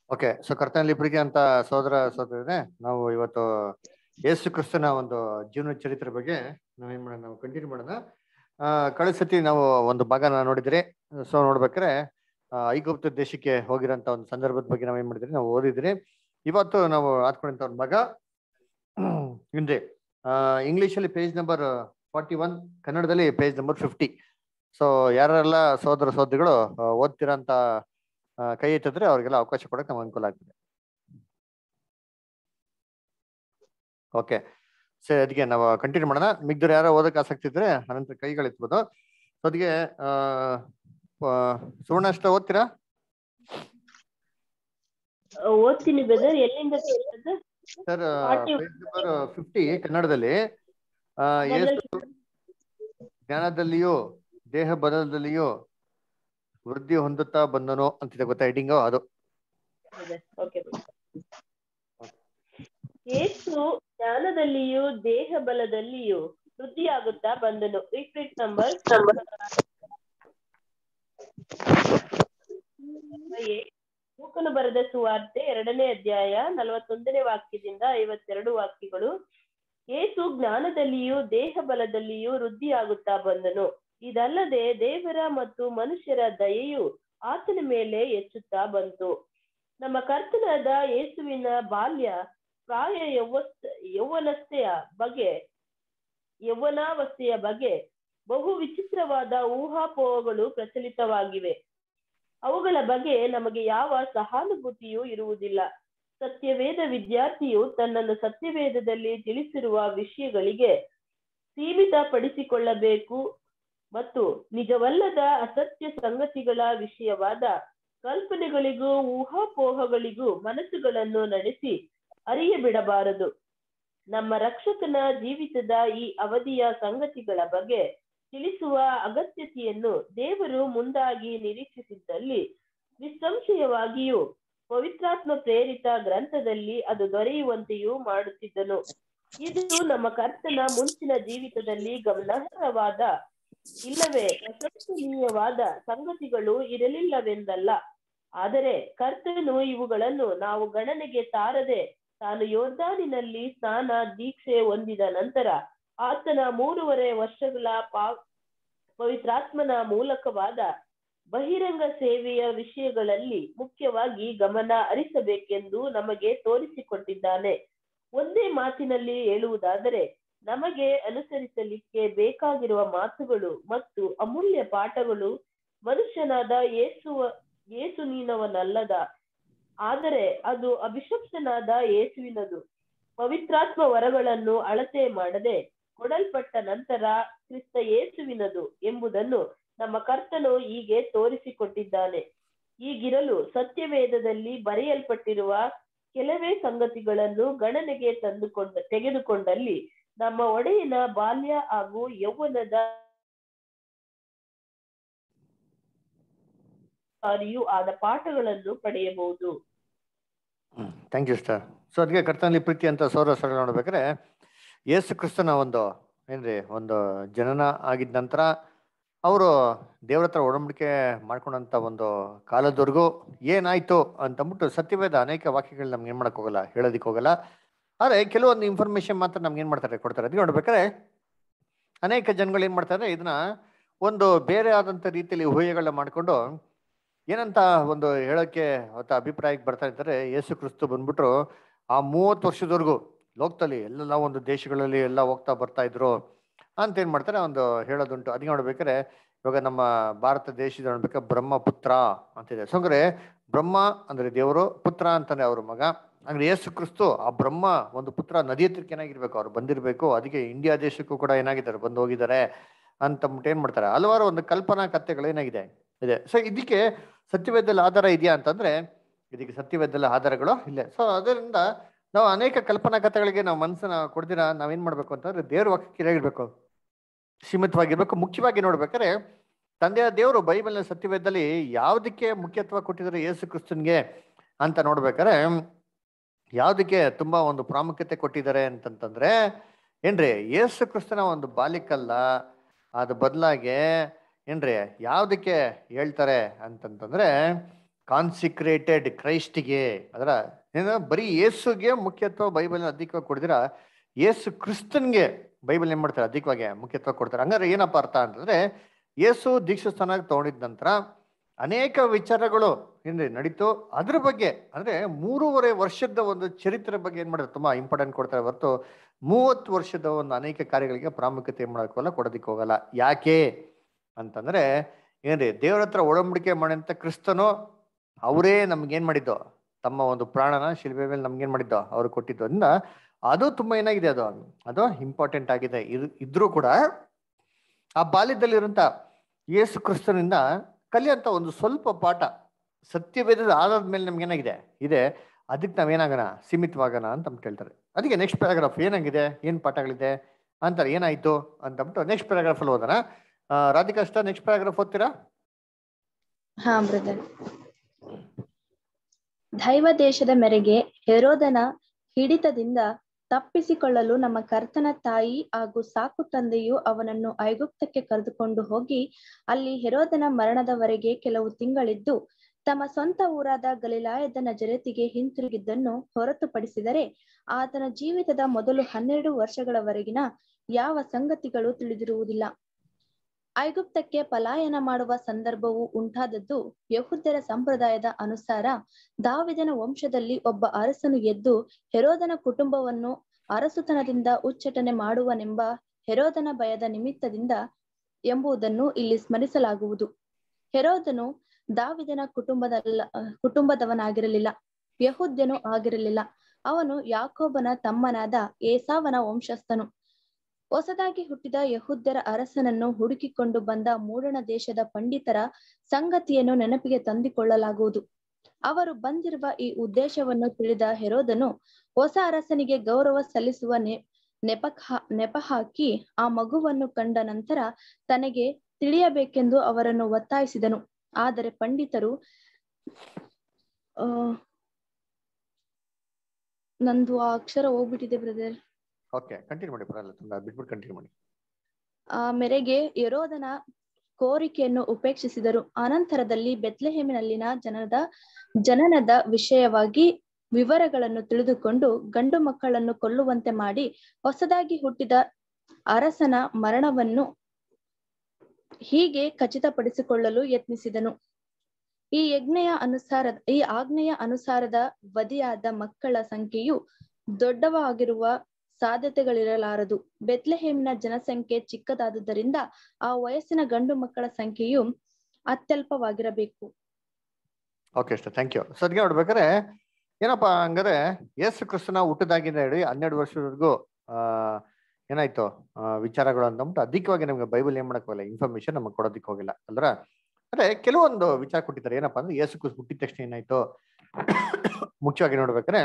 Okay so ಕರ್ತನಲ್ಲಿ ಪ್ರೀತಿ ಅಂತ ಸೋದರ ಸೋದರನೇ ನಾವು ಇವತ್ತು ಯೇಸು ಕ್ರಿಸ್ತನ ಒಂದು ಜೀವನ ಚರಿತ್ರೆ ಬಗ್ಗೆ ನಾವೇನ್ ಮಾಡೋಣ ನಾವು ಕಂಟಿನ್ಯೂ ಮಾಡೋಣ ಆ ಕಳೆದ ಸತಿ ನಾವು ಒಂದು ಭಾಗನ ನೋಡಿದ್ರಿ ಸೊ ನೋಡ್ಬೇಕಾದ್ರೆ ಆ, ಐಗುಪ್ತ ದೇಶಕ್ಕೆ ಹೋಗಿರೋಂತ ಒಂದು ಸಂದರ್ಭದ ಬಗ್ಗೆ ನಾವೇನ್ ಮಾಡಿದ್ರಿ ನಾವು ಓದಿದ್ರಿ ಇವತ್ತು ನಾವು ಆದ್ಕೊಂಡಂತ ಒಂದು ಭಾಗ ಹಿಂದೆ ಆ ಇಂಗ್ಲಿಷ್ ಅಲ್ಲಿ ಪೇಜ್ ನಂಬರ್ ಫಾರ್ಟಿ ಒನ್ ಕನ್ನಡದಲ್ಲಿ ಪೇಜ್ ನಂಬರ್ ಫಿಫ್ಟಿ ಸೊ ಯಾರೆಲ್ಲ ಸೋದರ ಸೋದರಿಗಳು ಆ, ಓದ್ತಿರೋಂತ ಆ, ಕೈ ಎತ್ತಿದ್ರೆ ಅವ್ರಿಗೆಲ್ಲ ಅವಕಾಶ ಕೊಡಕ್ಕೆ ನಮ್ಗೆ ಅನುಕೂಲ ಆಗ್ತದೆ ಓಕೆ ಸರಿ ಅದಕ್ಕೆ ನಾವು ಕಂಟಿನ್ಯೂ ಮಾಡೋಣ ಮಿಗ್ದವ್ರು ಯಾರೋ ಓದಕ್ಕೆ ಆಸಕ್ತಿ ಇದ್ರೆ ಅನಂತರ ಕೈಗಳು ಎತ್ಬೋದು ಸೊ ಅದಕ್ಕೆ ಆ ಆ, ಸುವರ್ಣ ಅಷ್ಟ ಓದ್ತೀರಾ ಓದ್ತೀನಿ ಬ್ರದರ್ ಎಲ್ಲಿಂದ ಕೇಳಿದ್ದು? Sir Forty- page number fifty ಕನ್ನಡದಲ್ಲಿ ಆ, ಯೇಸು ಜ್ಞಾನದಲ್ಲಿಯೂ ದೇಹ ಬಲದಲ್ಲಿಯೂ ವೃದ್ಧಿ ಹೊಂದುತ್ತಾ ಬಂದನು ಅಂತಿದೆ ಗೊತ್ತಾ ಹೆಡಿಂಗು ಅದು ಓಕೆ ಯೇಸು ಜ್ಞಾನದಲ್ಲಿಯೂ ದೇಹ ಬಲದಲ್ಲಿಯೂ ವೃದ್ಧಿಯಾಗುತ್ತಾ ಬಂದನು ರಿಪೀಟ್ ನಂಬರ್ ಮೂಕನು ಬರೆದ ಸುವಾರ್ತೆ ಎರಡನೇ ಅಧ್ಯಾಯ ನಲವತ್ತೊಂದನೇ ವಾಕ್ಯದಿಂದ ಐವತ್ತೆರಡು ವಾಕ್ಯಗಳು ಯೇಸು ಜ್ಞಾನದಲ್ಲಿಯೂ ದೇಹ ಬಲದಲ್ಲಿಯೂ ವೃದ್ಧಿಯಾಗುತ್ತಾ ಬಂದನು ಇದಲ್ಲದೆ ದೇವರ ಮತ್ತು ಮನುಷ್ಯರ ದಯೆಯು ಆತನ ಮೇಲೆ ಹೆಚ್ಚುತ್ತಾ ಬಂತು ನಮ್ಮ ಕರ್ತನಾದ ಯೇಸುವಿನ ಬಾಲ್ಯ ಪ್ರಾಯ ಯೌವಸ್ ಯೌವನಸ್ಥೆಯ ಬಗ್ಗೆ ಯೌವನಾವಸ್ಥೆಯ ಬಗ್ಗೆ ಬಹು ವಿಚಿತ್ರವಾದ ಊಹಾಪೋಹಗಳು ಪ್ರಚಲಿತವಾಗಿವೆ ಅವುಗಳ ಬಗ್ಗೆ ನಮಗೆ ಯಾವ ಸಹಾನುಭೂತಿಯೂ ಇರುವುದಿಲ್ಲ ಸತ್ಯವೇದ ವಿದ್ಯಾರ್ಥಿಯು ತನ್ನನ್ನು ಸತ್ಯವೇದದಲ್ಲಿ ತಿಳಿಸಿರುವ ವಿಷಯಗಳಿಗೆ ಸೀಮಿತಪಡಿಸಿಕೊಳ್ಳಬೇಕು ಮತ್ತು ನಿಜವಲ್ಲದ ಅಸತ್ಯ ಸಂಗತಿಗಳ ವಿಷಯವಾದ ಕಲ್ಪನೆಗಳಿಗೂ ಊಹಾಪೋಹಗಳಿಗೂ ಮನಸ್ಸುಗಳನ್ನು ನಡೆಸಿ ಅರಿಯಬಿಡಬಾರದು ನಮ್ಮ ರಕ್ಷಕನ ಜೀವಿತದ ಈ ಅವಧಿಯ ಸಂಗತಿಗಳ ಬಗ್ಗೆ ತಿಳಿಸುವ ಅಗತ್ಯತೆಯನ್ನು ದೇವರು ಮುಂದಾಗಿ ನಿರೀಕ್ಷಿಸಿದ್ದಲ್ಲಿ ನಿಸ್ಸಂಶಯವಾಗಿಯೂ ಪವಿತ್ರಾತ್ಮ ಪ್ರೇರಿತ ಗ್ರಂಥದಲ್ಲಿ ಅದು ದೊರೆಯುವಂತೆಯೂ ಮಾಡುತ್ತಿದ್ದನು ಇದು ನಮ್ಮ ಕರ್ತನ ಮುಂಚಿನ ಜೀವಿತದಲ್ಲಿ ಗಮನಾರ್ಹವಾದ ಇಲ್ಲವೇ ಪ್ರಶಂಸನೀಯವಾದ ಸಂಗತಿಗಳು ಇರಲಿಲ್ಲವೆಂದಲ್ಲ ಆದರೆ ಕರ್ತನು ಇವುಗಳನ್ನು ನಾವು ಗಣನೆಗೆ ತಾರದೆ ತಾನು ಯೋರ್ದಾನಿನಲ್ಲಿ ಸ್ನಾನ ದೀಕ್ಷೆ ಹೊಂದಿದ ನಂತರ ಆತನ ಮೂರುವರೆ ವರ್ಷಗಳ ಪಾ ಪವಿತ್ರಾತ್ಮನ ಮೂಲಕವಾದ ಬಹಿರಂಗ ಸೇವೆಯ ವಿಷಯಗಳಲ್ಲಿ ಮುಖ್ಯವಾಗಿ ಗಮನ ಹರಿಸಬೇಕೆಂದು ನಮಗೆ ತೋರಿಸಿಕೊಟ್ಟಿದ್ದಾನೆ ಒಂದೇ ಮಾತಿನಲ್ಲಿ ಹೇಳುವುದಾದರೆ ನಮಗೆ ಅನುಸರಿಸಲಿಕ್ಕೆ ಬೇಕಾಗಿರುವ ಮಾತುಗಳು ಮತ್ತು ಅಮೂಲ್ಯ ಪಾಠಗಳು ಮನುಷ್ಯನಾದ ಯೇಸುವ ಯೇಸು ನೀನವನಲ್ಲದ ಆದರೆ ಅದು ಅಭಿಷಕ್ತನಾದ ಯೇಸುವಿನದು ಪವಿತ್ರಾತ್ಮ ವರಗಳನ್ನು ಅಳತೆ ಮಾಡದೆ ಕೊಡಲ್ಪಟ್ಟ ನಂತರ ಕ್ರಿಸ್ತ ಯೇಸುವಿನದು ಎಂಬುದನ್ನು ನಮ್ಮ ಕರ್ತನು ಹೀಗೆ ತೋರಿಸಿಕೊಟ್ಟಿದ್ದಾನೆ ಈಗಿರಲು ಸತ್ಯವೇದದಲ್ಲಿ ಬರೆಯಲ್ಪಟ್ಟಿರುವ ಕೆಲವೇ ಸಂಗತಿಗಳನ್ನು ಗಣನೆಗೆ ತಂದುಕೊಂಡ ತೆಗೆದುಕೊಂಡಲ್ಲಿ ನಮ್ಮ ಒಡೆಯನ ಬಾಲ್ಯ ಹಾಗೂ ಯೌವನದ ಕಾರಿಯೂ ಆದ ಪಾಠಗಳನ್ನು ಪಡೆಯಬಹುದು ಥ್ಯಾಂಕ್ ಯು ಸ್ಟಾರ್ ಸೊ ಅದಕ್ಕೆ ಕರ್ತನಲ್ಲಿ ಪ್ರೀತಿ ಅಂತ ಸೌರ ಸರಳ ನೋಡ್ಬೇಕಾದ್ರೆ ಯೇಸು ಕ್ರಿಸ್ತನ ಒಂದು ಏನ್ರಿ ಒಂದು ಜನನ ಆಗಿದ ನಂತರ ಅವರು ದೇವ್ರ ಹತ್ರ ಒಡಂಬಡಿಕೆ ಮಾಡ್ಕೊಂಡಂತ ಒಂದು ಕಾಲದವರೆಗೂ ಏನಾಯ್ತು ಅಂತಂದ್ಬಿಟ್ಟು ಸತ್ಯವೇದ ಅನೇಕ ವಾಕ್ಯಗಳು ನಮ್ಗೆ ಏನ್ ಮಾಡಕ್ ಹೋಗಲ್ಲ ಹೇಳೋದಿಕ್ ಹೋಗಲ್ಲ ಆದ್ರೆ ಕೆಲವೊಂದು ಇನ್ಫಾರ್ಮೇಶನ್ ಮಾತ್ರ ನಮ್ಗೆ ಏನ್ ಮಾಡ್ತಾರೆ ಕೊಡ್ತಾರೆ ಅದಕ್ಕೆ ನೋಡ್ಬೇಕಾದ್ರೆ ಅನೇಕ ಜನಗಳು ಏನ್ ಮಾಡ್ತಾರೆ ಇದನ್ನ ಒಂದು ಬೇರೆ ಆದಂತ ರೀತಿಯಲ್ಲಿ ಊಹೆಗಳನ್ನ ಮಾಡ್ಕೊಂಡು ಏನಂತ ಒಂದು ಹೇಳಕ್ಕೆ ಅಥವಾ ಅಭಿಪ್ರಾಯಕ್ಕೆ ಬರ್ತಾ ಇರ್ತಾರೆ ಯೇಸು ಕ್ರಿಸ್ತು ಬಂದ್ಬಿಟ್ರು ಆ ಮೂವತ್ತು ವರ್ಷದವರೆಗೂ ಲೋಕದಲ್ಲಿ ಎಲ್ಲ ಒಂದು ದೇಶಗಳಲ್ಲಿ ಎಲ್ಲ ಹೋಗ್ತಾ ಬರ್ತಾ ಇದ್ರು ಅಂತ ಏನ್ ಮಾಡ್ತಾರೆ ಒಂದು ಹೇಳೋದುಂಟು ಅದಕ್ಕೆ ನೋಡ್ಬೇಕಾದ್ರೆ ಇವಾಗ ನಮ್ಮ ಭಾರತ ದೇಶದ ನೋಡ್ಬೇಕಾದ್ರೆ ಬ್ರಹ್ಮಪುತ್ರ ಅಂತಿದೆ ಸೊ ಅಂದ್ರೆ ಬ್ರಹ್ಮ ಅಂದ್ರೆ ದೇವರು ಪುತ್ರ ಅಂತಾನೆ ಅವ್ರ ಮಗ ಅಂದ್ರೆ ಯೇಸು ಕ್ರಿಸ್ತು ಆ ಬ್ರಹ್ಮ ಒಂದು ಪುತ್ರ ನದಿ ಹತ್ರಕ್ಕೆ ಏನಾಗಿರ್ಬೇಕು ಅವ್ರು ಬಂದಿರ್ಬೇಕು ಅದಕ್ಕೆ ಇಂಡಿಯಾ ದೇಶಕ್ಕೂ ಕೂಡ ಏನಾಗಿದ್ದಾರೆ ಬಂದು ಹೋಗಿದ್ದಾರೆ ಅಂತಂದ್ಬಿಟ್ಟು ಏನ್ ಮಾಡ್ತಾರೆ ಹಲವಾರು ಒಂದು ಕಲ್ಪನಾ ಕಥೆಗಳು ಏನಾಗಿದೆ ಇದೆ ಸೊ ಇದಕ್ಕೆ ಸತ್ಯವೇದದಲ್ಲಿ ಆಧಾರ ಇದೆಯಾ ಅಂತಂದ್ರೆ ಇದಕ್ಕೆ ಸತ್ಯವೇದದಲ್ಲಿ ಆಧಾರಗಳು ಇಲ್ಲ ಸೊ ಅದರಿಂದ ನಾವು ಅನೇಕ ಕಲ್ಪನಾ ಕಥೆಗಳಿಗೆ ನಾವು ಮನಸ್ಸನ್ನ ಕೊಡ್ದಿರ ನಾವೇನ್ ಮಾಡ್ಬೇಕು ಅಂತಂದ್ರೆ ದೇವ್ರ ವಾಕ್ಯಕ್ಕೆ ಹೇಗಿರ್ಬೇಕು ಸೀಮಿತವಾಗಿರ್ಬೇಕು ಮುಖ್ಯವಾಗಿ ನೋಡ್ಬೇಕಾದ್ರೆ ತಂದೆಯ ದೇವರು ಬೈಬಲ್ನ ಸತ್ಯವೇದದಲ್ಲಿ ಯಾವ್ದಕ್ಕೆ ಮುಖ್ಯತ್ವ ಕೊಟ್ಟಿದ್ದಾರೆ ಯೇಸು ಕ್ರಿಸ್ತನ್ಗೆ ಅಂತ ನೋಡ್ಬೇಕಾದ್ರೆ ಯಾವ್ದಕ್ಕೆ ತುಂಬಾ ಒಂದು ಪ್ರಾಮುಖ್ಯತೆ ಕೊಟ್ಟಿದ್ದಾರೆ ಅಂತಂತಂದ್ರೆ ಏನ್ರಿ ಯೇಸು ಕ್ರಿಸ್ತನ ಒಂದು ಬಾಲಿಕಲ್ಲ ಅದ ಬದಲಾಗಿ ಏನ್ರಿ ಯಾವ್ದಕ್ಕೆ ಹೇಳ್ತಾರೆ ಅಂತಂತಂದ್ರೆ ಕಾನ್ಸಿಕ್ರೇಟೆಡ್ ಕ್ರೈಸ್ಟಿಗೆ ಅದರ ಏನು ಬರೀ ಯೇಸುಗೆ ಮುಖ್ಯತ್ವ ಬೈಬಲ್ ಅಧಿಕವಾಗಿ ಕೊಡ್ದಿರ ಯೇಸು ಕ್ರಿಸ್ತನ್ಗೆ ಬೈಬಲ್ ಏನ್ ಮಾಡ್ತಾರೆ ಅಧಿಕವಾಗಿ ಮುಖ್ಯತ್ವ ಕೊಡ್ತಾರೆ ಹಂಗಾದ್ರೆ ಏನಪ್ಪ ಅರ್ಥ ಅಂತಂದ್ರೆ ಯೇಸು ದೀಕ್ಷಾಸ್ಥಾನ ತಗೊಂಡಿದ ನಂತರ ಅನೇಕ ವಿಚಾರಗಳು ಹಿಂದೆ ನಡೀತು ಅದ್ರ ಬಗ್ಗೆ ಅಂದ್ರೆ ಮೂರುವರೆ ವರ್ಷದ ಒಂದು ಚರಿತ್ರೆ ಬಗ್ಗೆ ಏನ್ ಮಾಡಿದ್ರೆ ತುಂಬಾ ಇಂಪಾರ್ಟೆಂಟ್ ಕೊಡ್ತಾರೆ ಹೊರತು ಮೂವತ್ತು ವರ್ಷದ ಒಂದು ಅನೇಕ ಕಾರ್ಯಗಳಿಗೆ ಪ್ರಾಮುಖ್ಯತೆ ಏನ್ ಮಾಡೋಕ್ಕಲ್ಲ ಕೊಡೋದಿಕ್ಕೆ ಹೋಗಲ್ಲ ಯಾಕೆ ಅಂತಂದ್ರೆ ಏನ್ರಿ ದೇವ್ರ ಹತ್ರ ಒಡಂಬಡಿಕೆ ಮಾಡಂತ ಕ್ರಿಸ್ತನು ಅವರೇ ನಮ್ಗೇನ್ ಮಾಡಿದ್ದು ತಮ್ಮ ಒಂದು ಪ್ರಾಣನ ಶಿಲ್ಬೆ ಮೇಲೆ ನಮ್ಗೇನ್ ಮಾಡಿದ್ದು ಅವ್ರು ಕೊಟ್ಟಿದ್ದು ಅದರಿಂದ ಅದು ತುಂಬಾ ಏನಾಗಿದೆ ಅದು ಅದು ಇಂಪಾರ್ಟೆಂಟ್ ಆಗಿದೆ ಇದ್- ಇದ್ರೂ ಕೂಡ ಆ ಬಾಲ್ಯದಲ್ಲಿರುವಂತ ಯೇಸು ಕ್ರಿಸ್ತನಿಂದ ಕಲಿಯಂತ ಒಂದು ಸ್ವಲ್ಪ ಪಾಠ ಸತ್ಯವೇದದ ಆಧಾರದ ಮೇಲೆ ನಮ್ಗೆ ಏನಾಗಿದೆ ಇದೆ ಅದಕ್ಕೆ ನಾವೇನಾಗೋಣ ಸೀಮಿತವಾಗೋಣ ಅಂತ ಅಂದ್ಬಿಟ್ಟು ಹೇಳ್ತಾರೆ ಅದಕ್ಕೆ ನೆಕ್ಸ್ಟ್ ಪ್ಯಾರಾಗ್ರಾಫ್ ಏನಾಗಿದೆ ಏನ್ ಪಾಠಗಳಿದೆ ಅಂತಾರೆ ಏನಾಯ್ತು ಅಂತಂದ್ಬಿಟ್ಟು ನೆಕ್ಸ್ಟ್ ಪ್ಯಾರಾಗ್ರಾಫ್ ಅಲ್ಲಿ ಓದೋಣ ಆ, ರಾಧಿಕಾ ಅಷ್ಟ ನೆಕ್ಸ್ಟ್ ಪ್ಯಾರಾಗ್ರಾಫ್ ಓದ್ತೀರಾ ಹಾ ಬ್ರದರ್ ದೈವ ದೇಶದ ಮೇರೆಗೆ ಹೆರೋದನ ಹಿಡಿತದಿಂದ ತಪ್ಪಿಸಿಕೊಳ್ಳಲು ನಮ್ಮ ಕರ್ತನ ತಾಯಿ ಹಾಗೂ ಸಾಕು ತಂದೆಯು ಅವನನ್ನು ಐಗುಪ್ತಕ್ಕೆ ಕರೆದುಕೊಂಡು ಹೋಗಿ ಅಲ್ಲಿ ಹೆರೋದನ ಮರಣದವರೆಗೆ ಕೆಲವು ತಿಂಗಳಿದ್ದು ತಮ್ಮ ಸ್ವಂತ ಊರಾದ ಗಲಿಲಾಯದ ನಜರತಿಗೆ ಹಿಂತಿರುಗಿದ್ದನ್ನು ಹೊರತುಪಡಿಸಿದರೆ ಆತನ ಜೀವಿತದ ಮೊದಲು ಹನ್ನೆರಡು ವರ್ಷಗಳವರೆಗಿನ ಯಾವ ಸಂಗತಿಗಳು ತಿಳಿದಿರುವುದಿಲ್ಲ ಐಗುಪ್ತಕ್ಕೆ ಪಲಾಯನ ಮಾಡುವ ಸಂದರ್ಭವು ಉಂಟಾದದ್ದು ಯಹುದ್ಯರ ಸಂಪ್ರದಾಯದ ಅನುಸಾರ ದಾವಿದನ ವಂಶದಲ್ಲಿ ಒಬ್ಬ ಅರಸನು ಎದ್ದು ಹೆರೋದನ ಕುಟುಂಬವನ್ನು ಅರಸುತನದಿಂದ ಉಚ್ಚಟನೆ ಮಾಡುವನೆಂಬ ಹೆರೋದನ ಭಯದ ನಿಮಿತ್ತದಿಂದ ಎಂಬುದನ್ನು ಇಲ್ಲಿ ಸ್ಮರಿಸಲಾಗುವುದು ಹೆರೋದನು ದಾವಿದನ ಕುಟುಂಬದಲ್ಲ ಕುಟುಂಬದವನಾಗಿರಲಿಲ್ಲ ಯಹುದ್ಯನು ಆಗಿರಲಿಲ್ಲ ಅವನು ಯಾಕೋಬನ ತಮ್ಮನಾದ ಏಸಾವನ ವಂಶಸ್ಥನು ಹೊಸದಾಗಿ ಹುಟ್ಟಿದ ಯಹುದ್ಯರ ಅರಸನನ್ನು ಹುಡುಕಿಕೊಂಡು ಬಂದ ಮೂಡಣ ದೇಶದ ಪಂಡಿತರ ಸಂಗತಿಯನ್ನು ನೆನಪಿಗೆ ತಂದುಕೊಳ್ಳಲಾಗುವುದು ಅವರು ಬಂದಿರುವ ಈ ಉದ್ದೇಶವನ್ನು ತಿಳಿದ ಹೆರೋದನು ಹೊಸ ಅರಸನಿಗೆ ಗೌರವ ಸಲ್ಲಿಸುವ ನೆ ನೆಪ ನೆಪ ಹಾಕಿ ಆ ಮಗುವನ್ನು ಕಂಡ ನಂತರ ತನಗೆ ತಿಳಿಯಬೇಕೆಂದು ಅವರನ್ನು ಒತ್ತಾಯಿಸಿದನು ಆದರೆ ಪಂಡಿತರು ಆ ನಂದು ಆ ಅಕ್ಷರ ಹೋಗ್ಬಿಟ್ಟಿದೆ ಬ್ರದರ್ ಓಕೆ ಕಂಟಿನ್ಯೂ ಮಾಡಿ ಬರಲ್ಲ ತುಂಬ ಬಿಟ್ಬಿಟ್ಟು ಕಂಟಿನ್ಯೂ ಮಾಡಿ ಆ ಮೇರೆಗೆ ಯರೋದನ ಕೋರಿಕೆಯನ್ನು ಉಪೇಕ್ಷಿಸಿದರು ಅನಂತರದಲ್ಲಿ ಬೆತ್ಲೆಹೇಮಿನಲ್ಲಿನ ಜನದ ಜನನದ ವಿಷಯವಾಗಿ ವಿವರಗಳನ್ನು ತಿಳಿದುಕೊಂಡು ಗಂಡು ಮಕ್ಕಳನ್ನು ಕೊಲ್ಲುವಂತೆ ಮಾಡಿ ಹೊಸದಾಗಿ ಹುಟ್ಟಿದ ಅರಸನ ಮರಣವನ್ನು ಹೀಗೆ ಖಚಿತಪಡಿಸಿಕೊಳ್ಳಲು ಯತ್ನಿಸಿದನು ಈ ಯಜ್ಞೆಯ ಅನುಸಾರದ ಈ ಆಜ್ಞೆಯ ಅನುಸಾರದ ವಧಿಯಾದ ಮಕ್ಕಳ ಸಂಖ್ಯೆಯು ದೊಡ್ಡವಾಗಿರುವ ಸಾಧ್ಯತೆಗಳಿರಲಾರದು ಬೆತ್ಲೆಹೇಮಿನ ಜನಸಂಖ್ಯೆ ಚಿಕ್ಕದಾದುದರಿಂದ ಆ ವಯಸ್ಸಿನ ಗಂಡು ಮಕ್ಕಳ ಸಂಖ್ಯೆಯು ಅತ್ಯಲ್ಪವಾಗಿರಬೇಕು ಓಕೆ ಅಷ್ಟೇ ಥ್ಯಾಂಕ್ ಯು ಸೊ ಅದಕ್ಕೆ ನೋಡ್ಬೇಕಾದ್ರೆ ಏನಪ್ಪ ಹಂಗಾದ್ರೆ ಯೇಸು ಕ್ರಿಸ್ತನ ಹುಟ್ಟದಾಗಿಂದ ಹೇಳಿ ಹನ್ನೆರಡು ವರ್ಷದವರೆಗೂ ಆ ಏನಾಯ್ತು ಆ, ವಿಚಾರಗಳು ಅಂತಂದ್ಬಿಟ್ಟು ಅಧಿಕವಾಗಿ ನಮ್ಗೆ ಬೈಬಲ್ ಏನ್ ಮಾಡಕ್ ಹೋಗಿಲ್ಲ ಇನ್ಫಾರ್ಮೇಶನ್ ನಮಗೆ ಕೊಡೋದಕ್ಕೆ ಹೋಗಿಲ್ಲ ಅಲ್ರ ಅಂದ್ರೆ ಕೆಲವೊಂದು ವಿಚಾರ ಕೊಟ್ಟಿದ್ದಾರೆ ಏನಪ್ಪಾ ಅಂದ್ರೆ ಯೇಸು ಕ್ರಿಸ್ತ ಹುಟ್ಟಿದ ತಕ್ಷಣ ಏನಾಯ್ತು ಮುಖ್ಯವಾಗಿ ನೋಡ್ಬೇಕಾದ್ರೆ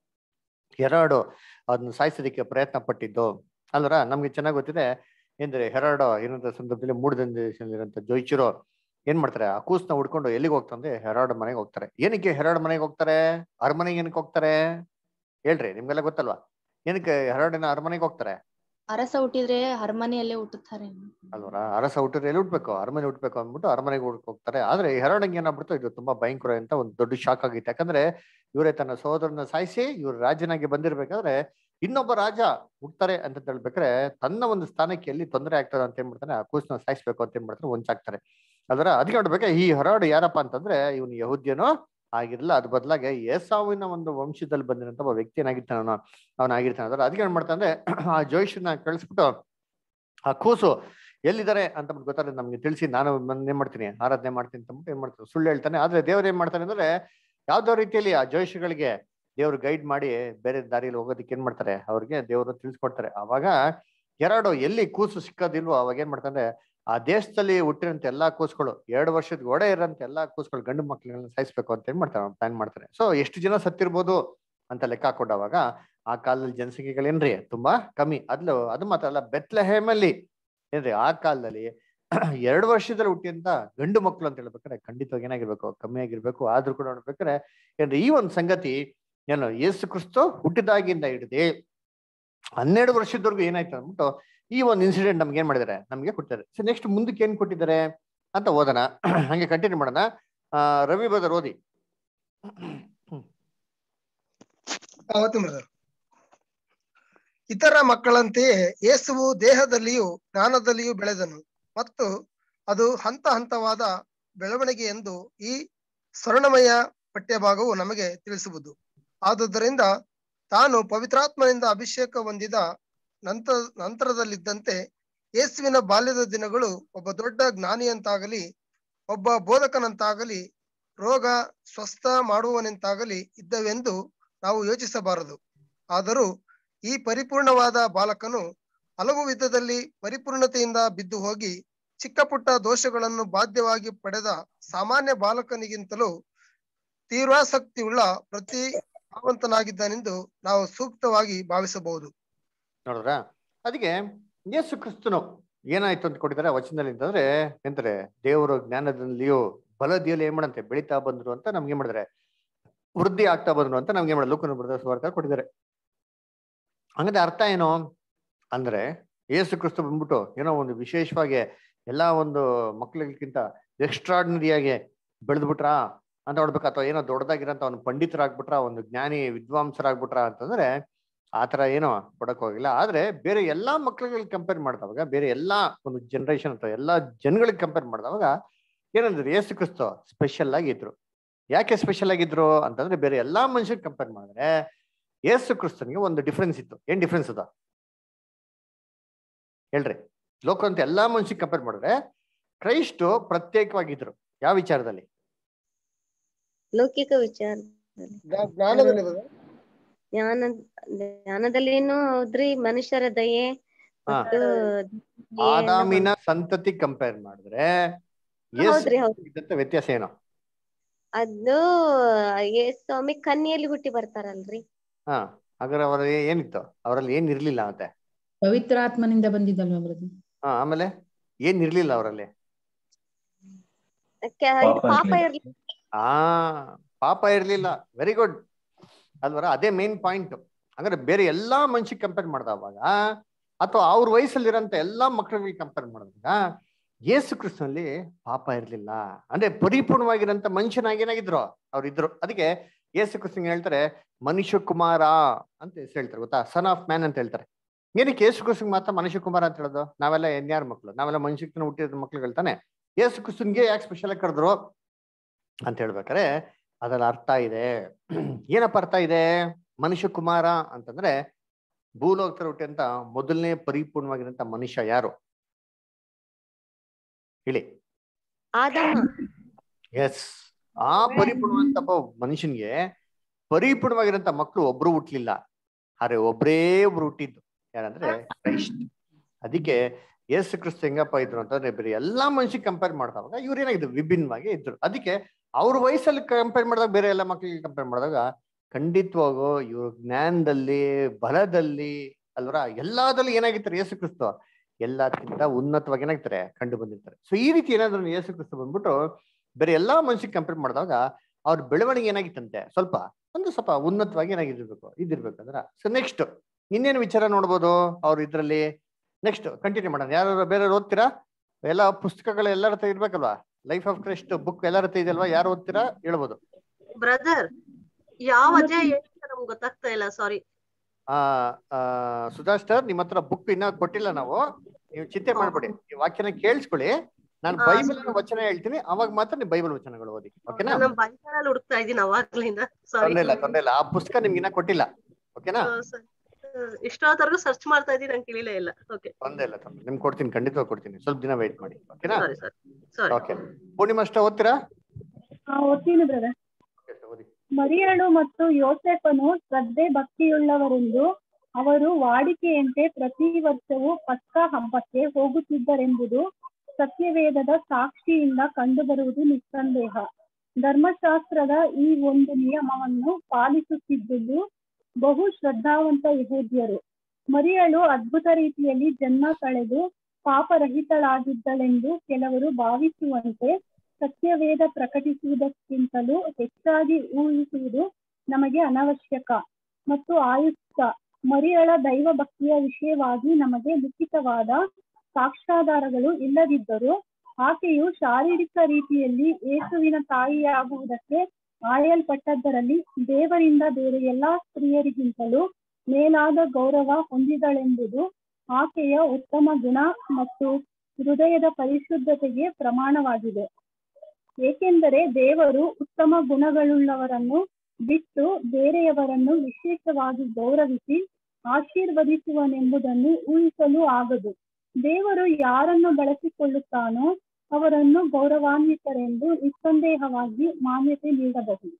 ಹೆರಾಡು ಅದನ್ನ ಸಾಯಿಸೋದಕ್ಕೆ ಪ್ರಯತ್ನ ಪಟ್ಟಿದ್ದು ಅಲ್ರ ನಮ್ಗೆ ಚೆನ್ನಾಗಿ ಗೊತ್ತಿದೆ ಏನ್ರಿ ಹೆರಾಡು ಏನಂತ ಸಂದರ್ಭದಲ್ಲಿ ಮೂರು ದೇಶದಲ್ಲಿರೋಂಥ ಜೋಯಿಚರು ಏನ್ ಮಾಡ್ತಾರೆ ಆ ಕೂಸ್ನ ಹುಡ್ಕೊಂಡು ಎಲ್ಲಿಗೆ ಹೋಗ್ತಂದ್ರೆ ಹೆರಾಡ್ ಮನೆಗೆ ಹೋಗ್ತಾರೆ ಏನಕ್ಕೆ ಹೆರಾಡ್ ಮನೆಗೆ ಹೋಗ್ತಾರೆ ಅರಮನೆಗೆ ಏನಕ್ಕೆ ಹೋಗ್ತಾರೆ ಹೇಳ್ರಿ ನಿಮ್ಗೆಲ್ಲ ಗೊತ್ತಲ್ವಾ ಏನಕ್ಕೆ ಹೆರಾಡಿನ ಅರಮನೆಗೆ ಹೋಗ್ತಾರೆ ಅರಸ ಹುಟ್ಟಿದ್ರೆ ಅರಮನೆಯಲ್ಲೇ ಹುಟ್ಟುತ್ತಾರೆ ಅಲ್ವರ ಅರಸ ಹುಟ್ಟಿದ್ರೆ ಎಲ್ಲಿ ಹುಟ್ಬೇಕು ಅರಮನೆ ಹುಟ್ಬೇಕು ಅಂದ್ಬಿಟ್ಟು ಅರಮನೆಗೆ ಹುಡ್ಕ್ ಹೋಗ್ತಾರೆ ಆದ್ರೆ ಹೆರಾಡಿಗೆ ಏನಾಗ್ಬಿಡ್ತು ಇದು ತುಂಬಾ ಭಯಂಕರ ಅಂತ ಒಂದು ದೊಡ್ಡ ಶಾಕ್ ಆಗಿತ್ತು ಯಾಕಂದ್ರೆ ಇವರೇ ತನ್ನ ಸಹೋದರನ ಸಾಯಿಸಿ ಇವ್ರು ರಾಜನಾಗಿ ಬಂದಿರ್ಬೇಕಾದ್ರೆ ಇನ್ನೊಬ್ಬ ರಾಜ ಹುಡ್ತಾರೆ ಅಂತ ಹೇಳ್ಬೇಕಾದ್ರೆ ತನ್ನ ಒಂದು ಸ್ಥಾನಕ್ಕೆ ಎಲ್ಲಿ ತೊಂದರೆ ಆಗ್ತದೆ ಅಂತ ಏನ್ಬಿಡ್ತಾನೆ ಆ ಕೂಸ್ನ ಸಾಯಿಸ್ಬೇಕು ಅಂತ ಏನ್ಬಿಡ್ತಾರೆ ಹೊಂಚಾಕ್ತಾರೆ ಅದರ ಅದಕ್ಕೆ ನೋಡ್ಬೇಕಾ ಈ ಹೆರಾಡ್ ಯಾರಪ್ಪ ಅಂತಂದ್ರೆ ಇವನು ಯಹುದ್ಯನೋ ಆಗಿರಲಿಲ್ಲ ಅದ್ ಬದಲಾಗಿ ಏಸಾವಿನ ಒಂದು ವಂಶದಲ್ಲಿ ಬಂದಿರಂತ ಒಬ್ಬ ವ್ಯಕ್ತಿ ಏನಾಗಿರ್ತಾನ ಅವನು ಅವನಾಗಿರ್ತಾನೆ ಅದರ ಅದಕ್ಕೆ ಏನ್ ಮಾಡ್ತಾನೆ ಅಂದ್ರೆ ಆ ಜೋಯಿಷನ್ನ ಕಳಿಸ್ಬಿಟ್ಟು ಆ ಕೂಸು ಎಲ್ಲಿದ್ದಾರೆ ಅಂತ ಗೊತ್ತಾದ್ರೆ ನಮ್ಗೆ ತಿಳಿಸಿ ನಾನು ಬಂದ್ ಏನ್ ಮಾಡ್ತೀನಿ ಆರಾಧನೆ ಮಾಡ್ತೀನಿ ಅಂತ ಏನ್ ಮಾಡ್ತೀನಿ ಸುಳ್ಳು ಹೇಳ್ತಾನೆ ಆದ್ರೆ ದೇವ್ರು ಏನ್ ಮಾಡ್ತಾನೆ ಅಂದ್ರೆ ಯಾವ್ದೋ ರೀತಿಯಲ್ಲಿ ಆ ಜೋಯಿಷಗಳಿಗೆ ದೇವ್ರು ಗೈಡ್ ಮಾಡಿ ಬೇರೆ ದಾರಿಯಲ್ಲಿ ಹೋಗೋದಕ್ಕೆ ಏನ್ ಮಾಡ್ತಾರೆ ಅವ್ರಿಗೆ ದೇವರು ತಿಳಿಸ್ಕೊಡ್ತಾರೆ ಅವಾಗ ಎರಡು ಎಲ್ಲಿ ಕೂಸು ಸಿಕ್ಕೋದಿಲ್ವೋ ಅವಾಗ ಏನ್ ಮಾಡ್ತಾನೆ ಆ ದೇಶದಲ್ಲಿ ಹುಟ್ಟಿರಂತ ಎಲ್ಲಾ ಕೂಸುಗಳು ಎರಡು ವರ್ಷದ ಒಡೆ ಇರೋಂತ ಎಲ್ಲಾ ಕೂಸುಗಳು ಗಂಡು ಮಕ್ಳನ್ನ ಸಾಯಿಸ್ಬೇಕು ಅಂತ ಏನ್ ಮಾಡ್ತಾರೆ ಪ್ಲಾನ್ ಮಾಡ್ತಾರೆ ಸೊ ಎಷ್ಟು ಜನ ಸತ್ತಿರ್ಬೋದು ಅಂತ ಲೆಕ್ಕ ಹಾಕೊಂಡಾಗ ಆ ಕಾಲದಲ್ಲಿ ಜನಸಂಖ್ಯೆಗಳೇನ್ರಿ ತುಂಬಾ ಕಮ್ಮಿ ಅದ್ಲು ಅದು ಮಾತ್ರ ಅಲ್ಲ ಬೆತ್ಲೆಹೇಮಲ್ಲಿ ಏನ್ರಿ ಆ ಕಾಲದಲ್ಲಿ ಎರಡು ವರ್ಷದಲ್ಲಿ ಹುಟ್ಟಿದಂತ ಗಂಡು ಮಕ್ಕಳು ಅಂತ ಹೇಳ್ಬೇಕಾದ್ರೆ ಖಂಡಿತವಾಗಿ ಏನಾಗಿರ್ಬೇಕು ಕಮ್ಮಿ ಆಗಿರ್ಬೇಕು ಆದ್ರೂ ಕೂಡ ನೋಡ್ಬೇಕಾದ್ರೆ ಏನ್ರಿ ಈ ಒಂದು ಸಂಗತಿ ಏನು ಯೇಸು ಕ್ರಿಸ್ತು ಹುಟ್ಟಿದಾಗಿಂದ ಹಿಡಿದು ಹನ್ನೆರಡು ವರ್ಷದವರೆಗೂ ಏನಾಯ್ತು ಅಂದ್ಬಿಟ್ಟು ಈ ಒಂದು ಇನ್ಸಿಡೆಂಟ್ ನಮ್ಗೆ ಏನ್ ಮಾಡಿದ್ದಾರೆ ನಮ್ಗೆ ಕೊಟ್ಟಿದ್ದಾರೆ ಸೊ ನೆಕ್ಸ್ಟ್ ಮುಂದಕ್ಕೆ ಏನ್ ಕೊಟ್ಟಿದ್ದಾರೆ ಅಂತ ಓದೋಣ ಹಂಗೆ ಕಂಟಿನ್ಯೂ ಮಾಡೋಣ ಆ ರವಿ ಬದರ್ ಓದಿ ಓದ್ತೀನಿ ಬ್ರದರ್ ಇತರ ಮಕ್ಕಳಂತೆಯೇ ಯೇಸುವು ದೇಹದಲ್ಲಿಯೂ ಜ್ಞಾನದಲ್ಲಿಯೂ ಬೆಳೆದನು ಮತ್ತು ಅದು ಹಂತ ಹಂತವಾದ ಬೆಳವಣಿಗೆ ಎಂದು ಈ ಸ್ವರ್ಣಮಯ ಪಠ್ಯಭಾಗವು ನಮಗೆ ತಿಳಿಸುವುದು ಆದುದರಿಂದ ತಾನು ಪವಿತ್ರಾತ್ಮನಿಂದ ಅಭಿಷೇಕ ಹೊಂದಿದ ನಂತರ ನಂತರದಲ್ಲಿದ್ದಂತೆ ಯೇಸುವಿನ ಬಾಲ್ಯದ ದಿನಗಳು ಒಬ್ಬ ದೊಡ್ಡ ಜ್ಞಾನಿಯಂತಾಗಲಿ ಒಬ್ಬ ಬೋಧಕನಂತಾಗಲಿ ರೋಗ ಸ್ವಸ್ಥ ಮಾಡುವನೆಂತಾಗಲಿ ಇದ್ದವೆಂದು ನಾವು ಯೋಚಿಸಬಾರದು ಆದರೂ ಈ ಪರಿಪೂರ್ಣವಾದ ಬಾಲಕನು ಹಲವು ವಿಧದಲ್ಲಿ ಪರಿಪೂರ್ಣತೆಯಿಂದ ಬಿದ್ದು ಹೋಗಿ ಚಿಕ್ಕ ಪುಟ್ಟ ದೋಷಗಳನ್ನು ಬಾಧ್ಯವಾಗಿ ಪಡೆದ ಸಾಮಾನ್ಯ ಬಾಲಕನಿಗಿಂತಲೂ ತೀವ್ರಾಸಕ್ತಿಯುಳ್ಳ ಪ್ರತಿ ಭಾವಂತನಾಗಿದ್ದಾನೆಂದು ನಾವು ಸೂಕ್ತವಾಗಿ ಭಾವಿಸಬಹುದು ನೋಡಿದ್ರ ಅದಕ್ಕೆ ಯೇಸು ಕ್ರಿಸ್ತನು ಏನಾಯ್ತು ಅಂತ ಕೊಟ್ಟಿದ್ದಾರೆ ವಚನದಲ್ಲಿ ಅಂತಂದ್ರೆ ಎಂತಾರೆ ದೇವರು ಜ್ಞಾನದಲ್ಲಿಯೂ ಬಲದಿಯಲ್ಲಿ ಏನ್ ಮಾಡಂತೆ ಬೆಳೀತಾ ಬಂದ್ರು ಅಂತ ನಮ್ಗೆ ಏನ್ ಮಾಡಿದ್ರೆ ವೃದ್ಧಿ ಆಗ್ತಾ ಬಂದ್ರು ಅಂತ ನಮ್ಗೆ ಏನ್ ಮಾಡಿದ್ರೆ ಲೋಕನ ಬರೆದ ಸ್ವಾರ್ಥ ಕೊಟ್ಟಿದ್ದಾರೆ ಹಂಗಂದ್ರೆ ಅರ್ಥ ಏನು ಅಂದ್ರೆ ಯೇಸು ಕ್ರಿಸ್ತು ಬಂದ್ಬಿಟ್ಟು ಏನೋ ಒಂದು ವಿಶೇಷವಾಗಿ ಎಲ್ಲಾ ಒಂದು ಮಕ್ಳಿಗಿಂತ ಎಕ್ಸ್ಟ್ರಾರ್ಡಿನರಿಯಾಗಿ ಬೆಳೆದ್ಬಿಟ್ರಾ ಅಂತ ನೋಡ್ಬೇಕು ಅಥವಾ ಏನೋ ದೊಡ್ಡದಾಗಿರೋಂಥ ಒಂದು ಪಂಡಿತರಾಗ್ಬಿಟ್ರ ಒಂದು ಜ್ಞಾನಿ ವಿದ್ವಾಂಸರಾಗ್ಬಿಟ್ರ ಅಂತಂದ್ರೆ ಆತರ ಏನೋ ಕೊಡಕ್ ಹೋಗಿಲ್ಲ ಆದ್ರೆ ಬೇರೆ ಎಲ್ಲಾ ಮಕ್ಳುಗಳಿಗೆ ಕಂಪೇರ್ ಮಾಡಿದವಾಗ ಬೇರೆ ಎಲ್ಲಾ ಒಂದು ಜನರೇಷನ್ ಅಥವಾ ಎಲ್ಲಾ ಜನಗಳಿಗೆ ಕಂಪೇರ್ ಮಾಡಿದವಾಗ ಏನಂದ್ರೆ ಯೇಸು ಕ್ರಿಸ್ತು ಸ್ಪೆಷಲ್ ಆಗಿದ್ರು ಯಾಕೆ ಸ್ಪೆಷಲ್ ಆಗಿದ್ರು ಅಂತಂದ್ರೆ ಬೇರೆ ಎಲ್ಲಾ ಮನುಷ್ಯರಿಗೆ ಕಂಪೇರ್ ಮಾಡಿದ್ರೆ ಯೇಸು ಕ್ರಿಸ್ತನಿಗೆ ಒಂದು ಡಿಫ್ರೆನ್ಸ್ ಇತ್ತು ಏನ್ ಡಿಫ್ರೆನ್ಸ್ ಅದ ಹೇಳ್ರಿ ಲೋಕ ಅಂತ ಎಲ್ಲಾ ಮನುಷ್ಯರಿಗೆ ಕಂಪೇರ್ ಮಾಡಿದ್ರೆ ಕ್ರೈಸ್ಟು ಪ್ರತ್ಯೇಕವಾಗಿದ್ರು ಯಾವ ವಿಚಾರದಲ್ಲಿ ಲೌಕಿಕ ವಿಚಾರ ಜ್ಞಾ- ಜ್ಞಾನದಲ್ಲಿ brother. ಜ್ಞಾನ ಜ್ಞಾನದಲ್ಲಿನೂ ಹೌದ್ರಿ ಮನುಷ್ಯರ ದಯೆ ಹಾ. ಮತ್ತು ಆದಾಮಿನ ಸಂತತಿ ಕಂಪೇರ್ ಮಾಡಿದ್ರೆ ಯೇಸು ಹೌದ್ರಿ ಹೌದು ಇದ್ದಂತ ವ್ಯತ್ಯಾಸ ಏನು ಅದು ಯೇಸು ಸ್ವಾಮಿ ಕನ್ಯೆಯಲ್ಲಿ ಹುಟ್ಟಿ ಬರ್ತಾರಲ್ರಿ ಹಾ ಹಾಗಾದ್ರೆ ಅವರ ಏನಿತ್ತು ಅವರಲ್ಲಿ ಏನ್ ಇರ್ಲಿಲ್ಲ ಮತ್ತೆ ಪವಿತ್ರಾತ್ಮನಿಂದ ಬಂದಿದ್ದಲ್ವಾ ಬ್ರದರ್ ಹಾ ಆಮೇಲೆ ಏನ್ ಇರ್ಲಿಲ್ಲ ಅವರಲ್ಲಿ ಕೆ- ಇದು ಪಾಪ ಇರ್ಲಿ ಆ ಪಾಪ ಇರ್ಲಿಲ್ಲ ವೆರಿ ಗುಡ್ ಅಲ್ವರ ಅದೇ ಮೇನ್ ಪಾಯಿಂಟ್ ಹಾಗಾದ್ರೆ ಬೇರೆ ಎಲ್ಲಾ ಮನುಷ್ಯಗೆ ಕಂಪೇರ್ ಮಾಡಿದವಾಗ ಅಥವಾ ಅವ್ರ ವಯಸ್ಸಲ್ಲಿರೋಂಥ ಎಲ್ಲಾ ಮಕ್ಕಳಿಗೆ ಕಂಪೇರ್ ಮಾಡಿದಾಗ ಯೇಸು ಕ್ರಿಸ್ತನಲ್ಲಿ ಪಾಪ ಇರ್ಲಿಲ್ಲ ಅಂದ್ರೆ ಪರಿಪೂರ್ಣವಾಗಿರೋಂಥ ಮನುಷ್ಯನಾಗಿ ಏನಾಗಿದ್ರು ಅವ್ರು ಇದ್ರು ಅದಕ್ಕೆ ಯೇಸು ಕ್ರಿಸ್ತನ್ ಹೇಳ್ತಾರೆ ಮನುಷ್ಯ ಕುಮಾರ ಅಂತ ಹೆಸರು ಹೇಳ್ತಾರೆ ಗೊತ್ತಾ ಸನ್ ಆಫ್ ಮ್ಯಾನ್ ಅಂತ ಹೇಳ್ತಾರೆ ಏನಕ್ಕೆ ಯೇಸು ಕ್ರಿಸ್ತನ್ ಮಾತ್ರ ಮನುಷ್ಯ ಕುಮಾರ ಅಂತ ಹೇಳೋದು ನಾವೆಲ್ಲ ಎನ್ಯಾರ ಮಕ್ಕಳು ನಾವೆಲ್ಲ ಮನುಷ್ಯಕ್ಕೆ ಹುಟ್ಟಿದ ಮಕ್ಳು ಹೇಳ್ತಾನೆ ಯೇಸು ಕ್ರಿಸ್ತನ್ಗೆ ಯಾಕೆ ಸ್ಪೆಷಲ್ ಆಗಿ ಕರೆದ್ರು ಅಂತ ಹೇಳ್ಬೇಕಾರೆ ಅದರ ಅರ್ಥ ಇದೆ ಏನಪ್ಪ ಅರ್ಥ ಇದೆ ಮನುಷ್ಯ ಕುಮಾರ ಅಂತಂದ್ರೆ ಭೂಲೋಕದಲ್ಲಿ ಹುಟ್ಟಿದಂತ ಮೊದಲನೇ ಪರಿಪೂರ್ಣವಾಗಿರಂತ ಮನುಷ್ಯ ಯಾರು ಹೇಳಿ ಆದಮ ಎಸ್ ಆ ಪರಿಪೂರ್ಣವಂತ ಮನುಷ್ಯನ್ಗೆ ಪರಿಪೂರ್ಣವಾಗಿರಂತ ಮಕ್ಕಳು ಒಬ್ರು ಹುಟ್ಲಿಲ್ಲ ಆದ್ರೆ ಒಬ್ರೇ ಒಬ್ರು ಹುಟ್ಟಿದ್ದು ಯಾರಂದ್ರೆ ಕ್ರೈಸ್ಟ್ ಅದಕ್ಕೆ ಯೇಸು ಕ್ರಿಸ್ತ ಹೆಂಗಪ್ಪ ಇದ್ರು ಅಂತಂದ್ರೆ ಬೇರೆ ಎಲ್ಲಾ ಮನುಷ್ಯಗೆ ಕಂಪೇರ್ ಮಾಡಿದವಾಗ ಇವ್ರು ಏನಾಗಿದ್ರು ವಿಭಿನ್ನವಾಗಿ ಇದ್ರು ಅದಕ್ಕೆ ಅವ್ರ ವಯಸ್ಸಲ್ಲಿ ಕಂಪೇರ್ ಮಾಡಿದಾಗ ಬೇರೆ ಎಲ್ಲ ಮಕ್ಕಳಿಗೆ ಕಂಪೇರ್ ಮಾಡಿದಾಗ ಖಂಡಿತವಾಗೂ ಇವ್ರ ಜ್ಞಾನದಲ್ಲಿ ಬಲದಲ್ಲಿ ಅಲ್ವರ ಎಲ್ಲಾದಲ್ಲಿ ಏನಾಗಿರ್ತಾರೆ ಯೇಸು ಕ್ರಿಸ್ತ ಎಲ್ಲದಕ್ಕಿಂತ ಉನ್ನತವಾಗಿ ಏನಾಗ್ತಾರೆ ಕಂಡು ಬಂದಿರ್ತಾರೆ ಸೊ ಈ ರೀತಿ ಏನಾದ್ರು ಯೇಸು ಕ್ರಿಸ್ತ ಬಂದ್ಬಿಟ್ಟು ಬೇರೆ ಎಲ್ಲಾ ಮನುಷ್ಯಕ್ಕೆ ಕಂಪೇರ್ ಮಾಡಿದಾಗ ಅವ್ರ ಬೆಳವಣಿಗೆ ಏನಾಗಿತ್ತಂತೆ ಸ್ವಲ್ಪ ಒಂದು ಸ್ವಲ್ಪ ಉನ್ನತವಾಗಿ ಏನಾಗಿರ್ಬೇಕು ಇದಿರ್ಬೇಕಂದ್ರ ಸೊ ನೆಕ್ಸ್ಟ್ ಇನ್ನೇನು ವಿಚಾರ ನೋಡ್ಬೋದು ಅವ್ರು ಇದ್ರಲ್ಲಿ ನೆಕ್ಸ್ಟ್ ಕಂಟಿನ್ಯೂ ಮಾಡೋಣ ಯಾರು ಬೇರೆ ಓದ್ತೀರಾ ಎಲ್ಲ ಪುಸ್ತಕಗಳು ಎಲ್ಲರ ಹತ್ರ ಇರ್ಬೇಕಲ್ವಾ ಲೈಫ್ ಆಫ್ ಕ್ರೈಸ್ಟ್ ಬುಕ್ ಎಲ್ಲರ ಹತ್ರ ಇದೆಯಲ್ವಾ ಯಾರು ಓದ್ತೀರಾ ಹೇಳ್ಬೋದು ಬ್ರದರ್ ಯಾವ ಅಧ್ಯಾಯ ಏನಂತ ನಮ್ಗೆ ಗೊತ್ತಾಗ್ತಾ ಇಲ್ಲ ಸಾರಿ ಆ ಆ, ಸುಧಾಸ್ ಸರ್ ನಿಮ್ಮ ಹತ್ರ ಬುಕ್ ಇನ್ನ ಕೊಟ್ಟಿಲ್ಲ ನಾವು ನೀವು ಚಿಂತೆ ಮಾಡ್ಬೇಡಿ ಈ ವಾಕ್ಯನ ಕೇಳಿಸ್ಕೊಳ್ಳಿ ನಾನು ಹಾ, ಬೈಬಲ್ ವಚನ ಹೇಳ್ತೀನಿ ಅವಾಗ ಮಾತ್ರ ನೀವು ಬೈಬಲ್ ವಚನಗಳು ಓದಿ ಓಕೆನಾ ನಾನು ಬೈಬಲ್ ಹುಡುಕ್ತಾ ಇದ್ದೀನಿ ಅವಾಗ್ಲಿಂದ ಸಾರಿ ತೊಂದ್ರೆ ಇಲ್ಲ ತೊಂದ್ರೆ ಇಲ್ಲ ಆ ಪುಸ್ತಕ ನಿಮ್ಗೆ ಇನ್ನ ಕೊಟ್ಟಿಲ್ಲ ಓಕೆನಾ ಇಷ್ಟೊತ್ತವರೆಗೂ ಸರ್ಚ್ ಮಾಡ್ತಾ ಇದ್ದೀನಿ ನಂಗೆ ತಿಳಿಲೇ ಇಲ್ಲ ಓಕೆ ತೊಂದ್ರೆ ಇಲ್ಲ ತೊಂದ್ರೆ ನಿಮ್ಗೆ ಕೊಡ್ತೀನಿ ಖಂಡಿತವಾಗಿ ಕೊಡ್ತೀನಿ ಸ್ವಲ್ಪ ದಿನ ವೇಟ್ ಮಾಡಿ ಓಕೆನಾ sorry sir sorry okay Purnima ಅಷ್ಟ ಓದ್ತೀರಾ ಓದ್ತೀನಿ ಬ್ರದರ್ Okay, sir, ಓದಿ ಮರಿಯಳು ಮತ್ತು ಯೋಸೆಫನು ಶ್ರದ್ಧೆ ಭಕ್ತಿಯುಳ್ಳವರೆಂದು ಅವರು ವಾಡಿಕೆಯಂತೆ ಪ್ರತಿ ವರ್ಷವೂ ಪಸ್ಕ ಹಬ್ಬಕ್ಕೆ ಹೋಗುತ್ತಿದ್ದರೆಂಬುದು ಸತ್ಯವೇದದ ಸಾಕ್ಷಿಯಿಂದ ಕಂಡುಬರುವುದು ನಿಸ್ಸಂದೇಹ ಧರ್ಮಶಾಸ್ತ್ರದ ಈ ಒಂದು ನಿಯಮವನ್ನು ಪಾಲಿಸುತ್ತಿದ್ದುದು ಬಹು ಶ್ರದ್ಧಾವಂತ ಯಹೂದ್ಯರು ಮರಿಯಳು ಅದ್ಭುತ ರೀತಿಯಲ್ಲಿ ಜನ್ಮ ಕಳೆದು ಪಾಪರಹಿತಳಾಗಿದ್ದಳೆಂದು ಕೆಲವರು ಭಾವಿಸುವಂತೆ ಸತ್ಯವೇದ ಪ್ರಕಟಿಸುವುದಕ್ಕಿಂತಲೂ ಹೆಚ್ಚಾಗಿ ಊಹಿಸುವುದು ನಮಗೆ ಅನವಶ್ಯಕ ಮತ್ತು ಆಯುಕ್ತ ಮರಿಯಳ ದೈವ ಭಕ್ತಿಯ ವಿಷಯವಾಗಿ ನಮಗೆ ಲಿಖಿತವಾದ ಸಾಕ್ಷ್ಯಾಧಾರಗಳು ಇಲ್ಲದಿದ್ದರೂ ಆಕೆಯು ಶಾರೀರಿಕ ರೀತಿಯಲ್ಲಿ ಯೇಸುವಿನ ತಾಯಿಯಾಗುವುದಕ್ಕೆ ಆಯಲ್ಪಟ್ಟದ್ದರಲ್ಲಿ ದೇವರಿಂದ ಬೇರೆ ಎಲ್ಲಾ ಸ್ತ್ರೀಯರಿಗಿಂತಲೂ ಮೇಲಾದ ಗೌರವ ಹೊಂದಿದಳೆಂಬುದು ಆಕೆಯ ಉತ್ತಮ ಗುಣ ಮತ್ತು ಹೃದಯದ ಪರಿಶುದ್ಧತೆಗೆ ಪ್ರಮಾಣವಾಗಿದೆ ಏಕೆಂದರೆ ದೇವರು ಉತ್ತಮ ಗುಣಗಳುಳ್ಳವರನ್ನು ಬಿಟ್ಟು ಬೇರೆಯವರನ್ನು ವಿಶೇಷವಾಗಿ ಗೌರವಿಸಿ ಆಶೀರ್ವದಿಸುವನೆಂಬುದನ್ನು ಊಹಿಸಲು ಆಗದು ದೇವರು ಯಾರನ್ನು ಬಳಸಿಕೊಳ್ಳುತ್ತಾನೋ ಅವರನ್ನು ಗೌರವಾನ್ವಿತರೆಂದು ನಿಸ್ಸಂದೇಹವಾಗಿ ಮಾನ್ಯತೆ ನೀಡಬಹುದು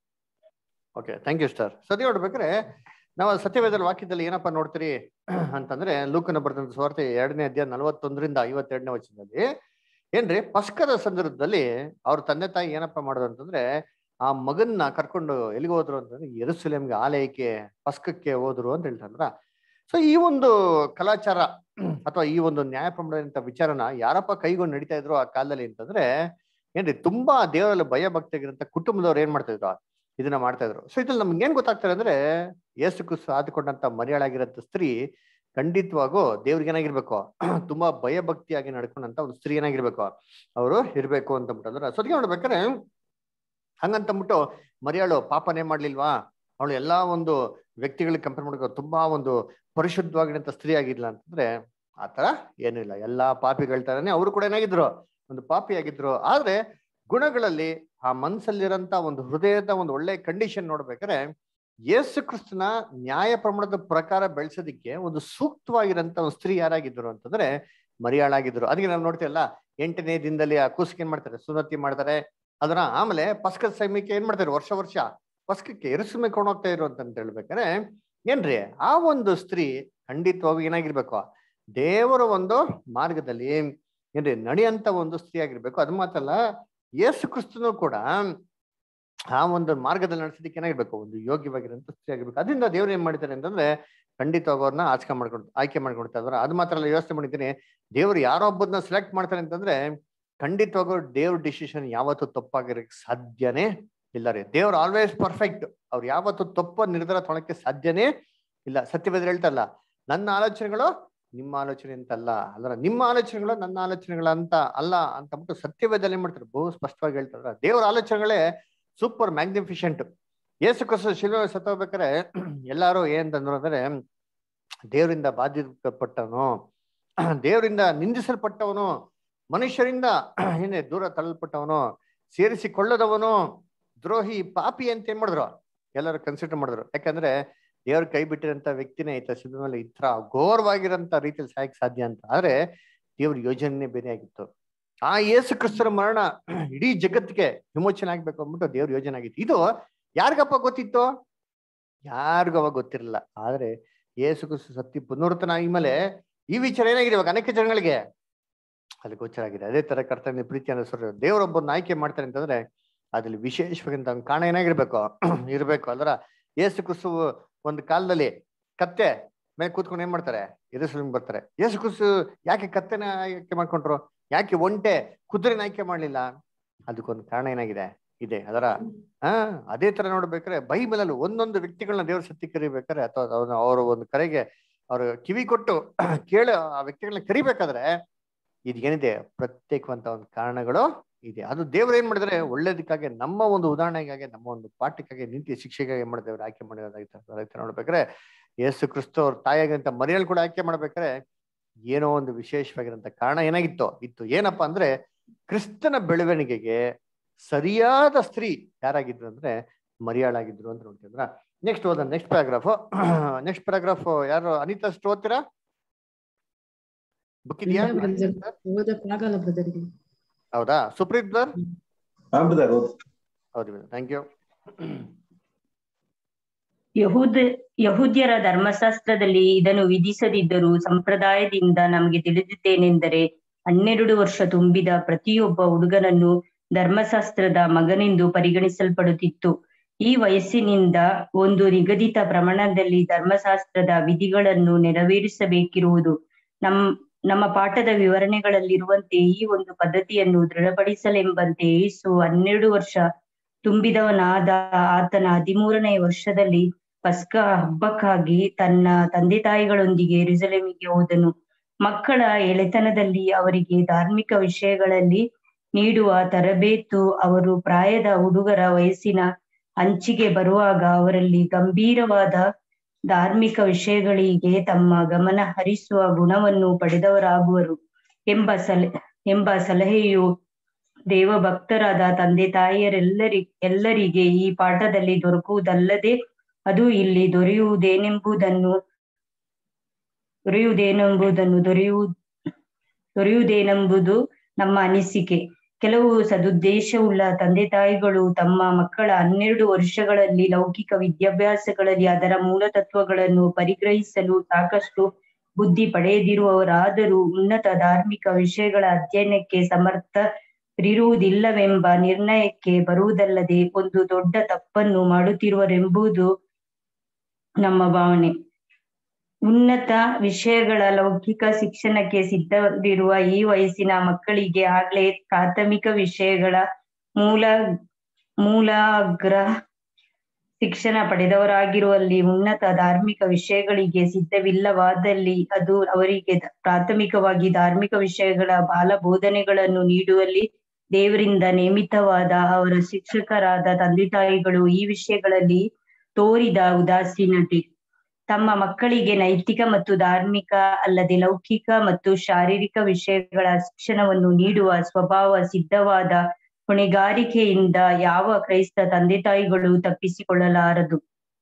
ಓಕೆ ಥ್ಯಾಂಕ್ ಯು ಸ್ಟಾರ್ ಸತಿ ನೋಡ್ಬೇಕಾದ್ರೆ ನಾವು ಸತ್ಯವೇದರ ವಾಕ್ಯದಲ್ಲಿ ಏನಪ್ಪಾ ನೋಡ್ತೀರಿ ಅಂತಂದ್ರೆ ಲೂಕನ ಬರೆದಂತ ಸ್ವಾರ್ಥ ಎರಡನೇ ಅಧ್ಯಾಯ ನಲವತ್ತೊಂದರಿಂದ ಐವತ್ತೆರಡನೇ ವಚನದಲ್ಲಿ ಏನ್ರಿ ಪಸ್ಕದ ಸಂದರ್ಭದಲ್ಲಿ ಅವ್ರ ತಂದೆ ತಾಯಿ ಏನಪ್ಪಾ ಮಾಡೋದು ಅಂತಂದ್ರೆ ಆ ಮಗನ್ನ ಕರ್ಕೊಂಡು ಎಲ್ಲಿಗೆ ಹೋದ್ರು ಅಂತಂದ್ರೆ ಎರುಸಲೇಮ್ಗೆ ಆಲಯಕ್ಕೆ ಪಸ್ಕಕ್ಕೆ ಹೋದ್ರು ಅಂತ ಹೇಳ್ತಾರ ಸೊ ಈ ಒಂದು ಕಲಾಚಾರ ಅಥವಾ ಈ ಒಂದು ನ್ಯಾಯ ಪ್ರಮಾಣ ವಿಚಾರನ ಯಾರಪ್ಪ ಕೈಗೊಂಡು ನಡೀತಾ ಇದ್ರು ಆ ಕಾಲದಲ್ಲಿ ಅಂತಂದ್ರೆ ಏನ್ರಿ ತುಂಬಾ ದೇವರಲ್ಲಿ ಭಯ ಭಕ್ತಿಯಾಗಿರಂತ ಕುಟುಂಬದವ್ರು ಏನ್ ಮಾಡ್ತಾ ಇದ್ರು ಇದನ್ನ ಮಾಡ್ತಾ ಇದ್ರು ಸೊ ಇದ್ರಲ್ಲಿ ನಮ್ಗೆ ಏನ್ ಗೊತ್ತಾಗ್ತಾರೆ ಅಂದ್ರೆ ಏಸು ಕ್ರಿಸ್ತು ಆದುಕೊಂಡಂತ ಮರಿಯಾಳಾಗಿರಂತ ಸ್ತ್ರೀ ಖಂಡಿತವಾಗೂ ದೇವ್ರಿಗೆ ಏನಾಗಿರ್ಬೇಕು ತುಂಬಾ ಭಯ ಭಕ್ತಿಯಾಗಿ ನಡ್ಕೊಂಡಂತ ಒಂದು ಸ್ತ್ರೀ ಏನಾಗಿರ್ಬೇಕು ಅವರು ಇರ್ಬೇಕು ಅಂತ ಅಂದ್ರೆ ಸೊ ಅದಕ್ಕೆ ನೋಡ್ಬೇಕಾದ್ರೆ ಹಂಗಂತಂದ್ಬಿಟ್ಟು ಮರಿಯಾಳು ಪಾಪನೇ ಮಾಡ್ಲಿಲ್ವಾ ಅವಳು ಎಲ್ಲಾ ಒಂದು ವ್ಯಕ್ತಿಗಳಿಗೆ ಕಂಪೇರ್ ಮಾಡ್ಕೋ ತುಂಬಾ ಒಂದು ಪರಿಶುದ್ಧವಾಗಿರಂತ ಸ್ತ್ರೀ ಆಗಿದ್ಲ ಅಂತಂದ್ರೆ ಆತರ ಏನೂ ಇಲ್ಲ ಎಲ್ಲಾ ಪಾಪಿಗಳ ತರನೇ ಅವರು ಕೂಡ ಏನಾಗಿದ್ರು ಒಂದು ಪಾಪಿ ಆಗಿದ್ರು ಆದ್ರೆ ಗುಣಗಳಲ್ಲಿ ಆ ಮನ್ಸಲ್ಲಿರಂತ ಒಂದು ಹೃದಯದ ಒಂದು ಒಳ್ಳೆ ಕಂಡೀಷನ್ ನೋಡ್ಬೇಕಾದ್ರೆ ಯೇಸು ಕ್ರಿಸ್ತನ ನ್ಯಾಯ ಪ್ರಮಾಣದ ಪ್ರಕಾರ ಬೆಳೆಸೋದಿಕ್ಕೆ ಒಂದು ಸೂಕ್ತವಾಗಿರಂತ ಒಂದು ಸ್ತ್ರೀ ಯಾರಾಗಿದ್ರು ಅಂತಂದ್ರೆ ಮರಿಯಾಳಾಗಿದ್ರು ಅದಕ್ಕೆ ನಾವು ನೋಡ್ತೀವಲ್ಲ ಎಂಟನೇ ದಿನದಲ್ಲಿ ಆ ಕೂಸಿಗೆ ಏನ್ ಮಾಡ್ತಾರೆ ಸುನ್ನತಿ ಮಾಡ್ತಾರೆ ಅದನ್ನ ಆಮೇಲೆ ಪಸ್ಕದ ಸಮಯಕ್ಕೆ ಏನ್ ಮಾಡ್ತಾರೆ ವರ್ಷ ವರ್ಷ ಪಸ್ಕಕ್ಕೆ ಎರಸಮೆ ಹೋಗ್ತಾ ಇರು ಅಂತ ಹೇಳ್ಬೇಕಾರೆ ಏನ್ರಿ ಆ ಒಂದು ಸ್ತ್ರೀ ಖಂಡಿತವಾಗಿ ಏನಾಗಿರ್ಬೇಕು ದೇವರ ಒಂದು ಮಾರ್ಗದಲ್ಲಿ ಏನ್ರಿ ನಡೆಯಂತ ಒಂದು ಸ್ತ್ರೀ ಆಗಿರ್ಬೇಕು ಅದು ಮಾತಲ್ಲ ಯೇಸು ಕ್ರಿಸ್ತನು ಕೂಡ ಆ ಒಂದು ಮಾರ್ಗದಲ್ಲಿ ನಡೆಸೋದಕ್ಕೆ ಏನಾಗಿರ್ಬೇಕು ಒಂದು ಯೋಗ್ಯವಾಗಿರೋಂಥ ಸ್ತ್ರೀ ಆಗಿರ್ಬೇಕು ಅದರಿಂದ ದೇವ್ರು ಏನ್ ಮಾಡಿದ್ದಾರೆ ಅಂತಂದ್ರೆ ಖಂಡಿತವಾಗಿ ಅವ್ರನ್ನ ಆಚೆ ಮಾಡ್ಕೊಂಡು ಆಯ್ಕೆ ಮಾಡ್ಕೊಳ್ತಾ ಇದಾರೆ ಅದು ಮಾತ್ರ ಅಲ್ಲ ಯೋಚನೆ ಮಾಡಿದ್ದೀನಿ ದೇವ್ರು ಯಾರೊಬ್ಬದನ್ನ ಸೆಲೆಕ್ಟ್ ಮಾಡ್ತಾರೆ ಅಂತಂದ್ರೆ ಖಂಡಿತವಾಗೂ ದೇವ್ರ ಡಿಸಿಷನ್ ಯಾವತ್ತೂ ತಪ್ಪಾಗಿರಕ್ಕೆ ಸಾಧ್ಯನೇ ಇಲ್ಲ ರೀ ದೇವ್ರು ಆಲ್ವೇಸ್ ಪರ್ಫೆಕ್ಟ್ ಅವ್ರು ಯಾವತ್ತು ತಪ್ಪ ನಿರ್ಧಾರ ತೊಳಕ್ಕೆ ಸಾಧ್ಯನೇ ಇಲ್ಲ ಸತ್ಯವೇದ್ರ ಹೇಳ್ತಲ್ಲ ನನ್ನ ಆಲೋಚನೆಗಳು ನಿಮ್ಮ ಆಲೋಚನೆ ಅಂತ ಅಲ್ಲ ಅಲ್ಲ ನಿಮ್ಮ ಆಲೋಚನೆಗಳು ನನ್ನ ಆಲೋಚನೆಗಳು ಅಂತ ಅಲ್ಲ ಅಂತ ಬಿಟ್ಟು ಸತ್ಯವೇದಲ್ಲಿ ಏನ್ ಮಾಡ್ತಾರೆ ಬಹು ಸ್ಪಷ್ಟವಾಗಿ ಹೇಳ್ತಾರ ದೇವರ ಆಲೋಚನೆಗಳೇ ಸೂಪರ್ ಮ್ಯಾಗ್ನಿಫಿಷೆಂಟ್ ಯೇಸು ಕ್ರಿಸ್ತ ಶಿಲ್ವೆ ಸತ್ತೋಗ್ಬೇಕಾರೆ ಎಲ್ಲಾರು ಏನಂತಂದ್ರು ಅಂದ್ರೆ ದೇವರಿಂದ ಬಾಧಿಸಲ್ಪಟ್ಟವನು ದೇವರಿಂದ ನಿಂದಿಸಲ್ಪಟ್ಟವನು ಮನುಷ್ಯರಿಂದ ಏನೇ ದೂರ ತಳ್ಳಲ್ಪಟ್ಟವನು ಸೇರಿಸಿಕೊಳ್ಳದವನು ದ್ರೋಹಿ ಪಾಪಿ ಅಂತ ಏನ್ ಮಾಡಿದ್ರು ಎಲ್ಲರೂ ಕನ್ಸಿಡರ್ ಮಾಡಿದ್ರು ಯಾಕಂದ್ರೆ ದೇವ್ರ ಕೈ ಬಿಟ್ಟಿರಂತ ವ್ಯಕ್ತಿನೇ ಐತ ಶಿಲ್ಪೆ ಮೇಲೆ ಈ ತರ ಘೋರವಾಗಿರಂತ ರೀತಿಯಲ್ಲಿ ಸಾಯಕ್ ಸಾಧ್ಯ ಅಂತ ಆದ್ರೆ ದೇವ್ರ ಯೋಜನೆ ಬೇರೆ ಆಗಿತ್ತು ಆ ಯೇಸು ಕ್ರಿಸ್ತರ ಮರಣ ಇಡೀ ಜಗತ್ತಿಗೆ ವಿಮೋಚನೆ ಆಗ್ಬೇಕು ಅಂದ್ಬಿಟ್ಟು ದೇವ್ರ ಯೋಜನೆ ಆಗಿತ್ತು ಇದು ಯಾರಿಗಪ್ಪ ಗೊತ್ತಿತ್ತು ಯಾರಿಗೂ ಅವಾಗ ಗೊತ್ತಿರಲಿಲ್ಲ ಆದ್ರೆ ಯೇಸು ಕ್ರಿಸ್ತು ಸತ್ತಿ ಪುನರ್ತನ ಆದ್ಮೇಲೆ ಈ ವಿಚಾರ ಏನಾಗಿದೆ ಇವಾಗ ಅನೇಕ ಜನಗಳಿಗೆ ಅಲ್ಲಿ ಗೋಚರ ಆಗಿದೆ ಅದೇ ತರ ಕರ್ತವ್ಯ ಪ್ರೀತಿ ಅನ್ನಿಸೋರು ದೇವರೊಬ್ಬರನ್ನ ಆಯ್ಕೆ ಮಾಡ್ತಾರೆ ಅಂತಂದ್ರೆ ಅದ್ರಲ್ಲಿ ವಿಶೇಷವಾಗಿ ಕಾರಣ ಏನಾಗಿರ್ಬೇಕು ಇರ್ಬೇಕು ಅಲ್ರ ಯೇಸು ಕ್ರಿಸ್ತು ಒಂದು ಕಾಲದಲ್ಲಿ ಕತ್ತೆ ಮೇಲೆ ಕೂತ್ಕೊಂಡು ಏನ್ ಮಾಡ್ತಾರೆ ಎದುರಿಸಲು ಬರ್ತಾರೆ ಯೇಸು ಕ್ರಿಸ್ತು ಯಾಕೆ ಕತ್ತೆನ ಆಯ್ಕೆ ಮಾಡ್ಕೊಂಡ್ರು ಯಾಕೆ ಒಂಟೆ ಕುದುರೆನ ಆಯ್ಕೆ ಮಾಡ್ಲಿಲ್ಲ ಅದಕ್ಕೊಂದು ಕಾರಣ ಏನಾಗಿದೆ ಇದೆ ಅದರ ಹಾ ಅದೇ ತರ ನೋಡ್ಬೇಕಾದ್ರೆ ಬೈಬಲಲ್ಲಿ ಒಂದೊಂದು ವ್ಯಕ್ತಿಗಳನ್ನ ದೇವ್ರ ಸತ್ಯ ಕರಿಬೇಕಾದ್ರೆ ಅಥವಾ ಅವ್ರ ಒಂದು ಕರೆಗೆ ಅವ್ರ ಕಿವಿ ಕೊಟ್ಟು ಕೇಳ ಆ ವ್ಯಕ್ತಿಗಳನ್ನ ಕರಿಬೇಕಾದ್ರೆ ಇದೇನಿದೆ ಪ್ರತ್ಯೇಕವಂತ ಒಂದು ಕಾರಣಗಳು ಇದೆ ಅದು ದೇವ್ರು ಏನ್ ಮಾಡಿದ್ರೆ ಒಳ್ಳೇದಕ್ಕಾಗಿ ನಮ್ಮ ಒಂದು ಉದಾಹರಣೆಗಾಗಿ ನಮ್ಮ ಒಂದು ಪಾಠಕ್ಕಾಗಿ ನೀತಿ ಶಿಕ್ಷೆಗಾಗಿ ಏನ್ ಮಾಡಿದ್ರೆ ಆಯ್ಕೆ ಮಾಡಿರೋದಾಗಿತ್ತು ನೋಡ್ಬೇಕಾದ್ರೆ ಯೇಸು ಕ್ರಿಸ್ತು ಅವ್ರ ತಾಯಿಯಾಗಿರಂತ ಮರಿಯಲ್ಲಿ ಕೂಡ ಆಯ್ಕೆ ಮಾಡ್ಬೇಕಾದ್ರೆ ಏನೋ ಒಂದು ವಿಶೇಷವಾಗಿರಂತ ಕಾರಣ ಏನಾಗಿತ್ತು ಇತ್ತು ಏನಪ್ಪಾ ಅಂದ್ರೆ ಕ್ರಿಸ್ತನ ಬೆಳವಣಿಗೆಗೆ ಸರಿಯಾದ ಸ್ತ್ರೀ ಯಾರಾಗಿದ್ರು ಅಂದ್ರೆ ಮರಿಯಾಳಾಗಿದ್ರು ಅಂತ ನೋಡ್ತಿದ್ರ ನೆಕ್ಸ್ಟ್ ಓದ ನೆಕ್ಸ್ಟ್ ಪ್ಯಾರಾಗ್ರಾಫ್ ನೆಕ್ಸ್ಟ್ ಪ್ಯಾರಾಗ್ರಾಫ್ ಯಾರು ಅನಿತಾ ಅಷ್ಟು ಓದ್ತೀರಾ ಬುಕ್ ಇದೆಯಾ ಓದಕ್ಕಾಗಲ್ಲ ಬ್ರದರ್ ಹೌದಾ ಸುಪ್ರೀತ್ ಸರ್ ಹೌದು ಥ್ಯಾಂಕ್ ಯು ಯಹೂದ ಯಹೂದ್ಯರ ಧರ್ಮಶಾಸ್ತ್ರದಲ್ಲಿ ಇದನ್ನು ವಿಧಿಸದಿದ್ದರೂ ಸಂಪ್ರದಾಯದಿಂದ ನಮಗೆ ತಿಳಿದಿದ್ದೇನೆಂದರೆ ಹನ್ನೆರಡು ವರ್ಷ ತುಂಬಿದ ಪ್ರತಿಯೊಬ್ಬ ಹುಡುಗನನ್ನು ಧರ್ಮಶಾಸ್ತ್ರದ ಮಗನೆಂದು ಪರಿಗಣಿಸಲ್ಪಡುತ್ತಿತ್ತು ಈ ವಯಸ್ಸಿನಿಂದ ಒಂದು ನಿಗದಿತ ಪ್ರಮಾಣದಲ್ಲಿ ಧರ್ಮಶಾಸ್ತ್ರದ ವಿಧಿಗಳನ್ನು ನೆರವೇರಿಸಬೇಕಿರುವುದು ನಮ್ ನಮ್ಮ ಪಾಠದ ವಿವರಣೆಗಳಲ್ಲಿರುವಂತೆ ಈ ಒಂದು ಪದ್ಧತಿಯನ್ನು ದೃಢಪಡಿಸಲೆಂಬಂತೆ ಯೇಸು ಹನ್ನೆರಡು ವರ್ಷ ತುಂಬಿದವನಾದ ಆತನ ಹದಿಮೂರನೇ ವರ್ಷದಲ್ಲಿ ಪಸ್ಕ ಹಬ್ಬಕ್ಕಾಗಿ ತನ್ನ ತಂದೆ ತಾಯಿಗಳೊಂದಿಗೆ ಎರುಸಲೇಮಿಗೆ ಹೋದನು ಮಕ್ಕಳ ಎಳೆತನದಲ್ಲಿ ಅವರಿಗೆ ಧಾರ್ಮಿಕ ವಿಷಯಗಳಲ್ಲಿ ನೀಡುವ ತರಬೇತು ಅವರು ಪ್ರಾಯದ ಹುಡುಗರ ವಯಸ್ಸಿನ ಅಂಚಿಗೆ ಬರುವಾಗ ಅವರಲ್ಲಿ ಗಂಭೀರವಾದ ಧಾರ್ಮಿಕ ವಿಷಯಗಳಿಗೆ ತಮ್ಮ ಗಮನ ಹರಿಸುವ ಗುಣವನ್ನು ಪಡೆದವರಾಗುವರು ಎಂಬ ಸಲ ಎಂಬ ಸಲಹೆಯು ದೇವಭಕ್ತರಾದ ತಂದೆ ತಾಯಿಯರೆಲ್ಲರಿ ಎಲ್ಲರಿಗೆ ಈ ಪಾಠದಲ್ಲಿ ದೊರಕುವುದಲ್ಲದೆ ಅದು ಇಲ್ಲಿ ದೊರೆಯುವುದೇನೆಂಬುದನ್ನು ದೊರೆಯುವುದೇನೆಂಬುದನ್ನು ದೊರೆಯು ದೊರೆಯುವುದೇನೆಂಬುದು ನಮ್ಮ ಅನಿಸಿಕೆ ಕೆಲವು ಸದುದ್ದೇಶವುಳ್ಳ ತಂದೆ ತಾಯಿಗಳು ತಮ್ಮ ಮಕ್ಕಳ ಹನ್ನೆರಡು ವರ್ಷಗಳಲ್ಲಿ ಲೌಕಿಕ ವಿದ್ಯಾಭ್ಯಾಸಗಳಲ್ಲಿ ಅದರ ಮೂಲ ತತ್ವಗಳನ್ನು ಪರಿಗ್ರಹಿಸಲು ಸಾಕಷ್ಟು ಬುದ್ಧಿ ಪಡೆಯದಿರುವವರಾದರೂ ಉನ್ನತ ಧಾರ್ಮಿಕ ವಿಷಯಗಳ ಅಧ್ಯಯನಕ್ಕೆ ಸಮರ್ಥರಿರುವುದಿಲ್ಲವೆಂಬ ನಿರ್ಣಯಕ್ಕೆ ಬರುವುದಲ್ಲದೆ ಒಂದು ದೊಡ್ಡ ತಪ್ಪನ್ನು ಮಾಡುತ್ತಿರುವರೆಂಬುದು ನಮ್ಮ ಭಾವನೆ ಉನ್ನತ ವಿಷಯಗಳ ಲೌಕಿಕ ಶಿಕ್ಷಣಕ್ಕೆ ಸಿದ್ಧರಿರುವ ಈ ವಯಸ್ಸಿನ ಮಕ್ಕಳಿಗೆ ಆಗ್ಲೇ ಪ್ರಾಥಮಿಕ ವಿಷಯಗಳ ಮೂಲ ಮೂಲಾಗ್ರ ಶಿಕ್ಷಣ ಪಡೆದವರಾಗಿರುವಲ್ಲಿ ಉನ್ನತ ಧಾರ್ಮಿಕ ವಿಷಯಗಳಿಗೆ ಸಿದ್ಧವಿಲ್ಲವಾದಲ್ಲಿ ಅದು ಅವರಿಗೆ ಪ್ರಾಥಮಿಕವಾಗಿ ಧಾರ್ಮಿಕ ವಿಷಯಗಳ ಬಾಲ ಬೋಧನೆಗಳನ್ನು ನೀಡುವಲ್ಲಿ ದೇವರಿಂದ ನೇಮಿತವಾದ ಅವರ ಶಿಕ್ಷಕರಾದ ತಂದೆ ತಾಯಿಗಳು ಈ ವಿಷಯಗಳಲ್ಲಿ ತೋರಿದ ಉದಾಸೀನತೆ ತಮ್ಮ ಮಕ್ಕಳಿಗೆ ನೈತಿಕ ಮತ್ತು ಧಾರ್ಮಿಕ ಅಲ್ಲದೆ ಲೌಕಿಕ ಮತ್ತು ಶಾರೀರಿಕ ವಿಷಯಗಳ ಶಿಕ್ಷಣವನ್ನು ನೀಡುವ ಸ್ವಭಾವ ಸಿದ್ಧವಾದ ಹೊಣೆಗಾರಿಕೆಯಿಂದ ಯಾವ ಕ್ರೈಸ್ತ ತಂದೆ ತಾಯಿಗಳು ತಪ್ಪಿಸಿಕೊಳ್ಳಲಾರದು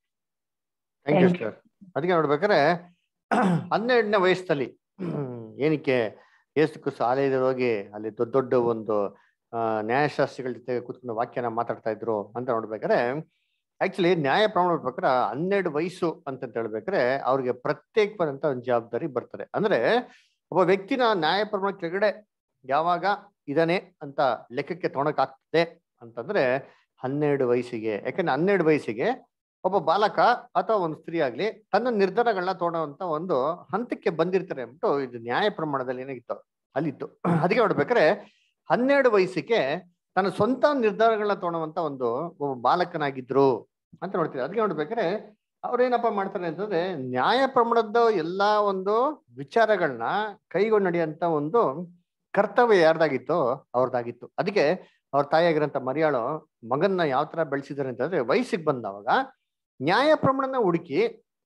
ಥ್ಯಾಂಕ್ ಯು ಸರ್ ಅದಕ್ಕೆ ನೋಡ್ಬೇಕಾದ್ರೆ ಹನ್ನೆರಡನೇ ವಯಸ್ಸಲ್ಲಿ ಏನಕ್ಕೆ ಏಸು ಕ್ರಿಸ್ತ ಆಲಯದಲ್ಲಿ ಹೋಗಿ ಅಲ್ಲಿ ದೊಡ್ಡ ದೊಡ್ಡ ಒಂದು ಆ ನ್ಯಾಯಶಾಸ್ತ್ರಿಗಳ ಜೊತೆ ಕೂತ್ಕೊಂಡು ವಾಕ್ಯನ ಮಾತಾಡ್ತಾ ಇದ್ರು ಅಂತ ನೋಡ್ಬೇಕಾದ್ರೆ ಆಕ್ಚುಲಿ ನ್ಯಾಯ ಪ್ರಮಾಣ ನೋಡ್ಬೇಕಾದ್ರೆ ಹನ್ನೆರಡು ವಯಸ್ಸು ಅಂತ ಹೇಳ್ಬೇಕಾದ್ರೆ ಅವ್ರಿಗೆ ಪ್ರತ್ಯೇಕವಾದಂತ ಒಂದು ಜವಾಬ್ದಾರಿ ಬರ್ತದೆ ಅಂದ್ರೆ ಒಬ್ಬ ವ್ಯಕ್ತಿನ ನ್ಯಾಯ ಪ್ರಮಾಣ ಕೆಳಗಡೆ ಯಾವಾಗ ಇದಾನೆ ಅಂತ ಲೆಕ್ಕಕ್ಕೆ ತೊಗೊಳಕ್ ಆಗ್ತದೆ ಅಂತಂದ್ರೆ ಹನ್ನೆರಡು ವಯಸ್ಸಿಗೆ ಯಾಕಂದ್ರೆ ಹನ್ನೆರಡು ವಯಸ್ಸಿಗೆ ಒಬ್ಬ ಬಾಲಕ ಅಥವಾ ಒಂದು ಸ್ತ್ರೀ ಆಗ್ಲಿ ತನ್ನ ನಿರ್ಧಾರಗಳನ್ನ ತೊಗೊಳುವಂತ ಒಂದು ಹಂತಕ್ಕೆ ಬಂದಿರ್ತಾರೆ ಅಂದ್ಬಿಟ್ಟು ಇದು ನ್ಯಾಯ ಪ್ರಮಾಣದಲ್ಲಿ ಏನಾಗಿತ್ತು ಅಲ್ಲಿತ್ತು ಅದಕ್ಕೆ ನೋಡ್ಬೇಕಾದ್ರೆ ಹನ್ನೆರಡು ವಯಸ್ಸಿಗೆ ತನ್ನ ಸ್ವಂತ ನಿರ್ಧಾರಗಳನ್ನ ತೊಗೊಳುವಂತ ಒಂದು ಒಬ್ಬ ಬಾಲಕನಾಗಿದ್ರು ಅಂತ ನೋಡ್ತೀವಿ ಅದಕ್ಕೆ ನೋಡ್ಬೇಕಾದ್ರೆ ಅವ್ರೇನಪ್ಪ ಮಾಡ್ತಾರೆ ಅಂತಂದ್ರೆ ನ್ಯಾಯ ಪ್ರಮಾಣದ ಎಲ್ಲಾ ಒಂದು ವಿಚಾರಗಳನ್ನ ಕೈಗೊಂಡು ನಡೆಯುವಂತ ಒಂದು ಕರ್ತವ್ಯ ಯಾರ್ದಾಗಿತ್ತು ಅವ್ರದ್ದಾಗಿತ್ತು ಅದಕ್ಕೆ ಅವ್ರ ತಾಯಿಯಾಗಿರಂತ ಮರಿಯಾಳು ಮಗನ್ನ ಯಾವ ತರ ಬೆಳೆಸಿದಾರೆ ಅಂತಂದ್ರೆ ವಯಸ್ಸಿಗೆ ಬಂದವಾಗ ನ್ಯಾಯ ಪ್ರಮಾಣನ ಹುಡುಕಿ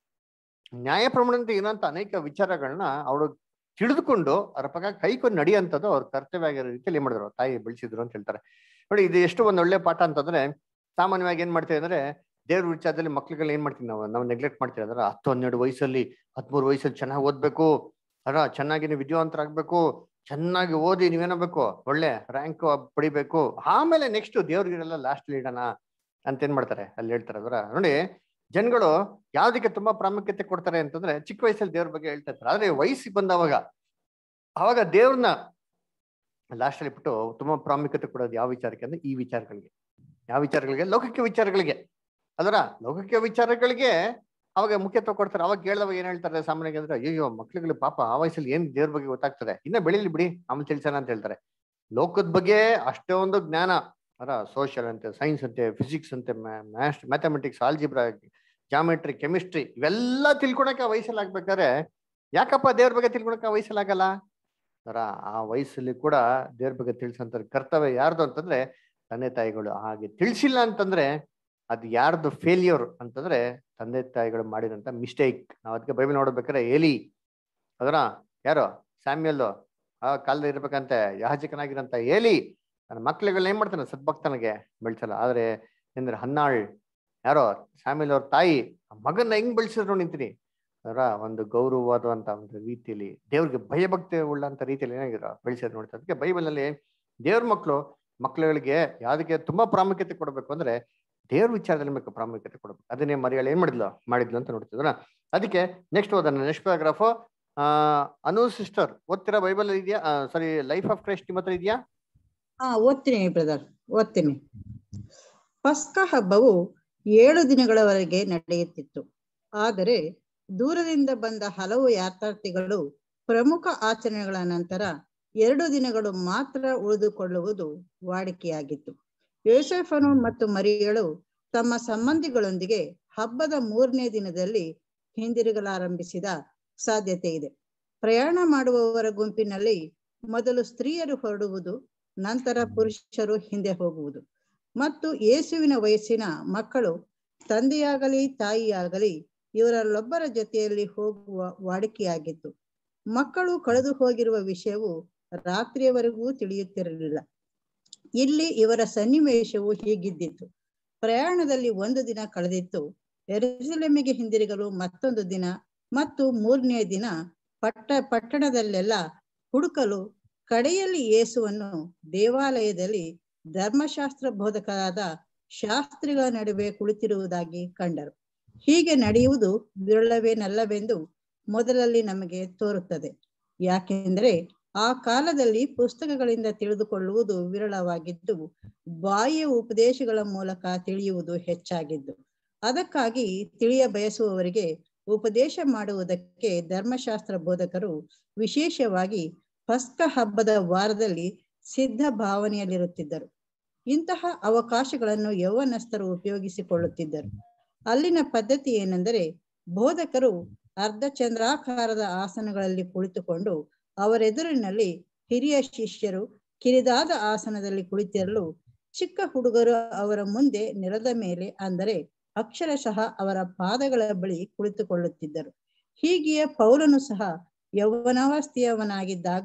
ನ್ಯಾಯ ಪ್ರಮಾಣದ ಏನಂತ ಅನೇಕ ವಿಚಾರಗಳನ್ನ ಅವಳು ತಿಳಿದುಕೊಂಡು ಅದ್ರ ಪ್ರಕಾರ ಕೈಕೊಂಡು ನಡೆಯುವಂಥದ್ದು ಅವ್ರ ಕರ್ತವ್ಯ ಆಗಿರೋ ರೀತಿಯಲ್ಲಿ ಏನ್ ಮಾಡಿದ್ರು ತಾಯಿ ಬೆಳೆಸಿದ್ರು ಅಂತ ಹೇಳ್ತಾರೆ ನೋಡಿ ಇದು ಎಷ್ಟು ಒಂದು ಒಳ್ಳೆ ಪಾಠ ಅಂತಂದ್ರೆ ಸಾಮಾನ್ಯವಾಗಿ ಏನ್ ಮಾಡ್ತೀವಿ ಅಂದ್ರೆ ದೇವ್ರ ವಿಚಾರದಲ್ಲಿ ಮಕ್ಳುಗಳು ಏನ್ ಮಾಡ್ತೀವಿ ನಾವು ನಾವು ನೆಗ್ಲೆಕ್ಟ್ ಮಾಡ್ತೀವಿ ಅಂದ್ರೆ ಹತ್ತು ಹನ್ನೆರಡು ವಯಸ್ಸಲ್ಲಿ ಹದಿಮೂರು ವಯಸ್ಸಲ್ಲಿ ಚೆನ್ನಾಗಿ ಓದ್ಬೇಕು ಅರ ಚೆನ್ನಾಗಿ ನೀವು ವಿದ್ಯಾವಂತರಾಗ್ಬೇಕು ಚೆನ್ನಾಗಿ ಓದಿ ನೀವೇನಾಗಬೇಕು ಒಳ್ಳೆ ರ್ಯಾಂಕ್ ಪಡಿಬೇಕು ಆಮೇಲೆ ನೆಕ್ಸ್ಟ್ ದೇವ್ರಿಗೆಲ್ಲ ಲಾಸ್ಟ್ ಇಡೋಣ ಅಂತ ಏನ್ ಮಾಡ್ತಾರೆ ಅಲ್ಲಿ ಹೇಳ್ತಾರೆ ಅದರ ನೋಡಿ ಜನಗಳು ಯಾವ್ದಕ್ಕೆ ತುಂಬಾ ಪ್ರಾಮುಖ್ಯತೆ ಕೊಡ್ತಾರೆ ಅಂತಂದ್ರೆ ಚಿಕ್ಕ ವಯಸ್ಸಲ್ಲಿ ದೇವ್ರ ಬಗ್ಗೆ ಹೇಳ್ತಾ ಇರ್ತಾರೆ ಆದ್ರೆ ವಯಸ್ಸಿಗೆ ಬಂದವಾಗ ಅವಾಗ ದೇವ್ರನ್ನ ಲಾಸ್ಟ್ ಅಲ್ಲಿ ಬಿಟ್ಟು ತುಂಬಾ ಪ್ರಾಮುಖ್ಯತೆ ಕೊಡೋದು ಯಾವ ವಿಚಾರಕ್ಕೆ ಅಂದ್ರೆ ಈ ವಿಚಾರಗಳಿಗೆ ಯಾವ ವಿಚಾರಗಳಿಗೆ ಲೌಕಿಕ ವಿಚಾರಗಳಿಗೆ ಅದರ ಲೌಕಿಕ ವಿಚಾರಗಳಿಗೆ ಅವಾಗ ಮುಖ್ಯತ್ವ ಕೊಡ್ತಾರೆ ಅವಾಗ ಕೇಳಿದವಾಗ ಏನ್ ಹೇಳ್ತಾರೆ ಸಾಮಾನ್ಯವಾಗಿ ಅಂದ್ರೆ ಅಯ್ಯೋ ಮಕ್ಳುಗಳು ಪಾಪ ಆ ವಯಸ್ಸಲ್ಲಿ ಏನ್ ದೇವ್ರ ಬಗ್ಗೆ ಗೊತ್ತಾಗ್ತದೆ ಇನ್ನ ಬೆಳಿಲಿ ಬಿಡಿ ಆಮೇಲೆ ತಿಳಿಸೋಣ ಅಂತ ಹೇಳ್ತಾರೆ ಲೋಕದ ಬಗ್ಗೆ ಅಷ್ಟೇ ಒಂದು ಜ್ಞಾನ ಅರ ಸೋಷಿಯಲ್ ಅಂತೆ ಸೈನ್ಸ್ ಅಂತೆ ಫಿಸಿಕ್ಸ್ ಅಂತೆ math mathematics algebra geometry chemistry ಇವೆಲ್ಲ ತಿಳ್ಕೊಳಕ್ಕೆ ಆ ವಯಸ್ಸಲ್ಲಿ ಆಗ್ಬೇಕಾದ್ರೆ ಯಾಕಪ್ಪ ದೇವ್ರ ಬಗ್ಗೆ ತಿಳ್ಕೊಳಕ್ಕೆ ಆ ವಯಸ್ಸಲ್ಲಿ ಆಗಲ್ಲ ಅರ ಆ ವಯಸ್ಸಲ್ಲಿ ಕೂಡ ದೇವ್ರ ಬಗ್ಗೆ ತಿಳಿಸಂತ ಕರ್ತವ್ಯ ಯಾರ್ದು ಅಂತಂದ್ರೆ ತಂದೆ ತಾಯಿಗಳು ಹಾಗೆ ತಿಳಿಸಿಲ್ಲ ಅಂತಂದ್ರೆ ಅದು ಯಾರ್ದು ಫೇಲ್ಯೂರ್ ಅಂತಂದ್ರೆ ತಂದೆ ತಾಯಿಗಳು ಮಾಡಿದಂತ ಮಿಸ್ಟೇಕ್ ನಾವ್ ಅದಕ್ಕೆ ಬೈಬಲ್ ನೋಡ್ಬೇಕಾದ್ರೆ ಏಲಿ ಅದರ ಯಾರು ಸ್ಯಾಮ್ಯಲ್ ಆ ಕಾಲದಲ್ಲಿ ಇರ್ಬೇಕಂತೆ ಯಾಜಕನಾಗಿರಂತ ಏಲಿ ನನ್ನ ಮಕ್ಳುಗಳನ್ನ ಏನ್ ಮಾಡ್ತಾನೆ ಸದ್ಭಕ್ತನಿಗೆ ಬೆಳ್ಸಲ್ಲ ಆದ್ರೆ ಅಂದ್ರೆ ಹನ್ನಾಳ್ ಯಾರೋ ಸ್ಯಾಮ್ಯಲ್ ಅವ್ರ ತಾಯಿ ಆ ಮಗನ್ನ ಹೆಂಗ್ ಬೆಳೆಸಿದ್ರು ನಿಂತೀನಿ ಅದರ ಒಂದು ಗೌರವವಾದಂತ ಒಂದು ರೀತಿಯಲ್ಲಿ ದೇವ್ರಿಗೆ ಭಯಭಕ್ತಿ ಉಳ್ಳಂತ ರೀತಿಯಲ್ಲಿ ಏನಾಗಿರೋ ಬೆಳೆಸಿದ್ರು ನೋಡ್ತಾರೆ ಅದಕ್ಕೆ ಬೈಬಲ್ ಅಲ್ಲಿ ದೇವ್ರ ಮಕ್ಕಳು ಮಕ್ಳುಗಳಿಗೆ ಯಾವ್ದಕ್ಕೆ ತುಂಬಾ ಪ್ರಾಮುಖ್ಯತೆ ಕೊಡಬೇಕು ಅಂದ್ರೆ ದೇವ್ರ ವಿಚಾರದಲ್ಲಿ ಬೇಕು ಪ್ರಾಮುಖ್ಯತೆ ಕೊಡಬೇಕು ಅದನ್ನೇ ಮರಿಯಾಳು ಏನ್ ಮಾಡಿದ್ಲು ಮಾಡಿದ್ಲು ಅಂತ ನೋಡ್ತಿದ್ರ ಅದಕ್ಕೆ ನೆಕ್ಸ್ಟ್ ಓದೋಣ ನೆಕ್ಸ್ಟ್ ಪ್ಯಾರಾಗ್ರಾಫ್ ಆ ಅನು ಸಿಸ್ಟರ್ ಓದ್ತೀರಾ ಬೈಬಲ್ ಇದೆಯಾ ಸಾರಿ ಲೈಫ್ ಆಫ್ ಕ್ರೈಸ್ಟ್ ನಿಮ್ಮ ಹತ್ರ ಇದೆಯಾ ಹಾ ಓದ್ತೀನಿ ಬ್ರದರ್ ಓದ್ತೀನಿ ಪಸ್ಕ ಹಬ್ಬವು ಏಳು ದಿನಗಳವರೆಗೆ ನಡೆಯುತ್ತಿತ್ತು ಆದರೆ ದೂರದಿಂದ ಬಂದ ಹಲವು ಯಾತ್ರಾರ್ಥಿಗಳು ಪ್ರಮುಖ ಆಚರಣೆಗಳ ನಂತರ ಎರಡು ದಿನಗಳು ಮಾತ್ರ ಉಳಿದುಕೊಳ್ಳುವುದು ವಾಡಿಕೆಯಾಗಿತ್ತು ಯೋಸೆಫನು ಮತ್ತು ಮರಿಯಳು ತಮ್ಮ ಸಂಬಂಧಿಗಳೊಂದಿಗೆ ಹಬ್ಬದ ಮೂರನೇ ದಿನದಲ್ಲಿ ಹಿಂದಿರುಗಲಾರಂಭಿಸಿದ ಸಾಧ್ಯತೆ ಇದೆ ಪ್ರಯಾಣ ಮಾಡುವವರ ಗುಂಪಿನಲ್ಲಿ ಮೊದಲು ಸ್ತ್ರೀಯರು ಹೊರಡುವುದು ನಂತರ ಪುರುಷರು ಹಿಂದೆ ಹೋಗುವುದು ಮತ್ತು ಯೇಸುವಿನ ವಯಸ್ಸಿನ ಮಕ್ಕಳು ತಂದೆಯಾಗಲಿ ತಾಯಿಯಾಗಲಿ ಇವರಲ್ಲೊಬ್ಬರ ಜೊತೆಯಲ್ಲಿ ಹೋಗುವ ವಾಡಿಕೆಯಾಗಿತ್ತು ಮಕ್ಕಳು ಕಳೆದು ಹೋಗಿರುವ ವಿಷಯವು ರಾತ್ರಿಯವರೆಗೂ ತಿಳಿಯುತ್ತಿರಲಿಲ್ಲ ಇಲ್ಲಿ ಇವರ ಸನ್ನಿವೇಶವು ಹೀಗಿದ್ದಿತ್ತು ಪ್ರಯಾಣದಲ್ಲಿ ಒಂದು ದಿನ ಕಳೆದಿತ್ತು ಎರುಸಲೇಮಿಗೆ ಹಿಂದಿರುಗಲು ಮತ್ತೊಂದು ದಿನ ಮತ್ತು ಮೂರನೇ ದಿನ ಪಟ್ಟ ಪಟ್ಟಣದಲ್ಲೆಲ್ಲ ಹುಡುಕಲು ಕಡೆಯಲ್ಲಿ ಯೇಸುವನ್ನು ದೇವಾಲಯದಲ್ಲಿ ಧರ್ಮಶಾಸ್ತ್ರ ಬೋಧಕರಾದ ಶಾಸ್ತ್ರಿಗಳ ನಡುವೆ ಕುಳಿತಿರುವುದಾಗಿ ಕಂಡರು ಹೀಗೆ ನಡೆಯುವುದು ವಿರಳವೇನಲ್ಲವೆಂದು ಮೊದಲಲ್ಲಿ ನಮಗೆ ತೋರುತ್ತದೆ ಯಾಕೆಂದರೆ ಆ ಕಾಲದಲ್ಲಿ ಪುಸ್ತಕಗಳಿಂದ ತಿಳಿದುಕೊಳ್ಳುವುದು ವಿರಳವಾಗಿದ್ದು ಬಾಹ್ಯ ಉಪದೇಶಗಳ ಮೂಲಕ ತಿಳಿಯುವುದು ಹೆಚ್ಚಾಗಿದ್ದು ಅದಕ್ಕಾಗಿ ತಿಳಿಯ ಬಯಸುವವರಿಗೆ ಉಪದೇಶ ಮಾಡುವುದಕ್ಕೆ ಧರ್ಮಶಾಸ್ತ್ರ ಬೋಧಕರು ವಿಶೇಷವಾಗಿ ಪಸ್ಕ ಹಬ್ಬದ ವಾರದಲ್ಲಿ ಸಿದ್ಧ ಭಾವನೆಯಲ್ಲಿರುತ್ತಿದ್ದರು ಇಂತಹ ಅವಕಾಶಗಳನ್ನು ಯೌವನಸ್ಥರು ಉಪಯೋಗಿಸಿಕೊಳ್ಳುತ್ತಿದ್ದರು ಅಲ್ಲಿನ ಪದ್ಧತಿ ಏನೆಂದರೆ ಬೋಧಕರು ಅರ್ಧ ಚಂದ್ರಾಕಾರದ ಆಸನಗಳಲ್ಲಿ ಕುಳಿತುಕೊಂಡು ಅವರೆದುರಿನಲ್ಲಿ ಹಿರಿಯ ಶಿಷ್ಯರು ಕಿರಿದಾದ ಆಸನದಲ್ಲಿ ಕುಳಿತಿರಲು ಚಿಕ್ಕ ಹುಡುಗರು ಅವರ ಮುಂದೆ ನೆಲದ ಮೇಲೆ ಅಂದರೆ ಅಕ್ಷರಶಃ ಅವರ ಪಾದಗಳ ಬಳಿ ಕುಳಿತುಕೊಳ್ಳುತ್ತಿದ್ದರು ಹೀಗೆಯೇ ಪೌಲನು ಸಹ ಯೌವನಾವಸ್ಥೆಯವನಾಗಿದ್ದಾಗ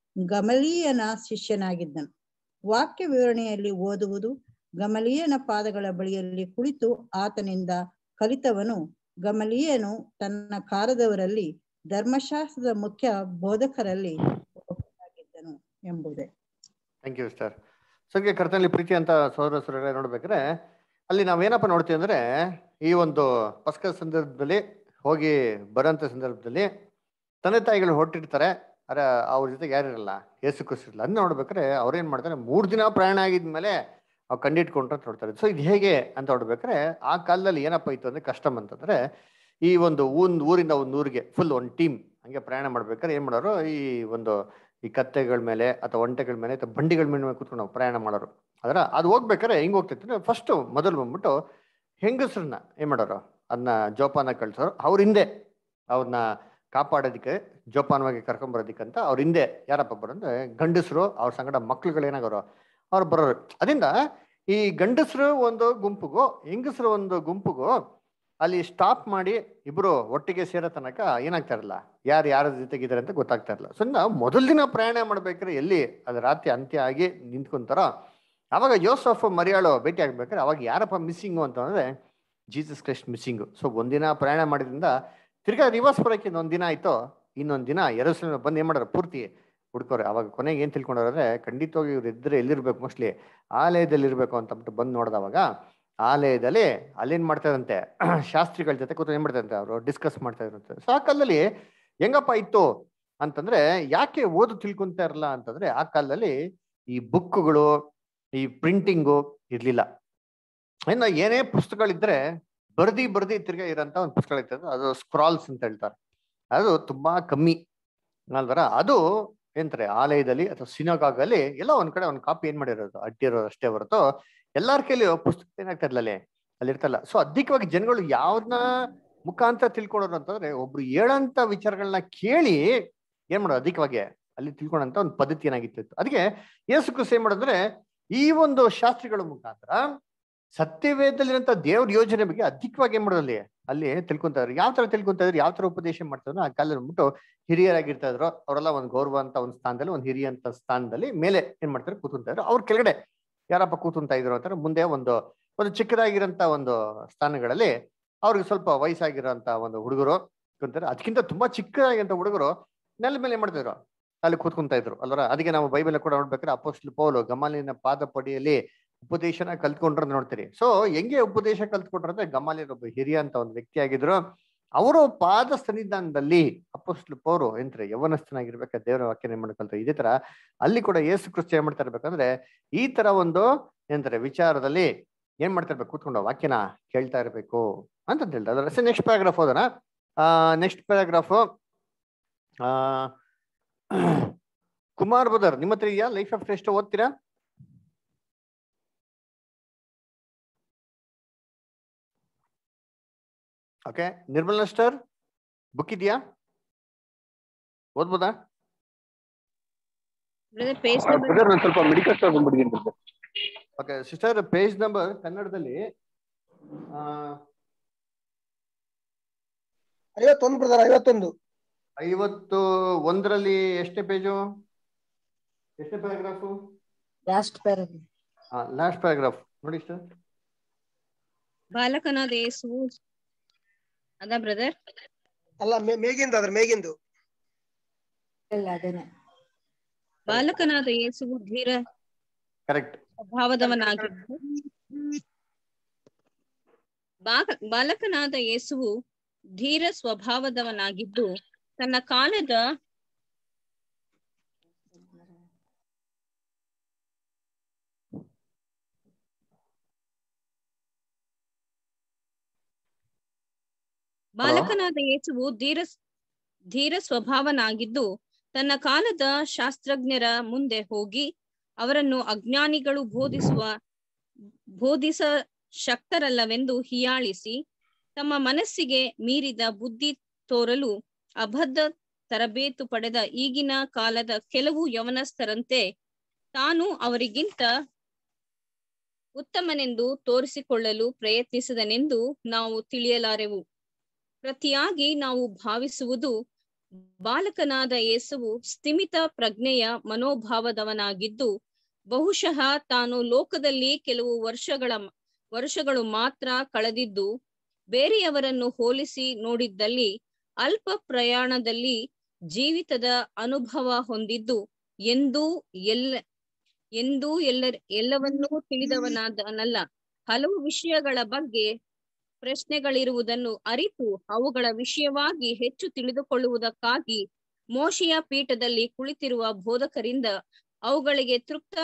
ಗಮಲೀಯನ ಶಿಷ್ಯನಾಗಿದ್ದನು ವಾಕ್ಯ ವಿವರಣೆಯಲ್ಲಿ ಓದುವುದು ಗಮಲೀಯನ ಪಾದಗಳ ಬಳಿಯಲ್ಲಿ ಕುಳಿತು ಆತನಿಂದ ಕಲಿತವನು ಗಮಲೀಯನು ತನ್ನ ಕಾಲದವರಲ್ಲಿ ಧರ್ಮಶಾಸ್ತ್ರದ ಮುಖ್ಯ ಬೋಧಕರಲ್ಲಿ ಒಬ್ಬನಾಗಿದ್ದನು ಎಂಬುದೇ ಥ್ಯಾಂಕ್ ಯು ಸರ್ ಸದ್ಯ ಕರ್ತನಲ್ಲಿ ಪ್ರೀತಿ ಅಂತ ಸಹೋದರ ಸಹೋದರರೇ ನೋಡ್ಬೇಕಾದ್ರೆ ಅಲ್ಲಿ ನಾವೇನಪ್ಪ ನೋಡ್ತೀವಿ ಅಂದ್ರೆ ಈ ಒಂದು ಪಸ್ಕ ಸಂದರ್ಭದಲ್ಲಿ ಹೋಗಿ ಬರೋಂಥ ಸಂದರ್ಭದಲ್ಲಿ ತಂದೆ ತಾಯಿಗಳು ಹೊರಟಿರ್ತಾರೆ ಅರೆ ಅವ್ರ ಜೊತೆಗೆ ಯಾರಿರಲ್ಲ ಏಸು ಕ್ರಿಸ್ತಿರಲ್ಲ ಅದನ್ನ ನೋಡ್ಬೇಕಾದ್ರೆ ಅವ್ರೇನ್ ಮಾಡ್ತಾರೆ ಮೂರ್ ದಿನ ಪ್ರಯಾಣ ಆಗಿದ್ಮೇಲೆ ಅವ್ರು ಕಂಡಿಟ್ಕೊಂಡ್ರೆ ಅಂತ ನೋಡ್ತಾರೆ ಸೊ ಇದು ಹೇಗೆ ಅಂತ ನೋಡ್ಬೇಕಾದ್ರೆ ಆ ಕಾಲದಲ್ಲಿ ಏನಪ್ಪ ಇತ್ತು ಅಂದ್ರೆ ಕಷ್ಟಮ್ ಅಂತಂದ್ರೆ ಈ ಒಂದು ಒಂದ್ ಊರಿಂದ ಒಂದು ಊರಿಗೆ ಫುಲ್ ಒಂದು ಟೀಮ್ ಹಂಗೆ ಪ್ರಯಾಣ ಮಾಡ್ಬೇಕಾದ್ರೆ ಏನ್ ಮಾಡೋರು ಈ ಒಂದು ಈ ಕತ್ತೆಗಳ ಮೇಲೆ ಅಥವಾ ಒಂಟೆಗಳ ಮೇಲೆ ಅಥವಾ ಬಂಡಿಗಳ ಮೇಲೆ ಕೂತ್ಕೊಂಡು ನಾವು ಪ್ರಯಾಣ ಮಾಡೋರು ಅದರ ಅದು ಹೋಗ್ಬೇಕಾದ್ರೆ ಹೆಂಗ್ ಹೋಗ್ತಿತ್ತು ಅಂದ್ರೆ ಫಸ್ಟ್ ಮೊದಲು ಬಂದ್ಬಿಟ್ಟು ಹೆಂಗಸ್ರನ್ನ ಏನ್ ಮಾಡೋರು ಅದನ್ನ ಜೋಪಾನ ಕಳ್ಸೋರು ಅವ್ರ ಹಿಂದೆ ಅವ್ರನ್ನ ಕಾಪಾಡೋದಕ್ಕೆ ಜೋಪಾನವಾಗಿ ಕರ್ಕೊಂಬರೋದಕ್ಕಂತ ಅವ್ರ ಹಿಂದೆ ಯಾರಪ್ಪ ಬರೋಂದ್ರೆ ಗಂಡಸರು ಅವ್ರ ಸಂಗಡ ಮಕ್ಳುಗಳು ಏನಾಗೋರು ಅವ್ರು ಬರೋರು ಅದರಿಂದ ಈ ಗಂಡಸರು ಒಂದು ಗುಂಪಿಗೂ ಹೆಂಗಸರು ಒಂದು ಗುಂಪಿಗೂ ಅಲ್ಲಿ ಸ್ಟಾಪ್ ಮಾಡಿ ಇಬ್ರು ಒಟ್ಟಿಗೆ ಸೇರೋ ತನಕ ಏನಾಗ್ತಾ ಇರಲ್ಲ ಯಾರು ಯಾರ ಜೊತೆಗಿದ್ದಾರೆ ಅಂತ ಗೊತ್ತಾಗ್ತಾ ಇರಲ್ಲ ಸೊ ನಾವು ಮೊದಲ ದಿನ ಪ್ರಯಾಣ ಮಾಡ್ಬೇಕಾದ್ರೆ ಎಲ್ಲಿ ಅದು ರಾತ್ರಿ ಅಂತ್ಯ ಆಗಿ ನಿಂತ್ಕೊಂತಾರೋ ಅವಾಗ ಯೋಸಫ್ ಮರಿಯಾಳು ಭೇಟಿ ಆಗ್ಬೇಕಾದ್ರೆ ಅವಾಗ ಯಾರಪ್ಪ ಮಿಸ್ಸಿಂಗು ಅಂತಂದ್ರೆ ಜೀಸಸ್ ಕ್ರೈಸ್ಟ್ ಮಿಸ್ಸಿಂಗು ಸೊ ಒಂದಿನ ಪ್ರಯಾಣ ಮಾಡಿದ್ರಿಂದ ತಿರ್ಗಾ ರಿವರ್ಸ್ ಬರೋಕೆ ಇನ್ನೊಂದು ದಿನ ಆಯ್ತು ಇನ್ನೊಂದು ದಿನ ಎರಡು ಬಂದು ಏನ್ ಮಾಡೋರು ಪೂರ್ತಿ ಹುಡ್ಕೋರೆ ಅವಾಗ ಕೊನೆಗೆ ಏನ್ ತಿಳ್ಕೊಂಡವ್ರೆ ಖಂಡಿತವಾಗಿ ಇವ್ರು ಇದ್ರೆ ಎಲ್ಲಿರ್ಬೇಕು ಮೋಸ್ಟ್ಲಿ ಆಲಯದಲ್ಲಿ ಇರ್ಬೇಕು ಅಂತ ಅಂದ್ಬಿಟ್ಟು ಬಂದು ನೋಡಿದವಾಗ ಆಲಯದಲ್ಲಿ ಅಲ್ಲೇನ್ ಮಾಡ್ತಾ ಇದ್ರಂತೆ ಶಾಸ್ತ್ರಿಗಳ ಜೊತೆ ಕೂತು ಏನ್ ಮಾಡ್ತಾರಂತೆ ಅವರು ಡಿಸ್ಕಸ್ ಮಾಡ್ತಾ ಇದ್ರಂತೆ ಸೊ ಆ ಕಾಲದಲ್ಲಿ ಹೆಂಗಪ್ಪ ಇತ್ತು ಅಂತಂದ್ರೆ ಯಾಕೆ ಓದು ತಿಳ್ಕೊಂತಾ ಇರಲ್ಲ ಅಂತಂದ್ರೆ ಆ ಕಾಲದಲ್ಲಿ ಈ ಬುಕ್ಗಳು ಈ ಪ್ರಿಂಟಿಂಗು ಇರ್ಲಿಲ್ಲ ಇನ್ನು ಏನೇ ಪುಸ್ತಕಗಳಿದ್ರೆ ಬರ್ದಿ ಬರ್ದಿ ತಿರ್ಗಾ ಇರೋಂಥ ಒಂದು ಪುಸ್ತಕ ಇರ್ತದೆ ಅದು ಸ್ಕ್ರಾಲ್ಸ್ ಅಂತ ಹೇಳ್ತಾರೆ ಅದು ತುಂಬಾ ಕಮ್ಮಿ ಅಲ್ವರ ಅದು ಏನಂತಾರೆ ಆಲಯದಲ್ಲಿ ಅಥವಾ ಸಿನಗಾಗಲ್ಲಿ ಎಲ್ಲ ಒಂದ್ ಕಡೆ ಒಂದ್ ಕಾಪಿ ಏನ್ ಮಾಡಿರೋದು ಅಟ್ಟಿರೋದು ಅಷ್ಟೇ ಹೊರತು ಎಲ್ಲಾರ ಕೈಲಿ ಪುಸ್ತಕ ಏನಾಗ್ತಾ ಇರ್ಲಲ್ಲ ಅಲ್ಲಿ ಅಲ್ಲಿ ಇರ್ತಲ್ಲ ಸೊ ಅಧಿಕವಾಗಿ ಜನಗಳು ಯಾವ್ದನ್ನ ಮುಖಾಂತರ ತಿಳ್ಕೊಳ್ಳೋರು ಅಂತಂದ್ರೆ ಒಬ್ರು ಹೇಳಂತ ವಿಚಾರಗಳನ್ನ ಕೇಳಿ ಏನ್ ಮಾಡೋದು ಅಧಿಕವಾಗಿ ಅಲ್ಲಿ ತಿಳ್ಕೊಂಡಂತ ಒಂದು ಪದ್ಧತಿ ಏನಾಗಿತ್ತು ಅದಕ್ಕೆ ಯೇಸು ಕ್ರಿಸ್ತ ಏನ್ ಮಾಡೋದಂದ್ರೆ ಈ ಒಂದು ಶಾಸ್ತ್ರಿಗಳ ಮುಖಾಂತರ ಸತ್ಯವೇದಲ್ಲಿರಂತ ದೇವ್ರ ಯೋಜನೆ ಬಗ್ಗೆ ಅಧಿಕವಾಗಿ ಏನ್ ಮಾಡೋದಲ್ಲಿ ಅಲ್ಲಿ ತಿಳ್ಕೊಂತ ಇದ್ರು ಯಾವ ತರ ತಿಳ್ಕೊಂತ ಇದ್ರು ಯಾವ ತರ ಉಪದೇಶ ಮಾಡ್ತಾರೆ ಆ ಕಾಲದಲ್ಲಿ ಬಂದ್ಬಿಟ್ಟು ಹಿರಿಯರಾಗಿರ್ತಾ ಇದ್ರು ಅವರೆಲ್ಲ ಒಂದ್ ಗೌರವ ಅಂತ ಒಂದು ಸ್ಥಾನದಲ್ಲಿ ಒಂದು ಹಿರಿಯ ಅಂತ ಸ್ಥಾನದಲ್ಲಿ ಮೇಲೆ ಏನ್ ಮಾಡ್ತಾರೆ ಕೂತ್ಕೊಂತ ಇದ್ರು ಅವ್ರ ಕೆಳಗಡೆ ಯಾರಪ್ಪ ಕೂತ್ಕೊಂತ ಇದ್ರು ಅಂತಾರೆ ಮುಂದೆ ಒಂದು ಒಂದು ಚಿಕ್ಕದಾಗಿರೋಂತ ಒಂದು ಸ್ಥಾನಗಳಲ್ಲಿ ಅವ್ರಿಗೆ ಸ್ವಲ್ಪ ವಯಸ್ಸಾಗಿರೋಂತ ಒಂದು ಹುಡುಗರು ಕುಂತಾರೆ ಅದಕ್ಕಿಂತ ತುಂಬಾ ಚಿಕ್ಕದಾಗಿರೋಂಥ ಹುಡುಗರು ನೆಲ ಮೇಲೆ ಏನ್ ಮಾಡ್ತಿದ್ರು ಅಲ್ಲಿ ಕೂತ್ಕೊಂತ ಇದ್ರು ಅಲ್ವರ ಅದಕ್ಕೆ ನಾವು ಬೈಬಲ್ ಕೂಡ ನೋಡ್ಬೇಕಾದ್ರೆ ಅಪೋಸ್ಟ್ಲ್ ಪೌಲು ಗಮಾಲಿನ ಪಾದ ಪಡಿಯಲ್ಲಿ ಉಪದೇಶನ ಕಲ್ತ್ಕೊಂಡ್ರ ನೋಡ್ತೀರಿ ಸೊ ಹೆಂಗೆ ಉಪದೇಶ ಕಲ್ತ್ಕೊಂಡ್ರ ಅಂದ್ರೆ ಗಮಾಲಿನ ಒಬ್ಬ ಹಿರಿಯ ಅಂತ ಒಂದು ವ್ಯಕ್ತಿ ಆಗಿದ್ರು ಅವರು ಪಾದ ಸನ್ನಿಧಾನದಲ್ಲಿ ಅಪೋಸ್ಟ್ಲ್ ಪೌರು ಎಂತ್ರೆ ಯವನಸ್ಥನಾಗಿರ್ಬೇಕಾದ್ರೆ ದೇವರ ವಾಕ್ಯನ ಮಾಡ್ಕೊಳ್ತಾರೆ ಇದೇ ತರ ಅಲ್ಲಿ ಕೂಡ ಏಸು ಕ್ರಿಸ್ತ ಏನ್ ಮಾಡ್ತಾ ಇರ್ಬೇಕಂದ್ರೆ ಈ ತರ ಒಂದು ಏನಂತಾರೆ ವಿಚಾರದಲ್ಲಿ ಏನ್ ಮಾಡ್ತಾ ಇರ್ಬೇಕು ಕೂತ್ಕೊಂಡು ವಾಕ್ಯನ ಕೇಳ್ತಾ ಇರ್ಬೇಕು ಅಂತ ಹೇಳ್ತಾರೆ ಅದರ ನೆಕ್ಸ್ಟ್ ಪ್ಯಾರಾಗ್ರಾಫ್ ಹೋದನ ಆ ನೆಕ್ಸ್ಟ್ ಪ್ಯಾರಾಗ್ರಾಫ್ ಆ ಕುಮಾರ್ ಬದರ್ ನಿಮ್ಮ ಹತ್ರ ಇದೆಯಾ ಲೈಫ್ ಆಫ್ ಟೆಸ್ಟ್ ಓದ್ತೀರಾ ಓಕೆ ನಿರ್ಮಲ್ ಸ್ಟರ್ ಬುಕ್ ಇದೆಯಾ ಓದ್ಬೋದಾ ಬ್ರದರ್ ಪೇಜ್ ಬ್ರದರ್ ನಾನು ಸ್ವಲ್ಪ ಮೆಡಿಕಲ್ ಸ್ಟೋರ್ ಬಂದ್ಬಿಟ್ಟಿದ್ದೀನಿ brother okay sister page number ಕನ್ನಡದಲ್ಲಿ ಆ, ಐವತ್ತೊಂದು ಬ್ರದರ್ ಐವತ್ತೊಂದು ಐವತ್ತು ಒಂದರಲ್ಲಿ ಎಷ್ಟೇ ಪೇಜು ಎಷ್ಟೇ paragraph last paragraph last paragraph ನೋಡಿ ಸರ್ ಬಾಲಕನಾದ ಯೇಸುವು ಅದ ಬ್ರದರ್ ಅಲ್ಲ ಮೇ- ಮೇಗಿಂದ ಅದ್ರ ಮೇಗಿಂದು ಇಲ್ಲ ಅದೇನೆ ಬಾಲಕನಾದ ಯೇಸುವು ಧೀರ ಕರೆಕ್ಟ್ ಸ್ವಭಾವದವನಾಗಿದ್ದು ಬಾ- ಬಾಲಕನಾದ ಯೇಸುವು ಧೀರ ಸ್ವಭಾವದವನಾಗಿದ್ದು ತನ್ನ ಕಾಲದ ಬಾಲಕನಾದ ಯೇಸುವು ಧೀರ ಧೀರ ಸ್ವಭಾವನಾಗಿದ್ದು ತನ್ನ ಕಾಲದ ಶಾಸ್ತ್ರಜ್ಞರ ಮುಂದೆ ಹೋಗಿ ಅವರನ್ನು ಅಜ್ಞಾನಿಗಳು ಬೋಧಿಸುವ ಬೋಧಿಸ ಶಕ್ತರಲ್ಲವೆಂದು ಹೀಯಾಳಿಸಿ ತಮ್ಮ ಮನಸ್ಸಿಗೆ ಮೀರಿದ ಬುದ್ಧಿ ತೋರಲು ಅಬದ್ಧ ತರಬೇತು ಪಡೆದ ಈಗಿನ ಕಾಲದ ಕೆಲವು ಯವನಸ್ಥರಂತೆ ತಾನು ಅವರಿಗಿಂತ ಉತ್ತಮನೆಂದು ತೋರಿಸಿಕೊಳ್ಳಲು ಪ್ರಯತ್ನಿಸಿದನೆಂದು ನಾವು ತಿಳಿಯಲಾರೆವು ಪ್ರತಿಯಾಗಿ ನಾವು ಭಾವಿಸುವುದು ಬಾಲಕನಾದ ಯೇಸುವು ಸ್ಥಿಮಿತ ಪ್ರಜ್ಞೆಯ ಮನೋಭಾವದವನಾಗಿದ್ದು ಬಹುಶಃ ತಾನು ಲೋಕದಲ್ಲಿ ಕೆಲವು ವರ್ಷಗಳ ವರ್ಷಗಳು ಮಾತ್ರ ಕಳೆದಿದ್ದು ಬೇರೆಯವರನ್ನು ಹೋಲಿಸಿ ನೋಡಿದ್ದಲ್ಲಿ ಅಲ್ಪ ಪ್ರಯಾಣದಲ್ಲಿ ಜೀವಿತದ ಅನುಭವ ಹೊಂದಿದ್ದು ಎಂದೂ ಎಲ್ಲ ಎಂದೂ ಎಲ್ಲ ಎಲ್ಲವನ್ನೂ ತಿಳಿದವನಾದನಲ್ಲ ಹಲವು ವಿಷಯಗಳ ಬಗ್ಗೆ ಪ್ರಶ್ನೆಗಳಿರುವುದನ್ನು ಅರಿತು ಅವುಗಳ ವಿಷಯವಾಗಿ ಹೆಚ್ಚು ತಿಳಿದುಕೊಳ್ಳುವುದಕ್ಕಾಗಿ ಮೋಶೆಯ ಪೀಠದಲ್ಲಿ ಕುಳಿತಿರುವ ಬೋಧಕರಿಂದ ಅವುಗಳಿಗೆ ತೃಪ್ತ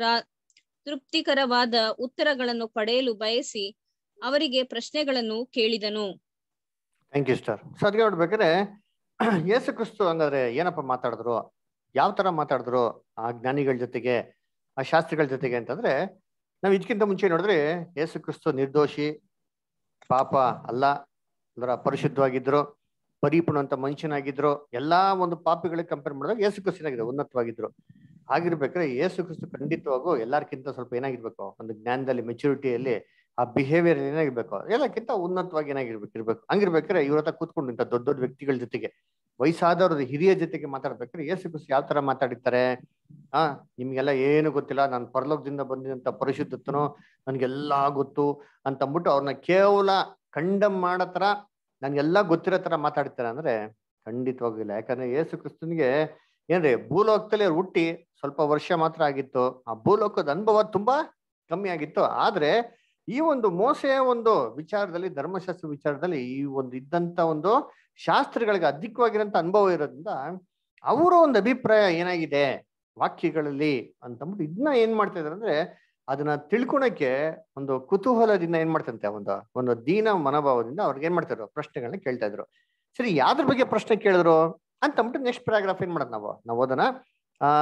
ತೃಪ್ತಿಕರವಾದ ಉತ್ತರಗಳನ್ನು ಪಡೆಯಲು ಬಯಸಿ ಅವರಿಗೆ ಪ್ರಶ್ನೆಗಳನ್ನು ಕೇಳಿದನು ಥ್ಯಾಂಕ್ ಯು ಸ್ಟಾರ್ ಸೊ ಅದಕ್ಕೆ ನೋಡ್ಬೇಕಾದ್ರೆ ಯೇಸು ಕ್ರಿಸ್ತು ಹಂಗಾದ್ರೆ ಏನಪ್ಪ ಮಾತಾಡಿದ್ರು ಯಾವ ತರ ಮಾತಾಡಿದ್ರು ಆ ಜ್ಞಾನಿಗಳ ಜೊತೆಗೆ ಆ ಶಾಸ್ತ್ರಿಗಳ ಜೊತೆಗೆ ಅಂತಂದ್ರೆ ನಾವ್ ಇದಕ್ಕಿಂತ ಮುಂಚೆ ನೋಡಿದ್ರೆ ಯೇಸು ಕ್ರಿಸ್ತು ನಿರ್ದೋಷಿ ಪಾಪ ಅಲ್ಲ ಅದರ ಪರಿಶುದ್ಧವಾಗಿದ್ರು ಪರಿಪೂರ್ಣ ಅಂತ ಮನುಷ್ಯನಾಗಿದ್ರು ಎಲ್ಲಾ ಒಂದು ಪಾಪಿಗಳಿಗೆ ಕಂಪೇರ್ ಮಾಡಿದಾಗ ಯೇಸು ಕ್ರಿಸ್ತನಾಗಿದ್ರು ಉನ್ನತವಾಗಿದ್ರು ಆಗಿರ್ಬೇಕಾದ್ರೆ ಯೇಸು ಕ್ರಿಸ್ತು ಖಂಡಿತವಾಗೂ ಎಲ್ಲಾರ್ಕಿಂತ ಸ್ವಲ್ಪ ಏನಾಗಿರ್ಬೇಕು ಒಂದು ಜ್ಞಾನದಲ್ಲಿ ಮೆಚುರಿಟಿಯಲ್ಲಿ ಆ ಬಿಹೇವಿಯರ್ ಏನಾಗಿರ್ಬೇಕು ಎಲ್ಲಕ್ಕಿಂತ ಉನ್ನತವಾಗಿ ಏನಾಗಿರ್ಬೇಕು ಇರ್ಬೇಕು ಹಂಗಿರ್ಬೇಕಾದ್ರೆ ಇವ್ರ ಹತ್ರ ಕೂತ್ಕೊಂಡು ಇಂಥ ದೊಡ್ಡ ದೊಡ್ಡ ವ್ಯಕ್ತಿಗಳ ಜೊತೆಗೆ ವಯಸ್ಸಾದವ್ರ ಹಿರಿಯ ಜೊತೆಗೆ ಮಾತಾಡ್ಬೇಕಾದ್ರೆ ಯೇಸು ಕ್ರಿಸ್ತು ಯಾವ ತರ ಮಾತಾಡಿರ್ತಾರೆ ಆ ನಿಮ್ಗೆಲ್ಲ ಏನು ಗೊತ್ತಿಲ್ಲ ನಾನು ಪರಲೋಕದಿಂದ ಬಂದಿದಂತ ಪರಿಶುದ್ಧತನೋ ನನ್ಗೆಲ್ಲಾ ಗೊತ್ತು ಅಂತ ಅಂದ್ಬಿಟ್ಟು ಅವ್ರನ್ನ ಕೇವಲ ಕಂಡಮ್ ಮಾಡೋ ತರ ನನ್ಗೆಲ್ಲ ಗೊತ್ತಿರೋ ತರ ಮಾತಾಡ್ತಾರೆ ಅಂದ್ರೆ ಖಂಡಿತವಾಗಿಲ್ಲ ಯಾಕಂದ್ರೆ ಯೇಸು ಕ್ರಿಸ್ತನಿಗೆ ಏನ್ರಿ ಭೂಲೋಕದಲ್ಲಿ ಅವ್ರು ಹುಟ್ಟಿ ಸ್ವಲ್ಪ ವರ್ಷ ಮಾತ್ರ ಆಗಿತ್ತು ಆ ಭೂಲೋಕದ ಅನುಭವ ತುಂಬಾ ಕಮ್ಮಿ ಆಗಿತ್ತು ಆದ್ರೆ ಈ ಒಂದು ಮೋಸೆಯ ಒಂದು ವಿಚಾರದಲ್ಲಿ ಧರ್ಮಶಾಸ್ತ್ರ ವಿಚಾರದಲ್ಲಿ ಈ ಒಂದು ಇದ್ದಂತ ಒಂದು ಶಾಸ್ತ್ರಗಳಿಗೆ ಅಧಿಕವಾಗಿರೋಂಥ ಅನುಭವ ಇರೋದ್ರಿಂದ ಅವರ ಒಂದು ಅಭಿಪ್ರಾಯ ಏನಾಗಿದೆ ವಾಕ್ಯಗಳಲ್ಲಿ ಅಂತಂದ್ಬಿಟ್ಟು ಇದನ್ನ ಏನ್ ಮಾಡ್ತಾ ಇದಾರೆ ಅಂದ್ರೆ ಅದನ್ನ ತಿಳ್ಕೊಳಕ್ಕೆ ಒಂದು ಕುತೂಹಲದಿಂದ ಏನ್ ಮಾಡ್ತಂತೆ ಒಂದು ಒಂದು ದೀನ ಮನೋಭಾವದಿಂದ ಅವ್ರಿಗೆ ಏನ್ ಮಾಡ್ತಾರೆ ಪ್ರಶ್ನೆಗಳನ್ನ ಕೇಳ್ತಾ ಇದ್ರು ಸರಿ ಯಾವ್ದ್ರ ಬಗ್ಗೆ ಪ್ರಶ್ನೆ ಕೇಳಿದ್ರು ಅಂತ ಅಂದ್ಬಿಟ್ಟು ನೆಕ್ಸ್ಟ್ ಪ್ಯಾರಾಗ್ರಾಫ್ ಏನ್ ಮಾಡೋದು ನಾವು ನಾವು ಓದೋಣ ಆ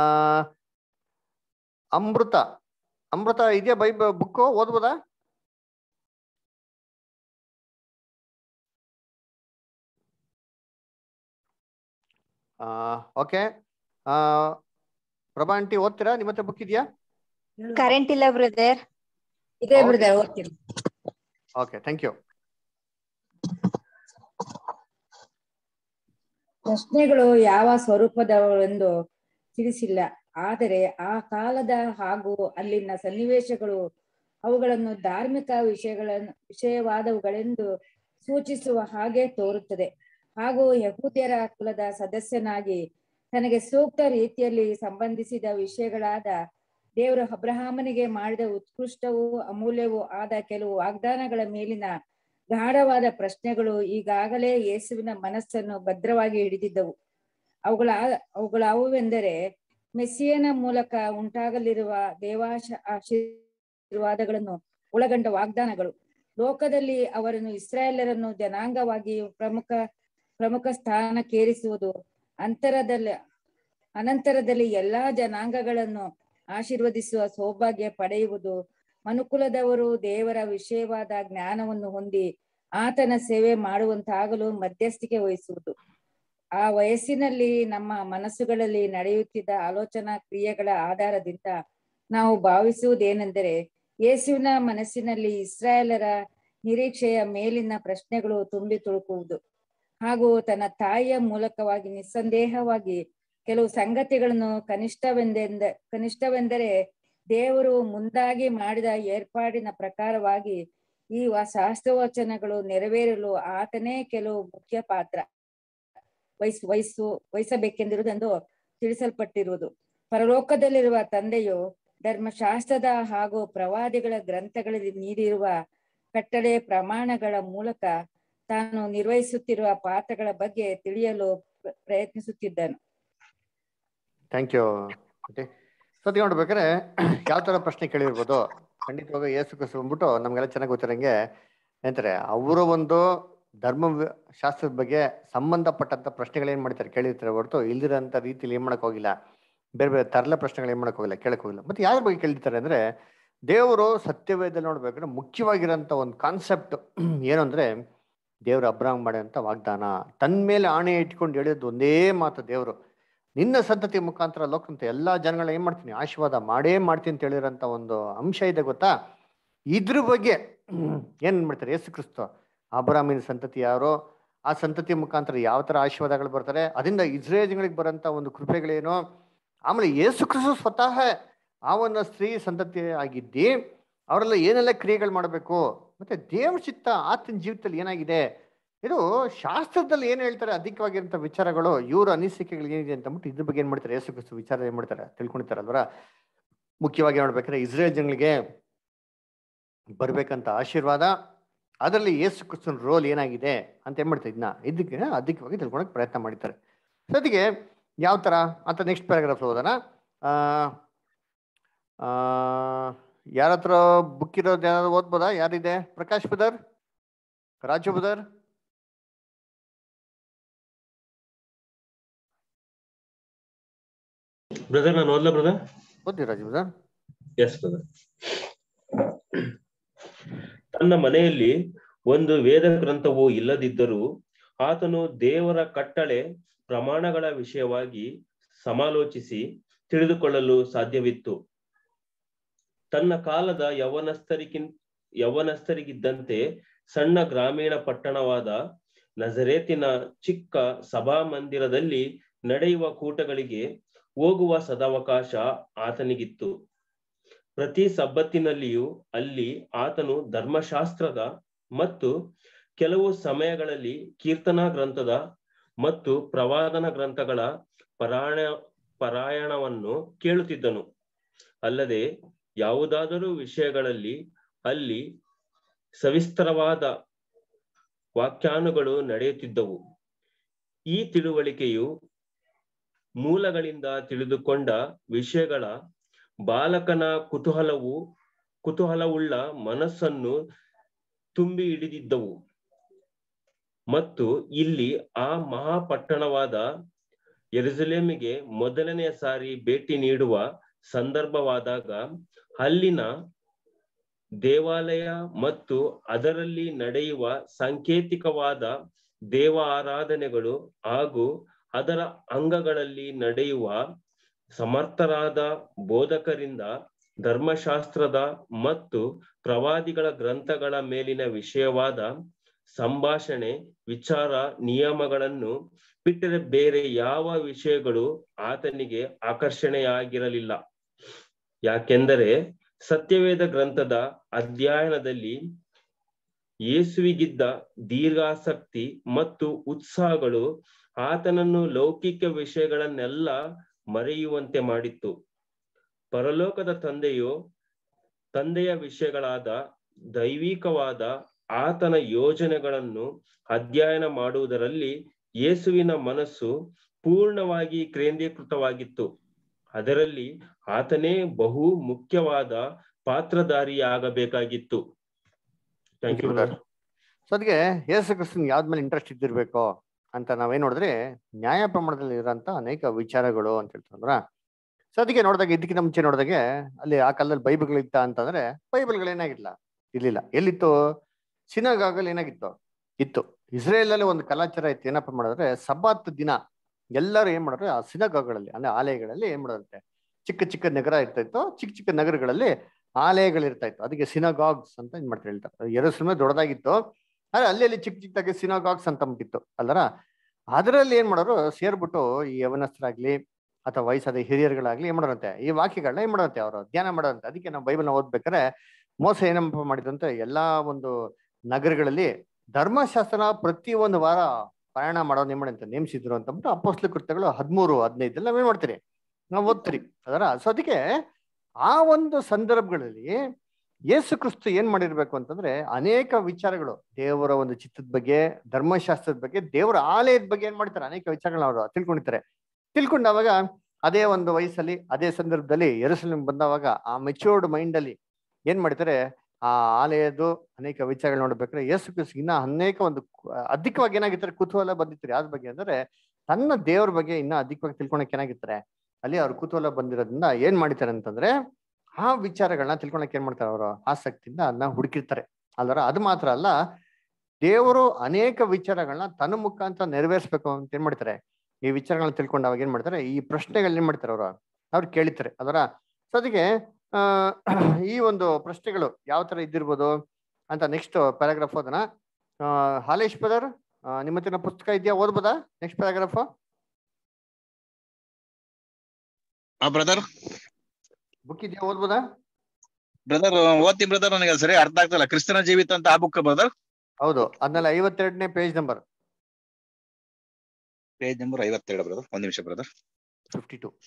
ಅಮೃತ ಅಮೃತ ಇದೆಯಾ ಬೈ ಬುಕ್ ಓದ್ಬೋದಾ ಓಕೆ ಪ್ರಭಾ ಆಂಟಿ ಓದ್ತೀರಾ ನಿಮ್ಮ ಹತ್ರ ಬುಕ್ ಇದೆಯಾ ಕರೆಂಟ್ ಇಲ್ಲ ಬ್ರದರ್ ಇದೆ ಬ್ರದರ್ ಓದ್ತೀನಿ ಓಕೆ ಥ್ಯಾಂಕ್ ಯು ಪ್ರಶ್ನೆಗಳು ಯಾವ ಸ್ವರೂಪದವೆಂದು ತಿಳಿಸಿಲ್ಲ ಆದರೆ ಆ ಕಾಲದ ಹಾಗೂ ಅಲ್ಲಿನ ಸನ್ನಿವೇಶಗಳು ಅವುಗಳನ್ನು ಧಾರ್ಮಿಕ ವಿಷಯಗಳನ್ನು ವಿಷಯವಾದವುಗಳೆಂದು ಸೂಚಿಸುವ ಹಾಗೆ ತೋರುತ್ತದೆ ಹಾಗೂ ಯಹೂದ್ಯರ ಕುಲದ ಸದಸ್ಯನಾಗಿ ತನಗೆ ಸೂಕ್ತ ರೀತಿಯಲ್ಲಿ ಸಂಬಂಧಿಸಿದ ವಿಷಯಗಳಾದ ದೇವರು ಅಬ್ರಹಾಮನಿಗೆ ಮಾಡಿದ ಉತ್ಕೃಷ್ಟವೂ ಅಮೂಲ್ಯವೂ ಆದ ಕೆಲವು ವಾಗ್ದಾನಗಳ ಮೇಲಿನ ಗಾಢವಾದ ಪ್ರಶ್ನೆಗಳು ಈಗಾಗಲೇ ಯೇಸುವಿನ ಮನಸ್ಸನ್ನು ಭದ್ರವಾಗಿ ಹಿಡಿದಿದ್ದವು ಅವುಗಳ ಅವುಗಳಾವುವೆಂದರೆ ಮೆಸ್ಸಿಯನ ಮೂಲಕ ಉಂಟಾಗಲಿರುವ ದೇವಾಶ ಆಶೀರ್ವಾದಗಳನ್ನು ಒಳಗೊಂಡ ವಾಗ್ದಾನಗಳು ಲೋಕದಲ್ಲಿ ಅವರನ್ನು ಇಸ್ರಾಯೇಲರನ್ನು ಜನಾಂಗವಾಗಿ ಪ್ರಮುಖ ಪ್ರಮುಖ ಸ್ಥಾನಕ್ಕೇರಿಸುವುದು ಅಂತರದಲ್ಲಿ ಅನಂತರದಲ್ಲಿ ಎಲ್ಲಾ ಜನಾಂಗಗಳನ್ನು ಆಶೀರ್ವದಿಸುವ ಸೌಭಾಗ್ಯ ಪಡೆಯುವುದು ಮನುಕುಲದವರು ದೇವರ ವಿಷಯವಾದ ಜ್ಞಾನವನ್ನು ಹೊಂದಿ ಆತನ ಸೇವೆ ಮಾಡುವಂತಾಗಲು ಮಧ್ಯಸ್ಥಿಕೆ ವಹಿಸುವುದು ಆ ವಯಸ್ಸಿನಲ್ಲಿ ನಮ್ಮ ಮನಸ್ಸುಗಳಲ್ಲಿ ನಡೆಯುತ್ತಿದ್ದ ಆಲೋಚನಾ ಕ್ರಿಯೆಗಳ ಆಧಾರದಿಂದ ನಾವು ಭಾವಿಸುವುದೇನೆಂದರೆ ಯೇಸುವಿನ ಮನಸ್ಸಿನಲ್ಲಿ ಇಸ್ರಾಯೇಲರ ನಿರೀಕ್ಷೆಯ ಮೇಲಿನ ಪ್ರಶ್ನೆಗಳು ತುಂಬಿ ತುಳುಕುವುದು ಹಾಗೂ ತನ್ನ ತಾಯಿಯ ಮೂಲಕವಾಗಿ ನಿಸ್ಸಂದೇಹವಾಗಿ ಕೆಲವು ಸಂಗತಿಗಳನ್ನು ಕನಿಷ್ಠವೆಂದೆಂದ ಕನಿಷ್ಠವೆಂದರೆ ದೇವರು ಮುಂದಾಗಿ ಮಾಡಿದ ಏರ್ಪಾಡಿನ ಪ್ರಕಾರವಾಗಿ ಈ ವ- ಶಾಸ್ತ್ರವಚನಗಳು ನೆರವೇರಲು ಆತನೇ ಕೆಲವು ಮುಖ್ಯ ಪಾತ್ರ ವಹಿಸ್ ವಹಿಸು ವಹಿಸಬೇಕೆಂದಿರುವುದೆಂದು ತಿಳಿಸಲ್ಪಟ್ಟಿರುವುದು ಪರಲೋಕದಲ್ಲಿರುವ ತಂದೆಯು ಧರ್ಮಶಾಸ್ತ್ರದ ಹಾಗೂ ಪ್ರವಾದಿಗಳ ಗ್ರಂಥಗಳಲ್ಲಿ ನೀಡಿರುವ ಕಟ್ಟಳೆ ಪ್ರಮಾಣಗಳ ಮೂಲಕ ತಾನು ನಿರ್ವಹಿಸುತ್ತಿರುವ ಪಾತ್ರಗಳ ಬಗ್ಗೆ ತಿಳಿಯಲು ಪ್ರ- ಪ್ರಯತ್ನಿಸುತ್ತಿದ್ದನು ಥ್ಯಾಂಕ್ ಯು ಓಕೆ ಸತಿ ನೋಡ್ಬೇಕಾದ್ರೆ ಯಾವ ತರ ಪ್ರಶ್ನೆ ಕೇಳಿರ್ಬೋದು ಖಂಡಿತವಾಗ ಯೇಸು ಕ್ರಿಸ್ತು ಬಂದ್ಬಿಟ್ಟು ನಮ್ಗೆಲ್ಲ ಚೆನ್ನಾಗಿ ಗೊತ್ತಿರಂಗೆ ಏನಂತಾರೆ ಅವರ ಒಂದು ಧರ್ಮ ವ- ಶಾಸ್ತ್ರದ ಬಗ್ಗೆ ಸಂಬಂಧಪಟ್ಟಂತ ಪ್ರಶ್ನೆಗಳು ಏನ್ ಮಾಡ್ತಾರೆ ಕೇಳಿರ್ತಾರೆ ಹೊರತು ಇಲ್ದಿರೋಂಥ ರೀತಿಲಿ ಏನ್ ಮಾಡಕ್ ಹೋಗಿಲ್ಲ ಬೇರೆ ಬೇರೆ ತರಲ ಪ್ರಶ್ನೆಗಳು ಏನ್ ಮಾಡಕ್ ಹೋಗಿಲ್ಲ ಕೇಳಕ್ ಹೋಗಿಲ್ಲ ಮತ್ತೆ ಯಾರ ಬಗ್ಗೆ ಕೇಳಿರ್ತಾರೆ ಅಂದ್ರೆ ದೇವರು ಸತ್ಯವೇದಲ್ಲಿ ನೋಡ್ಬೇಕಾದ್ರೆ ಮುಖ್ಯವಾಗಿರೋಂಥ ಒಂದು ಕಾನ್ಸೆಪ್ಟ್ ಏನು ಅಂದ್ರೆ ದೇವ್ರ ಅಬ್ರಾಹ್ಮ ಮಾಡೋಂಥ ವಾಗ್ದಾನ ತನ್ನ ಮೇಲೆ ಆಣೆ ಇಟ್ಕೊಂಡು ಹೇಳಿದ್ದು ಒಂದೇ ಮಾತು ದೇವರು ನಿನ್ನ ಸಂತತಿ ಮುಖಾಂತರ ಲೋಕಂತ ಎಲ್ಲಾ ಜನಗಳ ಏನ್ ಮಾಡ್ತೀನಿ ಆಶೀರ್ವಾದ ಮಾಡೇ ಮಾಡ್ತೀನಿ ಅಂತ ಹೇಳಿರೋಂಥ ಒಂದು ಅಂಶ ಇದೆ ಗೊತ್ತಾ ಇದ್ರ ಬಗ್ಗೆ ಏನ್ ಮಾಡ್ತಾರೆ ಯೇಸು ಕ್ರಿಸ್ತ ಅಬ್ರಾಮಿನ ಸಂತತಿ ಯಾರೋ ಆ ಸಂತತಿ ಮುಖಾಂತರ ಯಾವ ತರ ಆಶೀರ್ವಾದಗಳು ಬರ್ತಾರೆ ಅದರಿಂದ ಇಸ್ರೇಲ್ ಜನಗಳಿಗೆ ಬರೋಂಥ ಒಂದು ಕೃಪೆಗಳೇನು ಆಮೇಲೆ ಯೇಸು ಕ್ರಿಸ್ತು ಸ್ವತಃ ಆ ಒಂದು ಸ್ತ್ರೀ ಸಂತತಿ ಆಗಿದ್ದಿ ಅವರೆಲ್ಲ ಏನೆಲ್ಲ ಕ್ರಿಯೆಗಳು ಮಾಡಬೇಕು ಮತ್ತೆ ದೇವ್ರ ಚಿತ್ತ ಆತನ ಜೀವಿತದಲ್ಲಿ ಏನಾಗಿದೆ ಇದು ಶಾಸ್ತ್ರದಲ್ಲಿ ಏನ್ ಹೇಳ್ತಾರೆ ಅಧಿಕವಾಗಿರಂತ ವಿಚಾರಗಳು ಇವ್ರ ಅನಿಸಿಕೆಗಳು ಏನಿದೆ ಅಂತ ಅಂದ್ಬಿಟ್ಟು ಇದ್ರ ಬಗ್ಗೆ ಏನ್ ಮಾಡ್ತಾರೆ ಯೇಸು ಕ್ರಿಸ್ತು ವಿಚಾರ ಏನ್ ಮಾಡ್ತಾರೆ ತಿಳ್ಕೊಂಡಿರ್ತಾರಲ್ವರ ಮುಖ್ಯವಾಗಿ ನೋಡ್ಬೇಕಾದ್ರೆ ಇಸ್ರೇಲ್ ಜನಗಳಿಗೆ ಬರ್ಬೇಕಂತ ಆಶೀರ್ವಾದ ಅದರಲ್ಲಿ ಯೇಸು ಕ್ರಿಸ್ತನ ರೋಲ್ ಏನಾಗಿದೆ ಅಂತ ಏನ್ ಮಾಡ್ತಾರೆ ಇದನ್ನ ಇದಕ್ಕೆ ಅಧಿಕವಾಗಿ ತಿಳ್ಕೊಳಕ್ ಪ್ರಯತ್ನ ಮಾಡಿದ್ದಾರೆ ಸದ್ಯಗೆ ಯಾವ ತರ ಅಂತ ನೆಕ್ಸ್ಟ್ ಪ್ಯಾರಾಗ್ರಾಫ್ ಓದೋಣ ಆ ಆ, ಯಾರ ಹತ್ರ ಬುಕ್ ಇರೋದು ಯಾರು ಓದ್ಬೋದಾ ಯಾರಿದೆ Prakash brother Raju brother brother ನಾನು ಓದ್ಲಾ ಬ್ರದರ್ ಓದಿ ರಾಜು ಬದರ್ ಎಸ್ ಬ್ರದರ್ ತನ್ನ ಮನೆಯಲ್ಲಿ ಒಂದು ವೇದ ಗ್ರಂಥವು ಇಲ್ಲದಿದ್ದರೂ ಆತನು ದೇವರ ಕಟ್ಟಳೆ ಪ್ರಮಾಣಗಳ ವಿಷಯವಾಗಿ ಸಮಾಲೋಚಿಸಿ ತಿಳಿದುಕೊಳ್ಳಲು ಸಾಧ್ಯವಿತ್ತು ತನ್ನ ಕಾಲದ ಯವನಸ್ಥರಿಗಿನ್ ಯವನಸ್ಥರಿಗಿದ್ದಂತೆ ಸಣ್ಣ ಗ್ರಾಮೀಣ ಪಟ್ಟಣವಾದ ನಜರೇತಿನ ಚಿಕ್ಕ ಸಭಾಮಂದಿರದಲ್ಲಿ ನಡೆಯುವ ಕೂಟಗಳಿಗೆ ಹೋಗುವ ಸದಾವಕಾಶ ಆತನಿಗಿತ್ತು ಪ್ರತಿ ಸಬ್ಬತ್ತಿನಲ್ಲಿಯೂ ಅಲ್ಲಿ ಆತನು ಧರ್ಮಶಾಸ್ತ್ರದ ಮತ್ತು ಕೆಲವು ಸಮಯಗಳಲ್ಲಿ ಕೀರ್ತನಾ ಗ್ರಂಥದ ಮತ್ತು ಪ್ರವಾದನ ಗ್ರಂಥಗಳ ಪರಾಯಣ ಪಾರಾಯಣವನ್ನು ಕೇಳುತ್ತಿದ್ದನು ಅಲ್ಲದೆ ಯಾವುದಾದರೂ ವಿಷಯಗಳಲ್ಲಿ ಅಲ್ಲಿ ಸವಿಸ್ತರವಾದ ವ್ಯಾಖ್ಯಾನಗಳು ನಡೆಯುತ್ತಿದ್ದವು ಈ ತಿಳುವಳಿಕೆಯು ಮೂಲಗಳಿಂದ ತಿಳಿದುಕೊಂಡ ವಿಷಯಗಳ ಬಾಲಕನ ಕುತೂಹಲವು ಕುತೂಹಲವುಳ್ಳ ಮನಸ್ಸನ್ನು ತುಂಬಿ ಹಿಡಿದಿದ್ದವು ಮತ್ತು ಇಲ್ಲಿ ಆ ಮಹಾಪಟ್ಟಣವಾದ ಯೆರೂಸಲೇಮಿಗೆ ಮೊದಲನೆಯ ಸಾರಿ ಭೇಟಿ ನೀಡುವ ಸಂದರ್ಭವಾದಾಗ ಅಲ್ಲಿನ ದೇವಾಲಯ ಮತ್ತು ಅದರಲ್ಲಿ ನಡೆಯುವ ಸಾಂಕೇತಿಕವಾದ ದೇವ ಆರಾಧನೆಗಳು ಹಾಗೂ ಅದರ ಅಂಗಗಳಲ್ಲಿ ನಡೆಯುವ ಸಮರ್ಥರಾದ ಬೋಧಕರಿಂದ ಧರ್ಮಶಾಸ್ತ್ರದ ಮತ್ತು ಪ್ರವಾದಿಗಳ ಗ್ರಂಥಗಳ ಮೇಲಿನ ವಿಷಯವಾದ ಸಂಭಾಷಣೆ ವಿಚಾರ ನಿಯಮಗಳನ್ನು ಬಿಟ್ಟರೆ ಬೇರೆ ಯಾವ ವಿಷಯಗಳು ಆತನಿಗೆ ಆಕರ್ಷಣೆಯಾಗಿರಲಿಲ್ಲ ಯಾಕೆಂದರೆ ಸತ್ಯವೇದ ಗ್ರಂಥದ ಅಧ್ಯಯನದಲ್ಲಿ ಯೇಸುವಿಗಿದ್ದ ದೀರ್ಘಾಸಕ್ತಿ ಮತ್ತು ಉತ್ಸಾಹಗಳು ಆತನನ್ನು ಲೌಕಿಕ ವಿಷಯಗಳನ್ನೆಲ್ಲ ಮರೆಯುವಂತೆ ಮಾಡಿತ್ತು ಪರಲೋಕದ ತಂದೆಯು ತಂದೆಯ ವಿಷಯಗಳಾದ ದೈವಿಕವಾದ ಆತನ ಯೋಜನೆಗಳನ್ನು ಅಧ್ಯಯನ ಮಾಡುವುದರಲ್ಲಿ ಯೇಸುವಿನ ಮನಸ್ಸು ಪೂರ್ಣವಾಗಿ ಕೇಂದ್ರೀಕೃತವಾಗಿತ್ತು ಅದರಲ್ಲಿ ಆತನೇ ಬಹು ಮುಖ್ಯವಾದ ಪಾತ್ರಧಾರಿಯಾಗಬೇಕಾಗಿತ್ತು ಥ್ಯಾಂಕ್ ಯು ಸೊ ಅದಕ್ಕೆ ಯೇಸು ಕ್ರಿಸ್ತನ್ ಯಾವ್ದ ಇಂಟ್ರೆಸ್ಟ್ ಇದ್ದಿರ್ಬೇಕು ಅಂತ ನಾವೇನ್ ನೋಡಿದ್ರೆ ನ್ಯಾಯ ಪ್ರಮಾಣದಲ್ಲಿ ಇರೋಂಥ ಅನೇಕ ವಿಚಾರಗಳು ಅಂತ ಹೇಳ್ತಾರ ಸೊ ಅದಕ್ಕೆ ನೋಡಿದಾಗ ಇದಕ್ಕಿಂತ ಮುಂಚೆ ನೋಡಿದಾಗೆ ಅಲ್ಲಿ ಆ ಕಾಲದಲ್ಲಿ ಬೈಬಲ್ಗಳು ಇತ್ತ ಅಂತಂದ್ರೆ ಬೈಬಲ್ಗಳು ಏನಾಗಿಲ್ಲ ಇರ್ಲಿಲ್ಲ ಎಲ್ಲಿತ್ತು ಸಿನಗಾಗಲ್ಲಿ ಏನಾಗಿತ್ತು ಇತ್ತು ಇಸ್ರೇಲ್ ಅಲ್ಲಿ ಒಂದು ಕಲಾಚಾರ ಇತ್ತು ಏನಪ್ಪ ಮಾಡಿದ್ರೆ ಸಬ್ಬಾತ್ ದಿನ ಎಲ್ಲರೂ ಏನ್ ಮಾಡಿದ್ರೆ ಆ ಸಿನಗೋಗಳಲ್ಲಿ ಅಂದ್ರೆ ಆಲಯಗಳಲ್ಲಿ ಏನ್ ಮಾಡೋದಂತೆ ಚಿಕ್ಕ ಚಿಕ್ಕ ನಗರ ಇರ್ತಾ ಇತ್ತು ಚಿಕ್ಕ ಚಿಕ್ಕ ನಗರಗಳಲ್ಲಿ ಆಲಯಗಳು ಇರ್ತಾ ಇತ್ತು ಅದಕ್ಕೆ ಸಿನಗಾಗ್ಸ್ ಅಂತ ಏನ್ ಮಾಡ್ತಾರೆ ಹೇಳ್ತಾರೆ ಎರಸ್ಲಮೆ ದೊಡ್ಡದಾಗಿತ್ತು ಆದ್ರೆ ಅಲ್ಲಿ ಅಲ್ಲಿ ಚಿಕ್ಕ ಚಿಕ್ಕದಾಗಿ ಸಿನಗಾಗ್ಸ್ ಅಂತ ಅಂದ್ಬಿಟ್ಟಿತ್ತು ಅಲ್ಲರ ಅದರಲ್ಲಿ ಏನ್ ಮಾಡೋರು ಸೇರ್ಬಿಟ್ಟು ಈ ಯವನಸ್ಥರಾಗ್ಲಿ ಅಥವಾ ವಯಸ್ಸಾದ ಹಿರಿಯರುಗಳಾಗ್ಲಿ ಏನ್ ಮಾಡೋರಂತೆ ಈ ವಾಕ್ಯಗಳನ್ನ ಏನ್ ಮಾಡೋರಂತೆ ಅವರು ಧ್ಯಾನ ಮಾಡೋರಂತೆ ಅದಕ್ಕೆ ನಾವು ಬೈಬಲ್ನ ಓದ್ಬೇಕಾದ್ರೆ ಮೋಸ ಏನಪ್ಪ ಮಾಡಿದಂತೆ ಎಲ್ಲಾ ಒಂದು ನಗರಗಳಲ್ಲಿ ಧರ್ಮಶಾಸ್ತ್ರ ಪ್ರತಿ ಒಂದು ವಾರ ಪ್ರಯಾಣ ಮಾಡೋದು ಏನ್ ಮಾಡಂತೆ ನೇಮಿಸಿದ್ರು ಅಂತ ಅಂದ್ಬಿಟ್ಟು ಅಪ್ಪೋಸ್ಲ ಕೃತ್ಯಗಳು ಹದಿಮೂರು ಹದಿನೈದೆಲ್ಲ ನಾವ್ ಏನ್ ಮಾಡ್ತೀರಿ ನಾವು ಓದ್ತೀರಿ ಅದರ ಸೊ ಅದಕ್ಕೆ ಆ ಒಂದು ಸಂದರ್ಭಗಳಲ್ಲಿ ಯೇಸು ಕ್ರಿಸ್ತು ಏನ್ ಮಾಡಿರ್ಬೇಕು ಅಂತಂದ್ರೆ ಅನೇಕ ವಿಚಾರಗಳು ದೇವರ ಒಂದು ಚಿತ್ತದ ಬಗ್ಗೆ ಧರ್ಮಶಾಸ್ತ್ರದ ಬಗ್ಗೆ ದೇವರ ಆಲಯದ ಬಗ್ಗೆ ಏನ್ ಮಾಡ್ತಾರೆ ಅನೇಕ ವಿಚಾರಗಳನ್ನ ಅವರು ತಿಳ್ಕೊಂಡಿರ್ತಾರೆ ತಿಳ್ಕೊಂಡಾಗ ಅದೇ ಒಂದು ವಯಸ್ಸಲ್ಲಿ ಅದೇ ಸಂದರ್ಭದಲ್ಲಿ ಎರಸಲಿಂ ಬಂದವಾಗ ಆ ಮೆಚೂರ್ಡ್ ಮೈಂಡ್ ಅಲ್ಲಿ ಏನ್ ಮಾಡ್ತಾರೆ ಆ ಆಲಯದು ಅನೇಕ ವಿಚಾರಗಳು ನೋಡ್ಬೇಕಾದ್ರೆ ಯೇಸು ಕ್ರಿಸ್ತು ಇನ್ನ ಅನೇಕ ಒಂದು ಕು- ಅಧಿಕವಾಗಿ ಏನಾಗಿರ್ತಾರೆ ಕುತೂಹಲ ಬಂದಿರ್ತಾರೆ ಯಾವ್ದ್ರ ಬಗ್ಗೆ ಅಂದ್ರೆ ತನ್ನ ದೇವ್ರ ಬಗ್ಗೆ ಇನ್ನ ಅಧಿಕವಾಗಿ ತಿಳ್ಕೊಳಕ್ ಏನಾಗಿರ್ತಾರೆ ಅಲ್ಲಿ ಅವ್ರ ಕುತೂಹಲ ಬಂದಿರೋದ್ರಿಂದ ಏನ್ ಮಾಡ್ತಾರೆ ಅಂತಂದ್ರೆ ಆ ವಿಚಾರಗಳನ್ನ ತಿಳ್ಕೊಳಕ್ ಏನ್ ಮಾಡ್ತಾರೆ ಅವರು ಆಸಕ್ತಿಯಿಂದ ಅದನ್ನ ಹುಡುಕಿರ್ತಾರೆ ಅಲ್ವರ ಅದು ಮಾತ್ರ ಅಲ್ಲ ದೇವರು ಅನೇಕ ವಿಚಾರಗಳನ್ನ ತನ್ನ ಮುಖಾಂತರ ನೆರವೇರಿಸ್ಬೇಕು ಅಂತ ಏನ್ ಮಾಡ್ತಾರೆ ಈ ವಿಚಾರಗಳನ್ನ ತಿಳ್ಕೊಂಡು ಅವಾಗ ಏನ್ ಮಾಡ್ತಾರೆ ಈ ಪ್ರಶ್ನೆಗಳನ್ನ ಏನ್ ಮಾಡ್ತಾರೆ ಅವರು ಅವ್ರು ಕೇಳಿತಾರೆ ಅದರ ಸೊ ಅದಕ್ಕೆ ಆ ಈ ಒಂದು ಪ್ರಶ್ನೆಗಳು ಯಾವ ತರ ಇದ್ದಿರ್ಬೋದು ಅಂತ ನೆಕ್ಸ್ಟ್ ಪ್ಯಾರಾಗ್ರಾಫ್ ಓದನ ಹಾಲೇಶ್ ಪದರ್ ನಿಮ್ಮ ಹತ್ರ ಪುಸ್ತಕ ಇದೆಯಾ ಓದ್ಬೋದಾ ನೆಕ್ಸ್ಟ್ ಪ್ಯಾರಾಗ್ರಾಫ್ ಬ್ರದರ್ ಬುಕ್ ಇದೆಯಾ ಓದ್ಬೋದಾ ಬ್ರದರ್ ಓದ್ತೀನಿ ಬ್ರದರ್ ನನಗೆ ಅದು ಸರಿ ಅರ್ಥ ಆಗ್ತಲ್ಲ ಕ್ರಿಸ್ತನ ಜೀವಿತ ಅಂತ ಆ ಬುಕ್ ಬ್ರದರ್ ಹೌದು ಅದ್ನಲ್ಲಿ ಐವತ್ತೆರಡನೇ ಪೇಜ್ ನಂಬರ್ ಪೇಜ್ ನಂಬರ್ ಐವತ್ತೆರಡು ಬ್ರದರ್ ಒಂದ್ ನಿಮಿಷ brother fifty two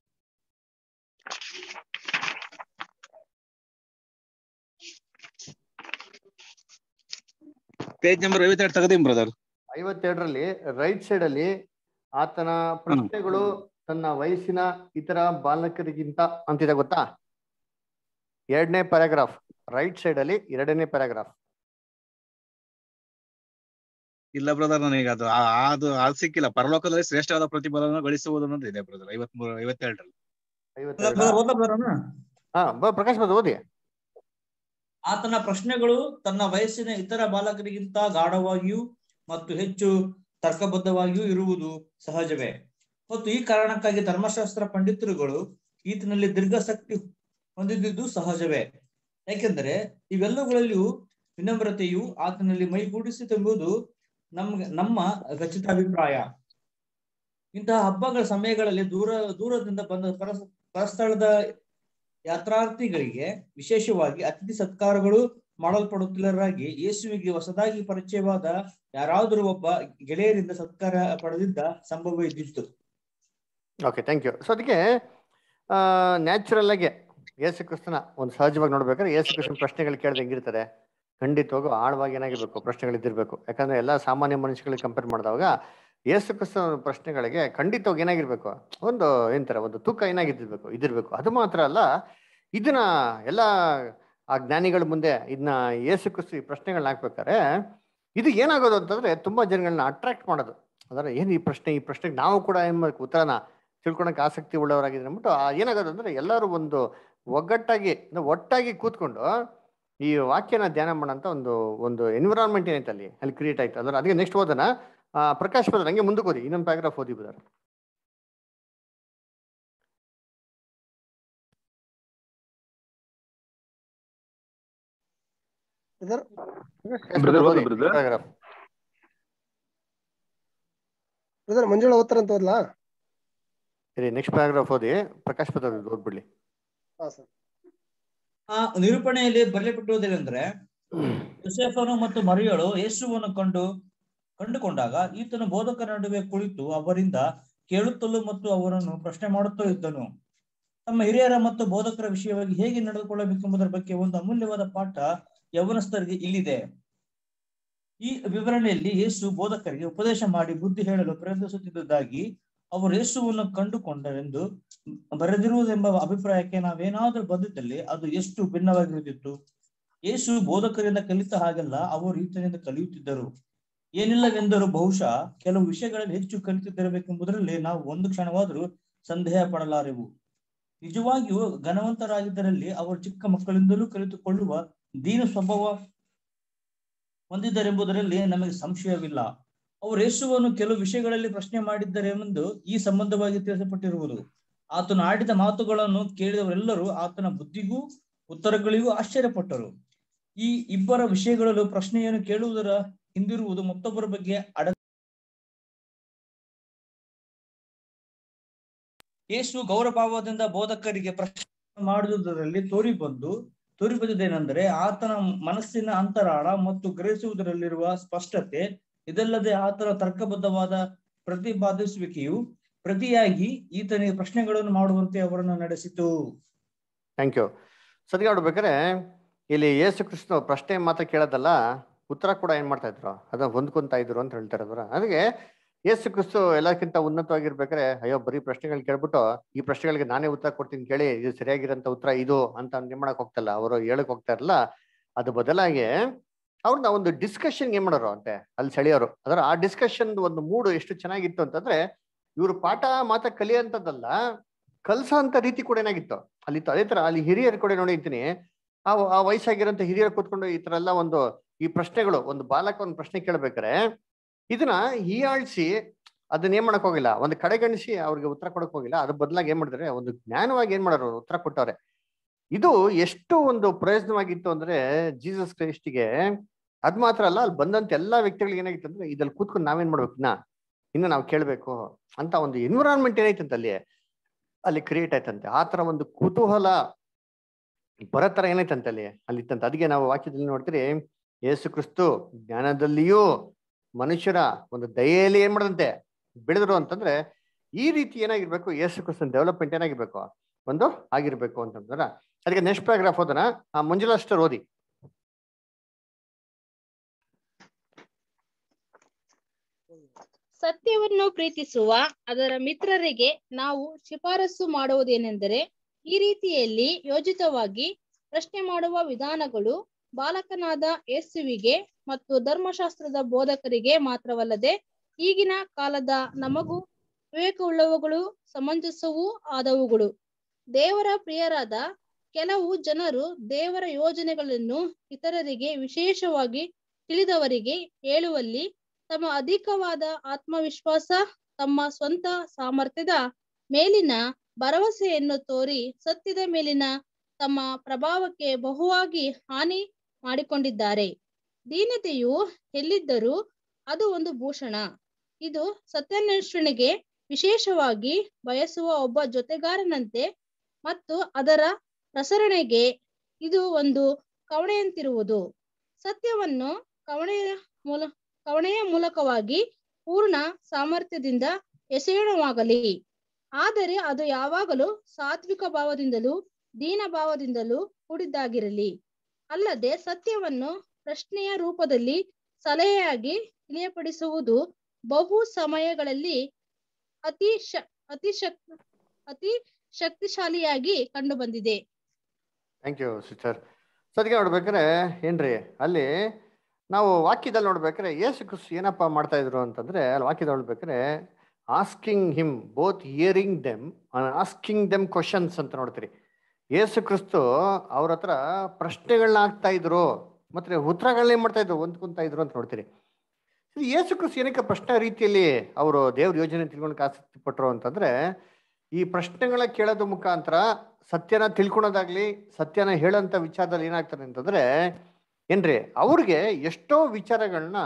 page number ಐವತ್ತೆರಡು ತೆಗೆದೀನಿ ಬ್ರದರ್ ಐವತ್ತೆರಡರಲ್ಲಿ ರೈಟ್ ಸೈಡ್ ಅಲ್ಲಿ ಆತನ ಪ್ರಶ್ನೆಗಳು ತನ್ನ ವಯಸ್ಸಿನ ಇತರ ಬಾಲಕರಿಗಿಂತ ಅಂತಿದೆ ಗೊತ್ತಾ ಎರಡನೇ ಪ್ಯಾರಾಗ್ರಾಫ್ ರೈಟ್ ಸೈಡ್ ಅಲ್ಲಿ ಎರಡನೇ ಪ್ಯಾರಾಗ್ರಾಫ್ ಇಲ್ಲ ಬ್ರದರ್ ನನಗೆ ಅದು ಆ- ಅದು ಅದು ಸಿಕ್ಕಿಲ್ಲ ಪರಲೋಕದಲ್ಲಿ ಶ್ರೇಷ್ಠವಾದ ಪ್ರತಿಫಲವನ್ನು ಗಳಿಸುವುದು ಅನ್ನೋದು ಇದೆ ಬ್ರದರ್ ಐವತ್ ಮೂರು ಐವತ್ತೆರಡರಲ್ಲಿ ಹಾ ಬ- ಪ್ರಕಾಶ್ ಬದ್ ಓದಿ ಆತನ ಪ್ರಶ್ನೆಗಳು ತನ್ನ ವಯಸ್ಸಿನ ಇತರ ಬಾಲಕರಿಗಿಂತ ಗಾಢವಾಗಿಯೂ ಮತ್ತು ಹೆಚ್ಚು ತರ್ಕಬದ್ಧವಾಗಿಯೂ ಇರುವುದು ಸಹಜವೇ ಮತ್ತು ಈ ಕಾರಣಕ್ಕಾಗಿ ಧರ್ಮಶಾಸ್ತ್ರ ಪಂಡಿತರುಗಳು ಈತನಲ್ಲಿ ದೀರ್ಘಾಸಕ್ತಿ ಹೊಂದಿದ್ದುದು ಸಹಜವೇ ಯಾಕೆಂದರೆ ಇವೆಲ್ಲವುಗಳಲ್ಲಿಯೂ ವಿನಮ್ರತೆಯು ಆತನಲ್ಲಿ ಮೈಗೂಡಿಸಿತೆಂಬುದು ನಮ್ಗೆ ನಮ್ಮ ಖಚಿತ ಅಭಿಪ್ರಾಯ ಇಂತಹ ಹಬ್ಬಗಳ ಸಮಯಗಳಲ್ಲಿ ದೂರ ದೂರದಿಂದ ಬಂದ ಪರಸ್ ಪರಸ್ಥಳದ ಯಾತ್ರಾರ್ಥಿಗಳಿಗೆ ವಿಶೇಷವಾಗಿ ಅತಿಥಿ ಸತ್ಕಾರಗಳು ಮಾಡಲ್ಪಡುತ್ತಿಲ್ಲರಾಗಿ ಯೇಸುವಿಗೆ ಹೊಸದಾಗಿ ಪರಿಚಯವಾದ ಯಾರಾದರೂ ಒಬ್ಬ ಗೆಳೆಯರಿಂದ ಸತ್ಕಾರ ಪಡೆದಿದ್ದ ಸಂಭವ ಇದ್ದಿತ್ತು ಓಕೆ ಥ್ಯಾಂಕ್ ಯು ಸೊ ಅದಕ್ಕೆ ನ್ಯಾಚುರಲ್ ಆಗಿ ಯೇಸು ಕ್ರಿಸ್ತನ ಒಂದು ಸಹಜವಾಗಿ ನೋಡ್ಬೇಕಾದ್ರೆ ಯೇಸು ಕ್ರಿಸ್ತನ ಪ್ರಶ್ನೆಗಳು ಕೇಳಿದ್ರೆ ಹೆಂಗಿರ್ತಾರೆ ಖಂಡಿತವಾಗೂ ಆಳವಾಗಿ ಏನಾಗಿರ್ಬೇಕು ಪ್ರಶ್ನೆಗಳು ಇದ್ದಿರ್ಬೇಕು ಯಾಕಂದ್ರೆ ಎಲ್ಲ ಸಾಮಾನ್ಯ ಮನುಷ್ಯಗಳಿಗೆ ಕಂಪೇರ್ ಮಾಡಿದಾಗ ಯೇಸು ಕ್ರಿಸ್ತನ ಪ್ರಶ್ನೆಗಳಿಗೆ ಖಂಡಿತವಾಗಿ ಏನಾಗಿರ್ಬೇಕು ಒಂದು ಏನಂತಾರೆ ಒಂದು ತೂಕ ಏನಾಗಿದ್ದಿರ್ಬೇಕು ಇದಿರ್ಬೇಕು ಅದು ಮಾತ್ರ ಅಲ್ಲ ಇದನ್ನ ಎಲ್ಲ ಆ ಜ್ಞಾನಿಗಳ ಮುಂದೆ ಇದನ್ನ ಯೇಸು ಕ್ರಿಸ್ತು ಈ ಪ್ರಶ್ನೆಗಳನ್ನ ಹಾಕ್ಬೇಕಾದ್ರೆ ಇದು ಏನಾಗೋದು ಅಂತಂದ್ರೆ ತುಂಬಾ ಜನಗಳನ್ನ ಅಟ್ರಾಕ್ಟ್ ಮಾಡೋದು ಅದರ ಏನು ಈ ಪ್ರಶ್ನೆ ಈ ಪ್ರಶ್ನೆಗೆ ನಾವು ಕೂಡ ಏನ್ ಮಾಡ್ಬೇಕು ಉತ್ತರನ ತಿಳ್ಕೊಳಕ್ಕೆ ಆಸಕ್ತಿ ಉಳ್ಳವರಾಗಿದ್ರೆ ಅಂದ್ಬಿಟ್ಟು ಆ ಏನಾಗೋದು ಅಂದ್ರೆ ಎಲ್ಲರೂ ಒಂದು ಒಗ್ಗಟ್ಟಾಗಿ ಅಂದ್ರೆ ಒಟ್ಟಾಗಿ ಕೂತ್ಕೊಂಡು ಈ ವಾಕ್ಯನ ಧ್ಯಾನ ಮಾಡೋಂಥ ಒಂದು ಒಂದು ಎನ್ವಿರಾನ್ಮೆಂಟ್ ಏನೈತೆ ಅಲ್ಲಿ ಅಲ್ಲಿ ಕ್ರಿಯೇಟ್ ಆಯ್ತು ಅದರ ಅದಕ್ಕೆ ನೆಕ್ಸ್ಟ್ ಓದೋಣ ಆ, ಪ್ರಕಾಶ್ ಬದರ್ ಹಂಗೆ ಮುಂದಕ್ಕೆ ಓದಿ ಇನ್ನೊಂದು ಪ್ಯಾರಾಗ್ರಾಫ್ ಓದಿ ಬದರ್ ಬ್ರದರ್ Brother, ಓದು, brother. ಪ್ಯಾರಾಗ್ರಾಫ್ ಬ್ರದರ್ ಮಂಜುಳಾ ಓದ್ತಾರಂತ ಓದ್ಲಾ ಸರಿ ನೆಕ್ಸ್ಟ್ ಪ್ಯಾರಾಗ್ರಾಫ್ ಓದಿ ಪ್ರಕಾಶ್ ಬದರ್ ಓದ್ಬಿಡ್ಲಿ ಹಾ ಸರ್ ಆ ನಿರೂಪಣೆಯಲ್ಲಿ ಬರೆಯಲ್ಪಟ್ಟಿರುವುದೇನೆಂದ್ರೆ ಯೋಸೇಫನು ಮತ್ತು ಮರಿಯಳು ಯೇಸುವನ್ನು ಕಂಡು ಕಂಡುಕೊಂಡಾಗ ಈತನು ಬೋಧಕರ ನಡುವೆ ಕುಳಿತು ಅವರಿಂದ ಕೇಳುತ್ತಲೂ ಮತ್ತು ಅವರನ್ನು ಪ್ರಶ್ನೆ ಮಾಡುತ್ತಲೂ ಇದ್ದನು ತಮ್ಮ ಹಿರಿಯರ ಮತ್ತು ಬೋಧಕರ ವಿಷಯವಾಗಿ ಹೇಗೆ ನಡೆದುಕೊಳ್ಳಬೇಕೆಂಬುದರ ಬಗ್ಗೆ ಒಂದು ಅಮೂಲ್ಯವಾದ ಪಾಠ ಯೌವನಸ್ಥರಿಗೆ ಇಲ್ಲಿದೆ ಈ ವಿವರಣೆಯಲ್ಲಿ ಯೇಸು ಬೋಧಕರಿಗೆ ಉಪದೇಶ ಮಾಡಿ ಬುದ್ಧಿ ಹೇಳಲು ಪ್ರಯತ್ನಿಸುತ್ತಿದ್ದುದಾಗಿ ಅವರು ಯೇಸುವನ್ನು ಕಂಡುಕೊಂಡರೆಂದು ಬರೆದಿರುವುದೆಂಬ ಅಭಿಪ್ರಾಯಕ್ಕೆ ನಾವೇನಾದ್ರೂ ಬಂದಿದ್ದಲ್ಲಿ ಅದು ಎಷ್ಟು ಭಿನ್ನವಾಗಿರುತ್ತಿತ್ತು ಯೇಸು ಬೋಧಕರಿಂದ ಕಲಿತ ಹಾಗೆಲ್ಲ ಅವರು ಈತನಿಂದ ಕಲಿಯುತ್ತಿದ್ದರು ಏನಿಲ್ಲವೆಂದರೂ ಬಹುಶಃ ಕೆಲವು ವಿಷಯಗಳಲ್ಲಿ ಹೆಚ್ಚು ಕಲಿತಿದ್ದಿರಬೇಕೆಂಬುದರಲ್ಲಿ ನಾವು ಒಂದು ಕ್ಷಣವಾದರೂ ಸಂದೇಹ ಪಡಲಾರೆವು ನಿಜವಾಗಿಯೂ ಘನವಂತರಾಗಿದ್ದರಲ್ಲಿ ಅವರು ಚಿಕ್ಕ ಮಕ್ಕಳಿಂದಲೂ ಕಲಿತುಕೊಳ್ಳುವ ದೀನ ಸ್ವಭಾವ ಹೊಂದಿದ್ದರೆಂಬುದರಲ್ಲಿ ನಮಗೆ ಸಂಶಯವಿಲ್ಲ ಅವರು ಯೇಸುವನ್ನು ಕೆಲವು ವಿಷಯಗಳಲ್ಲಿ ಪ್ರಶ್ನೆ ಮಾಡಿದ್ದರೆಂದು ಈ ಸಂಬಂಧವಾಗಿ ತಿಳಿಸಲ್ಪಟ್ಟಿರುವುದು ಆತನು ಆಡಿದ ಮಾತುಗಳನ್ನು ಕೇಳಿದವರೆಲ್ಲರೂ ಆತನ ಬುದ್ಧಿಗೂ ಉತ್ತರಗಳಿಗೂ ಆಶ್ಚರ್ಯಪಟ್ಟರು ಈ ಇಬ್ಬರ ವಿಷಯಗಳಲ್ಲೂ ಪ್ರಶ್ನೆಯನ್ನು ಕೇಳುವುದರ ಹಿಂದಿರುವುದು ಮತ್ತೊಬ್ಬರ ಬಗ್ಗೆ ಅಡ ಯೇಸು ಗೌರವಭಾವದಿಂದ ಬೋಧಕರಿಗೆ ಪ್ರಶ್ನೆ ಮಾಡುವುದರಲ್ಲಿ ತೋರಿ ಬಂದು ತೋರಿ ಬಂದಿದ್ದೇನೆಂದರೆ ಆತನ ಮನಸ್ಸಿನ ಅಂತರಾಳ ಮತ್ತು ಗ್ರಹಿಸುವುದರಲ್ಲಿರುವ ಸ್ಪಷ್ಟತೆ ಇದಲ್ಲದೆ ಆತನ ತರ್ಕಬದ್ಧವಾದ ಪ್ರತಿಪಾದಿಸುವಿಕೆಯು ಪ್ರತಿಯಾಗಿ ಈತನಿಗೆ ಪ್ರಶ್ನೆಗಳನ್ನು ಮಾಡುವಂತೆ ಅವರನ್ನು ನಡೆಸಿತು ಥ್ಯಾಂಕ್ ಯು ಸದ್ಯ ನೋಡ್ಬೇಕಾದ್ರೆ ಇಲ್ಲಿ ಯೇಸು ಕೃಷ್ಣ ಪ್ರಶ್ನೆ ಮಾತ್ರ ಕೇಳೋದಲ್ಲ ಉತ್ತರ ಕೂಡ ಏನ್ ಮಾಡ್ತಾ ಇದ್ರು ಅದನ್ನ ಹೊಂದ್ಕೊಂತ ಇದ್ರು ಅಂತ ಹೇಳ್ತಾರೆ ಅದರ ಅದಕ್ಕೆ ಯೇಸು ಕ್ರಿಸ್ತು ಎಲ್ಲಕ್ಕಿಂತ ಉನ್ನತವಾಗಿರ್ಬೇಕಾದ್ರೆ ಅಯ್ಯೋ ಬರೀ ಪ್ರಶ್ನೆಗಳು ಕೇಳ್ಬಿಟ್ಟು ಈ ಪ್ರಶ್ನೆಗಳಿಗೆ ನಾನೇ ಉತ್ತರ ಕೊಡ್ತೀನಿ ಕೇಳಿ ಇದು ಸರಿಯಾಗಿರೋಂಥ ಉತ್ತರ ಇದು ಅಂತ ಏನ್ ಮಾಡಕ್ ಹೋಗ್ತಲ್ಲ ಅವರು ಹೇಳಕ್ ಹೋಗ್ತಾ ಇರಲ್ಲ ಅದು ಬದಲಾಗಿ ಅವ್ರನ್ನ ಒಂದು ಡಿಸ್ಕಷನ್ ಏನ್ ಮಾಡೋರು ಅಂತೆ ಅಲ್ಲಿ ಸೆಳೆಯೋರು ಅದರ ಆ ಡಿಸ್ಕಷನ್ ಒಂದು ಮೂಡು ಎಷ್ಟು ಚೆನ್ನಾಗಿತ್ತು ಅಂತಂದ್ರೆ ಇವ್ರು ಪಾಠ ಮಾತ್ರ ಕಲಿಯೋಂಥದ್ದಲ್ಲ ಕಲ್ಸೋ ಅಂತ ರೀತಿ ಕೂಡ ಏನಾಗಿತ್ತು ಅಲ್ಲಿತ್ತು ಅದೇ ತರ ಅಲ್ಲಿ ಹಿರಿಯರು ಕೂಡ ನೋಡಿರ್ತೀನಿ ಆ ಆ ವಯಸ್ಸಾಗಿರೋಂಥ ಹಿರಿಯರು ಕೂತ್ಕೊಂಡು ಈ ತರ ಎಲ್ಲ ಒಂದು ಈ ಪ್ರಶ್ನೆಗಳು ಒಂದು ಬಾಲಕ ಒಂದು ಪ್ರಶ್ನೆ ಕೇಳ್ಬೇಕಾರೆ ಇದನ್ನ ಹೀಯಾಳ್ಸಿ ಅದನ್ನ ಏನ್ ಮಾಡಕ್ ಹೋಗಿಲ್ಲ ಒಂದು ಕಡೆಗಣಿಸಿ ಅವ್ರಿಗೆ ಉತ್ತರ ಕೊಡಕ್ ಹೋಗಿಲ್ಲ ಅದ್ರ ಬದಲಾಗಿ ಏನ್ ಮಾಡಿದ್ರೆ ಒಂದು ಜ್ಞಾನವಾಗಿ ಏನ್ ಮಾಡೋರು ಉತ್ತರ ಕೊಟ್ಟವ್ರೆ ಇದು ಎಷ್ಟು ಒಂದು ಪ್ರಯೋಜನವಾಗಿತ್ತು ಅಂದ್ರೆ ಜೀಸಸ್ ಕ್ರೈಸ್ಟಿಗೆ ಅದ್ ಮಾತ್ರ ಅಲ್ಲ ಅಲ್ಲಿ ಬಂದಂತ ಎಲ್ಲಾ ವ್ಯಕ್ತಿಗಳಿಗೆ ಏನಾಗಿತ್ತು ಅಂದ್ರೆ ಇದ್ರಲ್ಲಿ ಕೂತ್ಕೊಂಡು ನಾವೇನ್ ಮಾಡ್ಬೇಕು ಇನ್ನ ಇನ್ನು ನಾವು ಕೇಳ್ಬೇಕು ಅಂತ ಒಂದು ಎನ್ವಿರಾನ್ಮೆಂಟ್ ಏನಾಯ್ತಂತ ಅಲ್ಲಿ ಅಲ್ಲಿ ಕ್ರಿಯೇಟ್ ಆಯ್ತಂತೆ ಆ ತರ ಒಂದು ಕುತೂಹಲ ಬರೋ ತರ ಏನಾಯ್ತಂತೆ ಅಲ್ಲಿ ಅಲ್ಲಿ ಇತ್ತಂತೆ ಅದಕ್ಕೆ ನಾವು ವಾಕ್ಯದಲ್ಲಿ ನೋಡ್ತೀರಿ ಯೇಸು ಕ್ರಿಸ್ತು ಜ್ಞಾನದಲ್ಲಿಯೂ ಮನುಷ್ಯರ ಒಂದು ದಯೆಯಲ್ಲಿ ಏನ್ ಮಾಡದಂತೆ ಬೆಳೆದ್ರು ಅಂತಂದ್ರೆ ಈ ರೀತಿ ಏನಾಗಿರ್ಬೇಕು ಯೇಸು ಕ್ರಿಸ್ತನ್ ಡೆವಲಪ್ಮೆಂಟ್ ಏನಾಗಿರ್ಬೇಕು ಒಂದು ಆಗಿರ್ಬೇಕು ಅಂತಂದ್ರ ಅದಕ್ಕೆ ನೆಕ್ಸ್ಟ್ ಪ್ಯಾರಾಗ್ರಾಫ್ ಓದನ ಆ ಮಂಜುಳಾಷ್ಟರ್ ಓದಿ ಸತ್ಯವನ್ನು ಪ್ರೀತಿಸುವ ಅದರ ಮಿತ್ರರಿಗೆ ನಾವು ಶಿಫಾರಸು ಮಾಡುವುದೇನೆಂದರೆ ಈ ರೀತಿಯಲ್ಲಿ ಯೋಜಿತವಾಗಿ ಪ್ರಶ್ನೆ ಮಾಡುವ ವಿಧಾನಗಳು ಬಾಲಕನಾದ ಯೇಸುವಿಗೆ ಮತ್ತು ಧರ್ಮಶಾಸ್ತ್ರದ ಬೋಧಕರಿಗೆ ಮಾತ್ರವಲ್ಲದೆ ಈಗಿನ ಕಾಲದ ನಮಗೂ ವಿವೇಕವುಳ್ಳವುಗಳು ಸಮಂಜಸವೂ ಆದವುಗಳು ದೇವರ ಪ್ರಿಯರಾದ ಕೆಲವು ಜನರು ದೇವರ ಯೋಜನೆಗಳನ್ನು ಇತರರಿಗೆ ವಿಶೇಷವಾಗಿ ತಿಳಿದವರಿಗೆ ಹೇಳುವಲ್ಲಿ ತಮ್ಮ ಅಧಿಕವಾದ ಆತ್ಮವಿಶ್ವಾಸ ತಮ್ಮ ಸ್ವಂತ ಸಾಮರ್ಥ್ಯದ ಮೇಲಿನ ಭರವಸೆಯನ್ನು ತೋರಿ ಸತ್ಯದ ಮೇಲಿನ ತಮ್ಮ ಪ್ರಭಾವಕ್ಕೆ ಬಹುವಾಗಿ ಹಾನಿ ಮಾಡಿಕೊಂಡಿದ್ದಾರೆ ದೀನತೆಯು ಎಲ್ಲಿದ್ದರೂ ಅದು ಒಂದು ಭೂಷಣ ಇದು ಸತ್ಯಾನ್ವೇಷಣೆಗೆ ವಿಶೇಷವಾಗಿ ಬಯಸುವ ಒಬ್ಬ ಜೊತೆಗಾರನಂತೆ ಮತ್ತು ಅದರ ಪ್ರಸರಣೆಗೆ ಇದು ಒಂದು ಕವಣೆಯಂತಿರುವುದು ಸತ್ಯವನ್ನು ಕವಣೆಯ ಮೂಲ ಕವಣೆಯ ಮೂಲಕವಾಗಿ ಪೂರ್ಣ ಸಾಮರ್ಥ್ಯದಿಂದ ಎಸೆಯಣವಾಗಲಿ ಆದರೆ ಅದು ಯಾವಾಗಲೂ ಸಾತ್ವಿಕ ಭಾವದಿಂದಲೂ ದೀನ ಭಾವದಿಂದಲೂ ಕೂಡಿದ್ದಾಗಿರಲಿ ಅಲ್ಲದೆ ಸತ್ಯವನ್ನು ಪ್ರಶ್ನೆಯ ರೂಪದಲ್ಲಿ ಸಲಹೆಯಾಗಿ ತಿಳಿಯಪಡಿಸುವುದು ಬಹು ಸಮಯಗಳಲ್ಲಿ ಅತಿ ಶ ಅತಿ ಶಕ್ ಅತಿ ಶಕ್ತಿಶಾಲಿಯಾಗಿ ಕಂಡು ಬಂದಿದೆ ಥ್ಯಾಂಕ್ ಯು ಸಿಸ್ಟರ್ ಸದ್ಗೆ ನೋಡ್ಬೇಕಾರೆ ಏನ್ರಿ ಅಲ್ಲಿ ನಾವು ವಾಕ್ಯದಲ್ಲಿ ನೋಡ್ಬೇಕಾದ್ರೆ ಯೇಸು ಕ್ರಿಸ್ತು ಏನಪ್ಪ ಮಾಡ್ತಾ ಇದ್ರು ಅಂತಂದ್ರೆ ಅಲ್ಲಿ ವಾಕ್ಯದಲ್ಲಿ ನೋಡ್ಬೇಕಾದ್ರೆ asking him both hearing them asking them questions ಅಂತ ನೋಡ್ತೀರಿ ಯೇಸು ಕ್ರಿಸ್ತು ಅವ್ರ ಹತ್ರ ಪ್ರಶ್ನೆಗಳನ್ನ ಹಾಕ್ತಾ ಇದ್ರು ಮತ್ತೆ ಉತ್ತರಗಳನ್ನ ಏನ್ ಮಾಡ್ತಾ ಇದ್ರು ಹೊಂದ್ಕೊಂತಾ ಇದ್ರು ಅಂತ ನೋಡ್ತೀರಿ ಇದು ಯೇಸು ಕ್ರಿಸ್ತು ಏನಕ್ಕೆ ಪ್ರಶ್ನೆ ರೀತಿಯಲ್ಲಿ ಅವರು ದೇವ್ರ ಯೋಜನೆ ತಿಳ್ಕೊಳಕ್ ಆಸಕ್ತಿ ಪಟ್ರು ಅಂತಂದ್ರೆ ಈ ಪ್ರಶ್ನೆಗಳ ಕೇಳೋದು ಮುಖಾಂತರ ಸತ್ಯನ ತಿಳ್ಕೊಳೋದಾಗ್ಲಿ ಸತ್ಯನ ಹೇಳೋಂಥ ವಿಚಾರದಲ್ಲಿ ಏನಾಗ್ತದೆ ಅಂತಂದ್ರೆ ಏನ್ರಿ ಅವ್ರಿಗೆ ಎಷ್ಟೋ ವಿಚಾರಗಳನ್ನ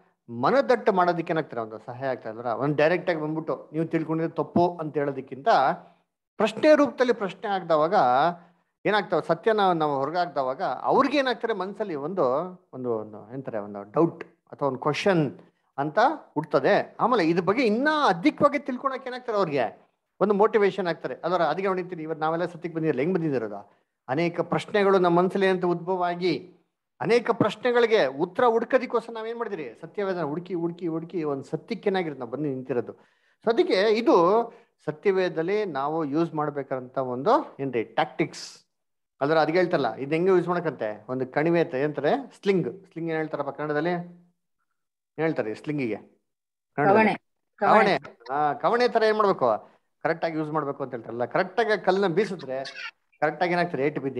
ಮನದಟ್ಟು ಮಾಡೋದಕ್ಕೆ ಏನಾಗ್ತಾರೆ ಒಂದು ಸಹಾಯ ಆಗ್ತಾ ಇದ್ರ ಒಂದು ಡೈರೆಕ್ಟ್ ಆಗಿ ಬಂದ್ಬಿಟ್ಟು ನೀವು ತಿಳ್ಕೊಂಡಿದ್ದು ತಪ್ಪು ಅಂತ ಹೇಳೋದಕ್ಕಿಂತ ಪ್ರಶ್ನೆ ರೂಪದಲ್ಲಿ ಪ್ರಶ್ನೆ ಆಗ್ದವಾಗ ಏನಾಗ್ತಾವ ಸತ್ಯನ ನಾವು ಹೊರಗಾಗ್ದವಾಗ ಅವ್ರಿಗೆ ಏನಾಗ್ತಾರೆ ಮನಸ್ಸಲ್ಲಿ ಒಂದು ಒಂದು ಒಂದು ಎಂತಾರೆ ಒಂದು ಡೌಟ್ ಅಥವಾ ಒಂದು ಕ್ವಶನ್ ಅಂತ ಹುಡ್ತದೆ ಆಮೇಲೆ ಇದ್ರ ಬಗ್ಗೆ ಇನ್ನೂ ಅಧಿಕವಾಗಿ ತಿಳ್ಕೊಳಕ್ ಏನಾಗ್ತಾರೆ ಅವ್ರಿಗೆ ಒಂದು ಮೋಟಿವೇಶನ್ ಆಗ್ತಾರೆ ಅದರ ಅದಕ್ಕೆ ಹೊಡಿತೀರಿ ಇವತ್ತು ನಾವೆಲ್ಲ ಸತ್ಯಕ್ಕೆ ಬಂದಿರಲ್ಲ ಹೆಂಗ್ ಬಂದಿದ್ದೀರದ ಅನೇಕ ಪ್ರಶ್ನೆಗಳು ನಮ್ಮ ಮನಸ್ಸಲ್ಲಿ ಅಂತ ಉದ್ಭವ ಆಗಿ ಅನೇಕ ಪ್ರಶ್ನೆಗಳಿಗೆ ಉತ್ತರ ಹುಡ್ಕೋದಕ್ಕೋಸ್ಕರ ನಾವೇನ್ ಮಾಡಿದಿರಿ ಸತ್ಯವೇದನ ಹುಡುಕಿ ಹುಡುಕಿ ಹುಡುಕಿ ಒಂದು ಸತ್ಯಕ್ಕೇನಾಗಿರುತ್ತೆ ನಾವು ಬಂದು ನಿಂತಿರೋದು ಸೊ ಅದಕ್ಕೆ ಇದು ಸತ್ಯವೇದದಲ್ಲಿ ನಾವು ಯೂಸ್ ಮಾಡ್ಬೇಕಂತ ಒಂದು ಏನ್ರಿ ಟ್ಯಾಕ್ಟಿಕ್ಸ್ ಅದರ ಅದಕ್ಕೆ ಹೇಳ್ತಲ್ಲ ಇದು ಹೆಂಗೆ ಯೂಸ್ ಮಾಡಕಂತೆ ಒಂದು ಕಣಿವೆ ಅಂತ ಏನಂತಾರೆ ಸ್ಲಿಂಗ್ ಸ್ಲಿಂಗ್ ಏನ್ ಹೇಳ್ತಾರಪ್ಪ ಕನ್ನಡದಲ್ಲಿ ಏನ್ ಹೇಳ್ತಾರೆ ಸ್ಲಿಂಗಿಗೆ ಕವಣೆ ಕವಣೆ ಹಾ ಕವಣೆ ತರ ಏನ್ ಮಾಡ್ಬೇಕು ಕರೆಕ್ಟ್ ಆಗಿ ಯೂಸ್ ಮಾಡ್ಬೇಕು ಅಂತ ಹೇಳ್ತಾರಲ್ಲ ಕರೆಕ್ಟ್ ಆಗಿ ಕಲ್ಲನ್ನ ಬೀಸಿದ್ರೆ ಕರೆಕ್ಟ್ ಆಗಿ ಏನಾಗ್ತದೆ ಏಟು ಬಿದ್ದೆ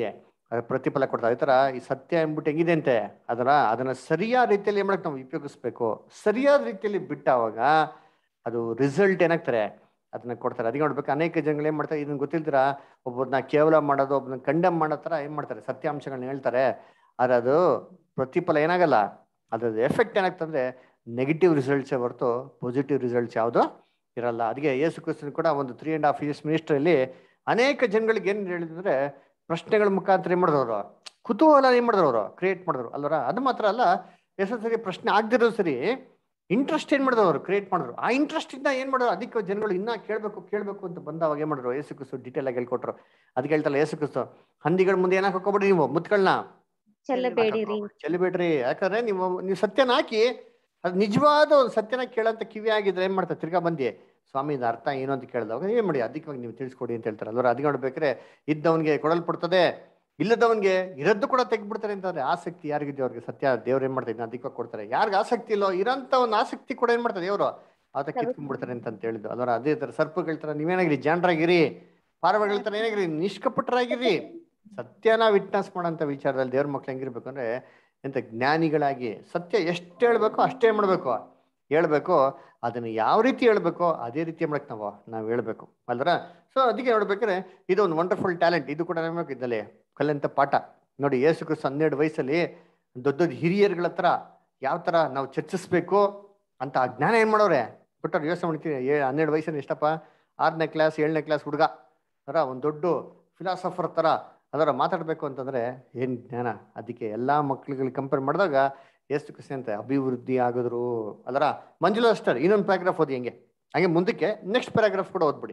ಅದ್ರ ಪ್ರತಿಫಲ ಕೊಡ್ತಾರೆ ಅದೇ ತರ ಈ ಸತ್ಯ ಎಂಬುಟ್ಟು ಹೆಂಗಿದೆ ಅಂತೆ ಅದರ ಅದನ್ನ ಸರಿಯಾದ ರೀತಿಯಲ್ಲಿ ಏನ್ ಮಾಡಕ್ ನಾವು ಉಪಯೋಗಿಸ್ಬೇಕು ಸರಿಯಾದ ರೀತಿಯಲ್ಲಿ ಬಿಟ್ಟಾವಾಗ ಅದು ರಿಸಲ್ಟ್ ಏನಾಗ್ತಾರೆ ಅದನ್ನ ಕೊಡ್ತಾರೆ ಅದಕ್ಕೆ ನೋಡ್ಬೇಕು ಅನೇಕ ಜನಗಳು ಏನ್ ಮಾಡ್ತಾರೆ ಇದನ್ನ ಗೊತ್ತಿಲ್ದಿರ ಒಬ್ಬರನ್ನ ಕೇವಲ ಮಾಡೋದು ಒಬ್ಬನ ಕಂಡಮ್ ಮಾಡೋ ತರ ಏನ್ ಮಾಡ್ತಾರೆ ಸತ್ಯಾಂಶಗಳನ್ನ ಹೇಳ್ತಾರೆ ಆದ್ರೆ ಅದು ಪ್ರತಿಫಲ ಏನಾಗಲ್ಲ ಅದ್ರದ್ದು ಎಫೆಕ್ಟ್ ಏನಾಗ್ತಂದ್ರೆ ನೆಗೆಟಿವ್ ರಿಸಲ್ಟ್ಸೇ ಹೊರತು ಪಾಸಿಟಿವ್ ರಿಸಲ್ಟ್ಸ್ ಯಾವುದು ಇರಲ್ಲ ಅದಕ್ಕೆ ಯೇಸು ಕ್ರಿಸ್ತನ್ ಕೂಡ ಒಂದು ತ್ರೀ ಅಂಡ್ ಹಾಫ್ ಇಯರ್ಸ್ ಮಿನಿಸ್ಟ್ರಲ್ಲಿ ಅನೇಕ ಜನಗಳಿಗೆ ಏನ್ ಹೇಳಿದ್ರೆ ಪ್ರಶ್ನೆಗಳ ಮುಖಾಂತರ ಏನ್ ಮಾಡಿದವರು ಕುತೂಹಲ ಏನ್ ಮಾಡಿದ್ರು ಅವರು ಕ್ರಿಯೇಟ್ ಮಾಡಿದ್ರು ಅಲ್ವರ ಅದು ಮಾತ್ರ ಅಲ್ಲ ಎಷ್ಟೋ ಸರಿ ಪ್ರಶ್ನೆ ಆಗದಿರೋ ಸರಿ ಇಂಟ್ರೆಸ್ಟ್ ಏನ್ ಮಾಡಿದ್ರು ಅವರು ಕ್ರಿಯೇಟ್ ಮಾಡಿದ್ರು ಆ ಇಂಟ್ರೆಸ್ಟ್ ಇಂದ ಏನ್ ಮಾಡಿದ್ರು ಅದಕ್ಕೆ ಜನಗಳು ಇನ್ನ ಕೇಳ್ಬೇಕು ಕೇಳ್ಬೇಕು ಅಂತ ಬಂದವಾಗ ಏನ್ ಮಾಡಿದ್ರು ಯೇಸು ಕ್ರಿಸ್ತು ಡೀಟೇಲ್ ಆಗಿ ಹೇಳ್ಕೊಟ್ರು ಅದಕ್ಕೆ ಹೇಳ್ತಲ್ಲ ಯೇಸು ಕ್ರಿಸ್ತು ಹಂದಿಗಳ ಮುಂದೆ ಏನಾಕ್ ಹಾಕೋಬಿಡಿ ನೀವು ಮುತ್ಗಳನ್ನ ಚೆಲ್ಲಬೇಡಿರಿ ಚೆಲ್ಲಬೇಡ್ರಿ ಯಾಕಂದ್ರೆ ನೀವು ನೀವು ಸತ್ಯನ ಹಾಕಿ ಅದು ನಿಜವಾದ ಒಂದು ಸತ್ಯನ ಕೇಳಂತ ಕಿವಿ ಆಗಿದ್ರೆ ಏನ್ ಮಾಡ್ತಾರೆ ತಿರ್ಗಾ ಬಂದಿ ಸ್ವಾಮಿ ಇದು ಅರ್ಥ ಏನು ಅಂತ ಕೇಳಿದವಾಗ ಏನ್ ಮಾಡಿ ಅದಕ್ಕೆ ನೀವು ತಿಳಿಸ್ಕೊಡಿ ಅಂತ ಹೇಳ್ತಾರೆ ಅಲ್ವರ ಅದಕ್ಕೆ ನೋಡ್ಬೇಕಾದ್ರೆ ಇದ್ದವನ್ಗೆ ಕೊಡಲ್ಪಡ್ತದೆ ಇಲ್ಲದವನ್ಗೆ ಇರದ್ದು ಕೂಡ ತೆಗ್ದ್ಬಿಡ್ತಾರೆ ಅಂತಂದ್ರೆ ಆಸಕ್ತಿ ಯಾರಿಗಿದೆಯೋ ಅವ್ರಿಗೆ ಸತ್ಯ ದೇವ್ರು ಏನ್ ಮಾಡ್ತಾರೆ ಅದಕ್ಕೆ ಕೊಡ್ತಾರೆ ಯಾರಿಗ ಆಸಕ್ತಿ ಇಲ್ಲೋ ಇರೋಂತ ಒಂದು ಆಸಕ್ತಿ ಕೂಡ ಏನ್ ಮಾಡ್ತಾರೆ ದೇವರು ಆತ ಕಿತ್ಕೊಂಡ್ಬಿಡ್ತಾರೆ ಅಂತ ಅಂತ ಹೇಳಿದ್ದು ಅಲ್ವರ ಅದೇ ತರ ಸರ್ಪಗಳ ತರ ನೀವೇನಾಗಿರಿ ಜಾಣರಾಗಿರಿ ಪಾರವಗಳ ತರ ಏನಾಗಿರಿ ನಿಷ್ಕಪಟರಾಗಿರಿ ಸತ್ಯನ ವಿಟ್ನೆಸ್ ಮಾಡೋಂಥ ವಿಚಾರದಲ್ಲಿ ದೇವ್ರ ಮಕ್ಳು ಹೆಂಗಿರ್ಬೇಕು ಅಂದ್ರೆ ಎಂತ ಜ್ಞಾನಿಗಳಾಗಿ ಸತ್ಯ ಎಷ್ಟು ಹೇಳ್ಬೇಕೋ ಅಷ್ಟೇ ಮಾಡ್ಬೇಕು ಹೇಳ್ಬೇಕು ಅದನ್ನ ಯಾವ ರೀತಿ ಹೇಳ್ಬೇಕೋ ಅದೇ ರೀತಿ ಮಾಡಕ್ ನಾವು ನಾವು ಹೇಳ್ಬೇಕು ಅಲ್ದ್ರ ಸೊ ಅದಕ್ಕೆ ನೋಡ್ಬೇಕಾದ್ರೆ ಇದು ಒಂದು ವಂಡರ್ಫುಲ್ ಟ್ಯಾಲೆಂಟ್ ಇದು ಕೂಡ ನಮಗೆ ಇದ್ದಲ್ಲಿ ಕಲಿಯಂತ ಪಾಠ ನೋಡಿ ಯೇಸು ಕ್ರಿಸ್ತು ಹನ್ನೆರಡು ವಯಸ್ಸಲ್ಲಿ ದೊಡ್ಡ ದೊಡ್ಡ ಹಿರಿಯರ್ಗಳ ಹತ್ರ ಯಾವ ತರ ನಾವು ಚರ್ಚಿಸ್ಬೇಕು ಅಂತ ಆ ಜ್ಞಾನ ಏನ್ ಮಾಡೋರೆ ಬಿಟ್ಟವ್ರು ಯೋಚನೆ ಮಾಡ್ತೀವಿ ಏ ಹನ್ನೆರಡು ವಯಸ್ಸಿನ ಎಷ್ಟಪ್ಪ ಆರನೇ ಕ್ಲಾಸ್ ಏಳನೇ ಕ್ಲಾಸ್ ಹುಡುಗ ಅದರ ಒಂದು ದೊಡ್ಡ ಫಿಲಾಸಫರ್ ತರ ಅದರ ಮಾತಾಡ್ಬೇಕು ಅಂತಂದ್ರೆ ಏನ್ ಜ್ಞಾನ ಅದಕ್ಕೆ ಎಲ್ಲಾ ಮಕ್ಳುಗಳಿಗೆ ಕಂಪೇರ್ ಮಾಡಿದಾಗ ಎಷ್ಟು ಖುಷಿ ಅಂತ ಅಭಿವೃದ್ಧಿ ಆಗಿದ್ರು ಅದರ ಮಂಜುಳಾ ಅಷ್ಟರ್ ಇನ್ನೊಂದು ಪ್ಯಾರಾಗ್ರಾಫ್ ಓದಿ ಹೆಂಗೆ ಹಂಗೆ ಮುಂದಕ್ಕೆ ನೆಕ್ಸ್ಟ್ ಪ್ಯಾರಾಗ್ರಾಫ್ ಕೂಡ ಓದ್ಬಿಡಿ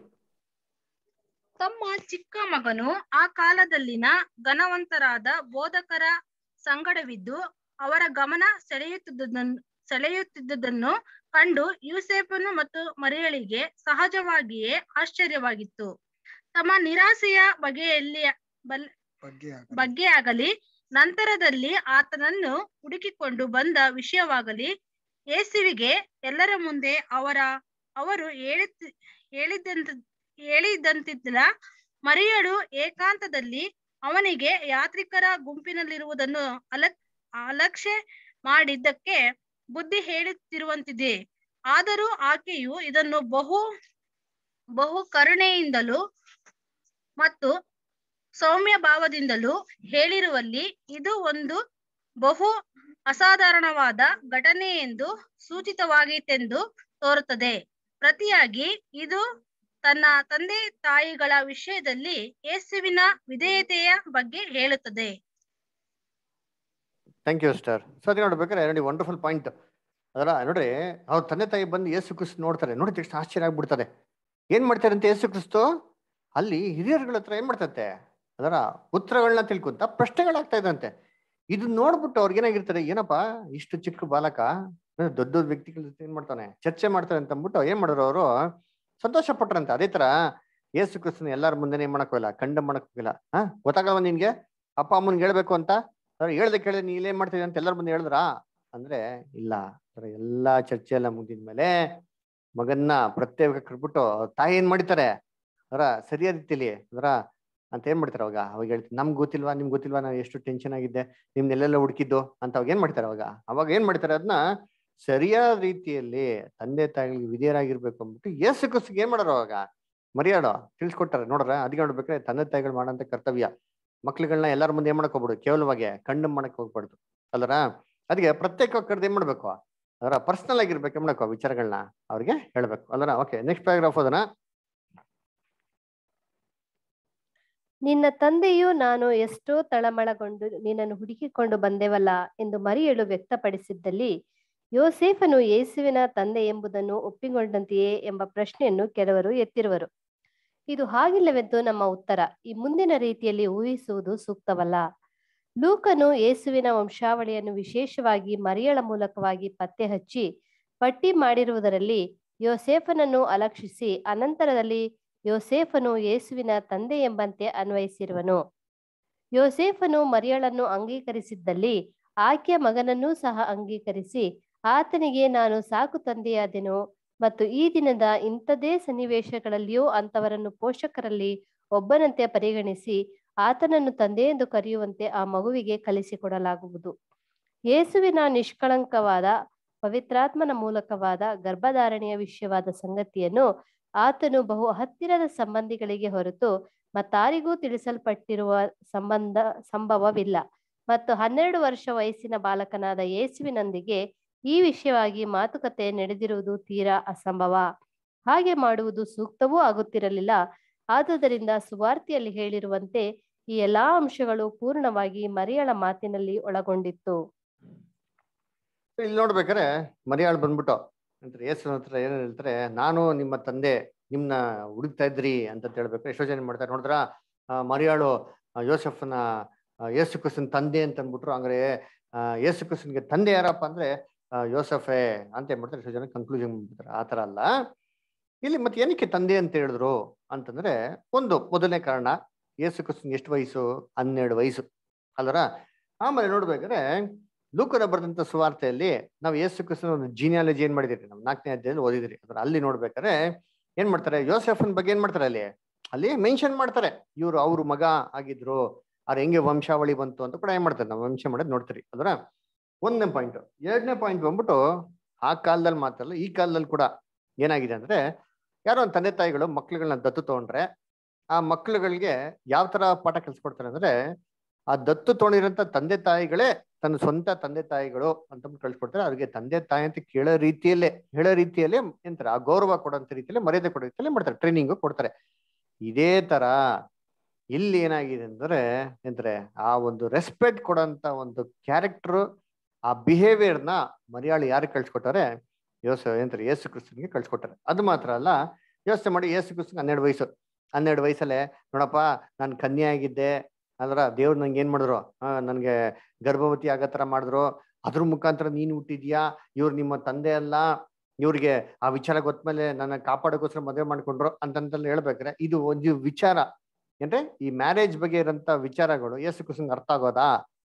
ತಮ್ಮ ಚಿಕ್ಕ ಮಗನು ಆ ಕಾಲದಲ್ಲಿನ ಘನವಂತರಾದ ಬೋಧಕರ ಸಂಗಡವಿದ್ದು ಅವರ ಗಮನ ಸೆಳೆಯುತ್ತಿದ್ದುದನ್ನು ಸೆಳೆಯುತ್ತಿದ್ದುದನ್ನು ಕಂಡು ಯೂಸೇಫನು ಮತ್ತು ಮರಿಯಳಿಗೆ ಸಹಜವಾಗಿಯೇ ಆಶ್ಚರ್ಯವಾಗಿತ್ತು ತಮ್ಮ ನಿರಾಸೆಯ ಬಗೆಯಲ್ಲಿ ಬಲ್ ಬಗ್ಗೆ ಆಗಲಿ ನಂತರದಲ್ಲಿ ಆತನನ್ನು ಹುಡುಕಿಕೊಂಡು ಬಂದ ವಿಷಯವಾಗಲಿ ಯೇಸುವಿಗೆ ಎಲ್ಲರ ಮುಂದೆ ಅವರ ಅವರು ಹೇಳುತ್ತಿ ಹೇಳಿದ್ದಂತ ಹೇಳಿದಂತಿದ್ದ ಮರಿಯಳು ಏಕಾಂತದಲ್ಲಿ ಅವನಿಗೆ ಯಾತ್ರಿಕರ ಗುಂಪಿನಲ್ಲಿರುವುದನ್ನು ಅಲ ಅಲಕ್ಷ್ಯ ಮಾಡಿದ್ದಕ್ಕೆ ಬುದ್ಧಿ ಹೇಳುತ್ತಿರುವಂತಿದೆ ಆದರೂ ಆಕೆಯು ಇದನ್ನು ಬಹು ಬಹು ಕರುಣೆಯಿಂದಲೂ ಮತ್ತು ಸೌಮ್ಯ ಭಾವದಿಂದಲೂ ಹೇಳಿರುವಲ್ಲಿ ಇದು ಒಂದು ಬಹು ಅಸಾಧಾರಣವಾದ ಘಟನೆ ಎಂದು ಸೂಚಿತವಾಗೀತೆಂದು ತೋರುತ್ತದೆ ಪ್ರತಿಯಾಗಿ ಇದು ತನ್ನ ತಂದೆ ತಾಯಿಗಳ ವಿಷಯದಲ್ಲಿ ಯೇಸುವಿನ ವಿಧೇಯತೆಯ ಬಗ್ಗೆ ಹೇಳುತ್ತದೆ ಥ್ಯಾಂಕ್ ಯು ಸ್ಟಾರ್ ಸೊ ಅದೇ ನೋಡ್ಬೇಕಾದ್ರೆ ನೋಡಿ ವಂಡರ್ಫುಲ್ ಪಾಯಿಂಟ್ ಅದರ ನೋಡ್ರಿ ಅವ್ರ ತಂದೆ ತಾಯಿ ಬಂದು ಯೇಸು ಕ್ರಿಸ್ತು ನೋಡ್ತಾರೆ ನೋಡಿ ತಕ್ಷಣ ಆಶ್ಚರ್ಯ ಆಗ್ಬಿಡ್ತಾರೆ ಏನ್ ಮಾಡ್ತಾರೆ ಅಂತ ಯೇಸು ಕ್ರಿಸ್ತು ಅಲ್ಲಿ ಹಿರಿಯರುಗಳ ಹತ್ರ ಏನ್ ಮಾಡ್ತಂತೆ ಅದರ ಉತ್ತರಗಳನ್ನ ತಿಳ್ಕೊಂತ ಪ್ರಶ್ನೆಗಳಾಗ್ತಾ ಇದಂತೆ ಇದು ನೋಡ್ಬಿಟ್ಟು ಅವ್ರಿಗೆ ಏನಾಗಿರ್ತಾರೆ ಏನಪ್ಪಾ ಇಷ್ಟು ಚಿಕ್ಕ ಬಾಲಕ ದೊಡ್ಡ ದೊಡ್ಡ ವ್ಯಕ್ತಿಗಳ ಜೊತೆ ಏನ್ ಮಾಡ್ತಾನೆ ಚರ್ಚೆ ಮಾಡ್ತಾರೆ ಅಂತ ಅಂದ್ಬಿಟ್ಟು ಏನ್ ಮಾಡಿದ್ರು ಅವರು ಸಂತೋಷ ಪಟ್ರಂತೆ ಅದೇ ತರ ಯೇಸು ಕ್ರಿಸ್ತನ ಎಲ್ಲಾರ ಮುಂದೆ ಏನ್ ಮಾಡಕ್ ಹೋಗಿಲ್ಲ ಕಂಡ ಮಾಡಕ್ ಹೋಗಿಲ್ಲ ಹಾ ಗೊತ್ತಾಗಲ್ವ ನಿನ್ಗೆ ಅಪ್ಪ ಅಮ್ಮನ್ಗೆ ಹೇಳ್ಬೇಕು ಅಂತ ಅವ್ರು ಹೇಳ್ದೆ ಕೇಳಿದ್ರೆ ನೀ ಇಲ್ಲೇನ್ ಮಾಡ್ತಿದ್ದೆ ಅಂತ ಎಲ್ಲರ ಮುಂದೆ ಹೇಳಿದ್ರಾ ಅಂದ್ರೆ ಇಲ್ಲ ಅವ್ರ ಎಲ್ಲಾ ಚರ್ಚೆ ಎಲ್ಲ ಮುಗಿದ್ಮೇಲೆ ಮಗನ್ನ ಪ್ರತ್ಯೇಕ ಕರ್ಬಿಟ್ಟು ಅವ್ರ ತಾಯಿ ಏನ್ ಮಾಡಿತಾರೆ ಅದರ ಸರಿಯಾದ ರೀತಿಲಿ ಅದರ ಅಂತ ಏನ್ ಮಾಡ್ತಾರೆ ಅವಾಗ ಅವಾಗ ಹೇಳ್ತೀನಿ ನಮ್ಗೆ ಗೊತ್ತಿಲ್ವಾ ನಿಮ್ಗೆ ಗೊತ್ತಿಲ್ವಾ ನಾನು ಎಷ್ಟು ಟೆನ್ಷನ್ ಆಗಿದ್ದೆ ನಿಮ್ನೆಲ್ಲೆಲ್ಲ ಹುಡುಕಿದ್ದು ಅಂತ ಅವಾಗ ಏನ್ ಮಾಡ್ತಾರೆ ಅವಾಗ ಅವಾಗ ಏನ್ ಮಾಡ್ತಾರೆ ಅದನ್ನ ಸರಿಯಾದ ರೀತಿಯಲ್ಲಿ ತಂದೆ ತಾಯಿಗಳಿಗೆ ವಿಧೇಯರಾಗಿರ್ಬೇಕು ಅಂದ್ಬಿಟ್ಟು ಯೇಸು ಕ್ರಿಸ್ತಿಗೆ ಏನ್ ಮಾಡೋರು ಅವಾಗ ಮರ್ಯಾಡೋ ತಿಳಿಸ್ಕೊಟ್ಟಾರೆ ನೋಡ್ರ ಅದಕ್ಕೆ ನೋಡ್ಬೇಕಾದ್ರೆ ತಂದೆ ತಾಯಿಗಳು ಮಾಡೋಂಥ ಕರ್ತವ್ಯ ಮಕ್ಳುಗಳನ್ನ ಎಲ್ಲರ ಮುಂದೆ ಏನ್ ಮಾಡಕ್ ಹೋಗ್ಬಿಡು ಕೇವಲವಾಗಿ ಕಣ್ಣು ಮಾಡಕ್ ಹೋಗ್ಬಾರ್ದು ಅಲ್ಲರ ಅದಕ್ಕೆ ಪ್ರತ್ಯೇಕ ಕರೆದು ಏನ್ ಮಾಡ್ಬೇಕು ಅದರ ಪರ್ಸನಲ್ ಆಗಿರ್ಬೇಕು ಏನ್ ಮಾಡಬೇಕು ವಿಚಾರಗಳನ್ನ ಅವ್ರಿಗೆ ಹೇಳ್ಬೇಕು ಅಲ್ಲರ ಓಕೆ ನೆಕ್ಸ್ಟ್ ಪ್ಯಾರಾಗ್ರಾಫ್ ಅದನ್ನ ನಿನ್ನ ತಂದೆಯು ನಾನು ಎಷ್ಟೋ ತಳಮಳಗೊಂಡು ನಿನ್ನನ್ನು ಹುಡುಕಿಕೊಂಡು ಬಂದೆವಲ್ಲ ಎಂದು ಮರಿಯಳು ವ್ಯಕ್ತಪಡಿಸಿದ್ದಲ್ಲಿ ಯೋಸೇಫನು ಯೇಸುವಿನ ತಂದೆ ಎಂಬುದನ್ನು ಒಪ್ಪಿಕೊಂಡಂತೆಯೇ ಎಂಬ ಪ್ರಶ್ನೆಯನ್ನು ಕೆಲವರು ಎತ್ತಿರುವರು ಇದು ಹಾಗಿಲ್ಲವೆಂದು ನಮ್ಮ ಉತ್ತರ ಈ ಮುಂದಿನ ರೀತಿಯಲ್ಲಿ ಊಹಿಸುವುದು ಸೂಕ್ತವಲ್ಲ ಲೂಕನು ಯೇಸುವಿನ ವಂಶಾವಳಿಯನ್ನು ವಿಶೇಷವಾಗಿ ಮರಿಯಳ ಮೂಲಕವಾಗಿ ಪತ್ತೆ ಹಚ್ಚಿ ಪಟ್ಟಿ ಮಾಡಿರುವುದರಲ್ಲಿ ಯೋಸೇಫನನ್ನು ಅಲಕ್ಷಿಸಿ ಅನಂತರದಲ್ಲಿ ಯೋಸೇಫನು ಯೇಸುವಿನ ತಂದೆ ಎಂಬಂತೆ ಅನ್ವಯಿಸಿರುವನು ಯೋಸೇಫನು ಮರಿಯಳನ್ನು ಅಂಗೀಕರಿಸಿದ್ದಲ್ಲಿ ಆಕೆಯ ಮಗನನ್ನೂ ಸಹ ಅಂಗೀಕರಿಸಿ ಆತನಿಗೆ ನಾನು ಸಾಕು ತಂದೆಯಾದೆನು ಮತ್ತು ಈ ದಿನದ ಇಂಥದೇ ಸನ್ನಿವೇಶಗಳಲ್ಲಿಯೂ ಅಂಥವರನ್ನು ಪೋಷಕರಲ್ಲಿ ಒಬ್ಬನಂತೆ ಪರಿಗಣಿಸಿ ಆತನನ್ನು ತಂದೆ ಎಂದು ಕರೆಯುವಂತೆ ಆ ಮಗುವಿಗೆ ಕಲಿಸಿಕೊಡಲಾಗುವುದು ಯೇಸುವಿನ ನಿಷ್ಕಳಂಕವಾದ ಪವಿತ್ರಾತ್ಮನ ಮೂಲಕವಾದ ಗರ್ಭಧಾರಣೆಯ ವಿಷಯವಾದ ಸಂಗತಿಯನ್ನು ಆತನು ಬಹು ಹತ್ತಿರದ ಸಂಬಂಧಿಗಳಿಗೆ ಹೊರತು ಮತ್ತಾರಿಗೂ ತಿಳಿಸಲ್ಪಟ್ಟಿರುವ ಸಂಬಂಧ ಸಂಭವವಿಲ್ಲ ಮತ್ತು ಹನ್ನೆರಡು ವರ್ಷ ವಯಸ್ಸಿನ ಬಾಲಕನಾದ ಯೇಸುವಿನೊಂದಿಗೆ ಈ ವಿಷಯವಾಗಿ ಮಾತುಕತೆ ನಡೆದಿರುವುದು ತೀರಾ ಅಸಂಭವ ಹಾಗೆ ಮಾಡುವುದು ಸೂಕ್ತವೂ ಆಗುತ್ತಿರಲಿಲ್ಲ ಆದುದರಿಂದ ಸುವಾರ್ತೆಯಲ್ಲಿ ಹೇಳಿರುವಂತೆ ಈ ಎಲ್ಲಾ ಅಂಶಗಳು ಪೂರ್ಣವಾಗಿ ಮರಿಯಳ ಮಾತಿನಲ್ಲಿ ಒಳಗೊಂಡಿತ್ತು ಇಲ್ಲಿ ನೋಡ್ಬೇಕಾರೆ ಮರಿಯಾಳು ಬಂದ್ಬಿಟ್ಟು ಅಂತ ಯೇಸು ಹತ್ರ ಏನ್ ಹೇಳ್ತಾರೆ ನಾನು ನಿಮ್ಮ ತಂದೆ ನಿಮ್ನ ಹುಡುಕ್ತಾ ಇದ್ರಿ ಅಂತ ಹೇಳ್ಬೇಕು ಎಷ್ಟೋ ಜನ ಮಾಡ್ತಾರೆ ನೋಡಿದ್ರ ಮರಿಯಾಳು ಆ, ಯೋಸೆಫನ ಆ, ಯೇಸು ಕ್ರಿಸ್ತನ್ ತಂದೆ ಅಂತ ಅಂದ್ಬಿಟ್ರು ಹಂಗಾರೆ ಆ, ಯೇಸು ಕ್ರಿಸ್ತನ್ಗೆ ತಂದೆ ಯಾರಪ್ಪ ಅಂದ್ರೆ ಆ, ಯೋಸೆಫೇ ಅಂತ ಏನ್ ಎಷ್ಟೋ ಜನ ಕನ್ಕ್ಲೂಷನ್ ಮಾಡ್ಬಿಡ್ತಾರೆ ಆ ತರ ಅಲ್ಲ ಇಲ್ಲಿ ಮತ್ತೆ ಏನಕ್ಕೆ ತಂದೆ ಅಂತ ಹೇಳಿದ್ರು ಅಂತಂದ್ರೆ ಒಂದು ಮೊದಲನೇ ಕಾರಣ ಯೇಸು ಕ್ರಿಸ್ತನ್ ಎಷ್ಟು ವಯಸ್ಸು ಹನ್ನೆರಡು ವಯಸ್ಸು ಅಲ್ಲರ ಆಮೇಲೆ ನೋಡ್ಬೇಕಾದ್ರೆ ಲೂಕನ ಬರೆದಂತ ಸುವಾರ್ತೆಯಲ್ಲಿ ನಾವು ಯೇಸು ಕ್ರಿಸ್ತನ ಒಂದು ಜೀನಿಯಾಲಜಿ ಏನ್ ಮಾಡಿದಿರಿ ನಾವು ನಾಲ್ಕನೇ ಅಧ್ಯಾಯದಲ್ಲಿ ಓದಿದ್ರಿ ಅದ್ರ ಅಲ್ಲಿ ನೋಡ್ಬೇಕಾದ್ರೆ ಏನ್ ಮಾಡ್ತಾರೆ ಯೋಸೆಫನ್ ಬಗ್ಗೆ ಏನ್ ಮಾಡ್ತಾರೆ ಅಲ್ಲಿ ಅಲ್ಲಿ ಮೆನ್ಷನ್ ಮಾಡ್ತಾರೆ ಇವ್ರು ಅವ್ರ ಮಗ ಆಗಿದ್ರು ಅವ್ರ ಹೆಂಗೆ ವಂಶಾವಳಿ ಬಂತು ಅಂತ ಕೂಡ ಏನ್ ಮಾಡ್ತಾರೆ ನಾವು ವಂಶ ಮಾಡೋದು ನೋಡ್ತೀರಿ ಅದರ ಒಂದನೇ ಪಾಯಿಂಟ್ ಎರಡನೇ ಪಾಯಿಂಟ್ ಬಂದ್ಬಿಟ್ಟು ಆ ಕಾಲದಲ್ಲಿ ಮಾತ್ರಲ್ಲ ಈ ಕಾಲದಲ್ಲಿ ಕೂಡ ಏನಾಗಿದೆ ಅಂದ್ರೆ ಯಾರೋ ಒಂದು ತಂದೆ ತಾಯಿಗಳು ಮಕ್ಳುಗಳನ್ನ ದತ್ತು ತಗೊಂಡ್ರೆ ಆ ಮಕ್ಳುಗಳಿಗೆ ಯಾವ ತರ ಪಾಠ ಕಲ್ಸ್ಕೊಡ್ತಾರೆ ಅಂದ್ರೆ ಆ ದತ್ತು ತಗೊಂಡಿರೋಂಥ ತಂದೆ ತಾಯಿಗಳೇ ತನ್ನ ಸ್ವಂತ ತಂದೆ ತಾಯಿಗಳು ಅಂತ ಕಳ್ಸಿಕೊಡ್ತಾರೆ ಅವ್ರಿಗೆ ತಂದೆ ತಾಯಿ ಅಂತ ಕೇಳೋ ರೀತಿಯಲ್ಲೇ ಹೇಳೋ ರೀತಿಯಲ್ಲೇ ಎಂತಾರೆ ಆ ಗೌರವ ಕೊಡೋಂಥ ರೀತಿಯಲ್ಲಿ ಮರ್ಯಾದೆ ಕೊಡೋ ರೀತಿಯಲ್ಲಿ ಮಾಡ್ತಾರೆ ಟ್ರೈನಿಂಗ್ ಕೊಡ್ತಾರೆ ಇದೇ ತರ ಇಲ್ಲಿ ಏನಾಗಿದೆ ಅಂದ್ರೆ ಎಂದ್ರೆ ಆ ಒಂದು ರೆಸ್ಪೆಕ್ಟ್ ಕೊಡೋಂತ ಒಂದು ಕ್ಯಾರೆಕ್ಟರ್ ಆ ಬಿಹೇವಿಯರ್ನ ಮರಿಯಾಳು ಯಾರಿಗೆ ಕಳ್ಸಿಕೊಟ್ಟಾರೆ ಯೋಸ ಎಂತಾರೆ ಯೇಸು ಕ್ರಿಸ್ತನ್ಗೆ ಕಳ್ಸಿಕೊಟ್ಟಾರೆ ಅದು ಮಾತ್ರ ಅಲ್ಲ ಯೋಚನೆ ಮಾಡಿ ಯೇಸು ಕ್ರಿಸ್ತನ್ಗೆ ಹನ್ನೆರಡು ವಯಸ್ಸು ಹನ್ನೆರಡು ವಯಸ್ಸಲ್ಲೇ ನೋಡಪ್ಪ ನಾನು ಕನ್ಯೆ ಆಗಿದ್ದೆ ಅಲ್ರ ದೇವ್ರು ನಂಗೆ ಏನ್ ಮಾಡಿದ್ರು ಆ ನನ್ಗೆ ಗರ್ಭವತಿ ಆಗೋ ತರ ಮಾಡಿದ್ರು ಅದ್ರ ಮುಖಾಂತರ ನೀನ್ ಹುಟ್ಟಿದ್ಯಾ ಇವ್ರು ನಿಮ್ಮ ತಂದೆ ಅಲ್ಲ ಇವ್ರಿಗೆ ಆ ವಿಚಾರ ಗೊತ್ಮೇಲೆ ನನ್ನ ಕಾಪಾಡೋಕೋಸ್ಕರ ಮದುವೆ ಮಾಡ್ಕೊಂಡ್ರು ಅಂತಂತೆಲ್ಲ ಹೇಳ್ಬೇಕ್ರೆ ಇದು ಒಂದು ವಿಚಾರ ಏನ್ರೆ ಈ ಮ್ಯಾರೇಜ್ ಬಗ್ಗೆ ಇರೋಂಥ ವಿಚಾರಗಳು ಯೇಸು ಕ್ರಿಸ್ತನ್ಗೆ ಅರ್ಥ ಆಗೋದಾ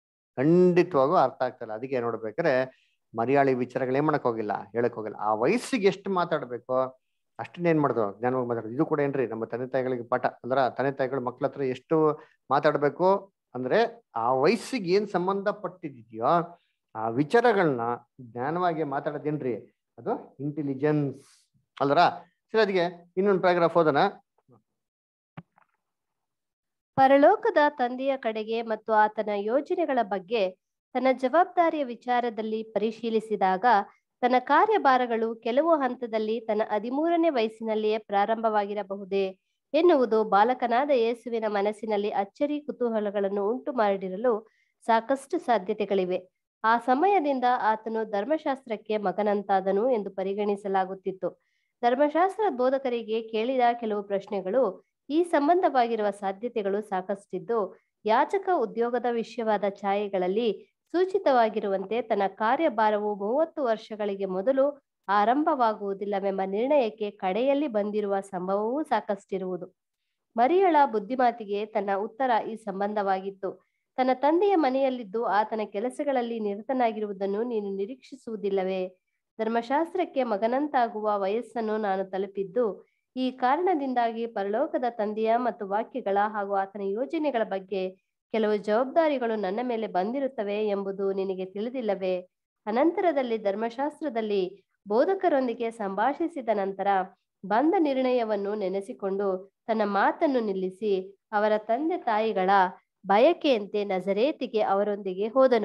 ಖಂಡಿತವಾಗೂ ಅರ್ಥ ಆಗ್ತಲ್ಲ ಅದಕ್ಕೆ ನೋಡ್ಬೇಕಾದ್ರೆ ಮರಿಯಾಳಿ ವಿಚಾರಗಳು ಏನ್ ಮಾಡಕ್ ಹೋಗಿಲ್ಲ ಹೇಳಕ್ ಹೋಗಿಲ್ಲ ಆ ವಯಸ್ಸಿಗೆ ಎಷ್ಟು ಮಾತಾಡ್ಬೇಕು ಅಷ್ಟನ್ನ ಏನ್ ಮಾಡಿದ್ರು ಜ್ಞಾನವಾಗಿ ಮಾತಾಡೋದು ಇದು ಕೂಡ ಏನ್ರಿ ನಮ್ಮ ತಂದೆ ತಾಯಿಗಳಿಗೆ ಪಾಠ ಅಂದ್ರ ತಂದೆ ತಾಯಿಗಳು ಮಕ್ಳ ಹತ್ರ ಎಷ್ಟು ಮಾತಾಡ್ಬೇಕು ಅಂದ್ರೆ ಆ ವಯಸ್ಸಿಗೆ ಏನ್ ಸಂಬಂಧಪಟ್ಟಿದ್ಯೋ ಆ ವಿಚಾರಗಳನ್ನ ಜ್ಞಾನವಾಗಿ ಮಾತಾಡೋದೇನ್ರಿ ಅದು ಇಂಟೆಲಿಜೆನ್ಸ್ ಅಲ್ರ ಸರಿ ಅದಕ್ಕೆ ಇನ್ನೊಂದು ಪ್ಯಾರಾಗ್ರಾಫ್ ಓದೋಣ ಪರಲೋಕದ ತಂದೆಯ ಕಡೆಗೆ ಮತ್ತು ಆತನ ಯೋಜನೆಗಳ ಬಗ್ಗೆ ತನ್ನ ಜವಾಬ್ದಾರಿಯ ವಿಚಾರದಲ್ಲಿ ಪರಿಶೀಲಿಸಿದಾಗ ತನ್ನ ಕಾರ್ಯಭಾರಗಳು ಕೆಲವು ಹಂತದಲ್ಲಿ ತನ್ನ ಹದಿಮೂರನೇ ವಯಸ್ಸಿನಲ್ಲಿಯೇ ಪ್ರಾರಂಭವಾಗಿರಬಹುದೇ ಎನ್ನುವುದು ಬಾಲಕನಾದ ಯೇಸುವಿನ ಮನಸ್ಸಿನಲ್ಲಿ ಅಚ್ಚರಿ ಕುತೂಹಲಗಳನ್ನು ಉಂಟು ಮಾಡಿರಲು ಸಾಕಷ್ಟು ಸಾಧ್ಯತೆಗಳಿವೆ ಆ ಸಮಯದಿಂದ ಆತನು ಧರ್ಮಶಾಸ್ತ್ರಕ್ಕೆ ಮಗನಂತಾದನು ಎಂದು ಪರಿಗಣಿಸಲಾಗುತ್ತಿತ್ತು ಧರ್ಮಶಾಸ್ತ್ರ ಬೋಧಕರಿಗೆ ಕೇಳಿದ ಕೆಲವು ಪ್ರಶ್ನೆಗಳು ಈ ಸಂಬಂಧವಾಗಿರುವ ಸಾಧ್ಯತೆಗಳು ಸಾಕಷ್ಟಿದ್ದು ಯಾಚಕ ಉದ್ಯೋಗದ ವಿಷಯವಾದ ಛಾಯೆಗಳಲ್ಲಿ ಸೂಚಿತವಾಗಿರುವಂತೆ ತನ್ನ ಕಾರ್ಯಭಾರವು ಮೂವತ್ತು ವರ್ಷಗಳಿಗೆ ಮೊದಲು ಆರಂಭವಾಗುವುದಿಲ್ಲವೆಂಬ ನಿರ್ಣಯಕ್ಕೆ ಕಡೆಯಲ್ಲಿ ಬಂದಿರುವ ಸಂಭವವೂ ಸಾಕಷ್ಟಿರುವುದು ಮರಿಯಳ ಬುದ್ಧಿಮಾತಿಗೆ ತನ್ನ ಉತ್ತರ ಈ ಸಂಬಂಧವಾಗಿತ್ತು ತನ್ನ ತಂದೆಯ ಮನೆಯಲ್ಲಿದ್ದು ಆತನ ಕೆಲಸಗಳಲ್ಲಿ ನಿರತನಾಗಿರುವುದನ್ನು ನೀನು ನಿರೀಕ್ಷಿಸುವುದಿಲ್ಲವೇ ಧರ್ಮಶಾಸ್ತ್ರಕ್ಕೆ ಮಗನಂತಾಗುವ ವಯಸ್ಸನ್ನು ನಾನು ತಲುಪಿದ್ದು ಈ ಕಾರಣದಿಂದಾಗಿ ಪರಲೋಕದ ತಂದೆಯ ಮತ್ತು ವಾಕ್ಯಗಳ ಹಾಗೂ ಆತನ ಯೋಜನೆಗಳ ಬಗ್ಗೆ ಕೆಲವು ಜವಾಬ್ದಾರಿಗಳು ನನ್ನ ಮೇಲೆ ಬಂದಿರುತ್ತವೆ ಎಂಬುದು ನಿನಗೆ ತಿಳಿದಿಲ್ಲವೇ ಅನಂತರದಲ್ಲಿ ಧರ್ಮಶಾಸ್ತ್ರದಲ್ಲಿ ಬೋಧಕರೊಂದಿಗೆ ಸಂಭಾಷಿಸಿದ ನಂತರ ಬಂದ ನಿರ್ಣಯವನ್ನು ನೆನೆಸಿಕೊಂಡು ತನ್ನ ಮಾತನ್ನು ನಿಲ್ಲಿಸಿ ಅವರ ತಂದೆ ತಾಯಿಗಳ ಬಯಕೆಯಂತೆ ನಜರೇತಿಗೆ ಅವರೊಂದಿಗೆ ಹೋದನು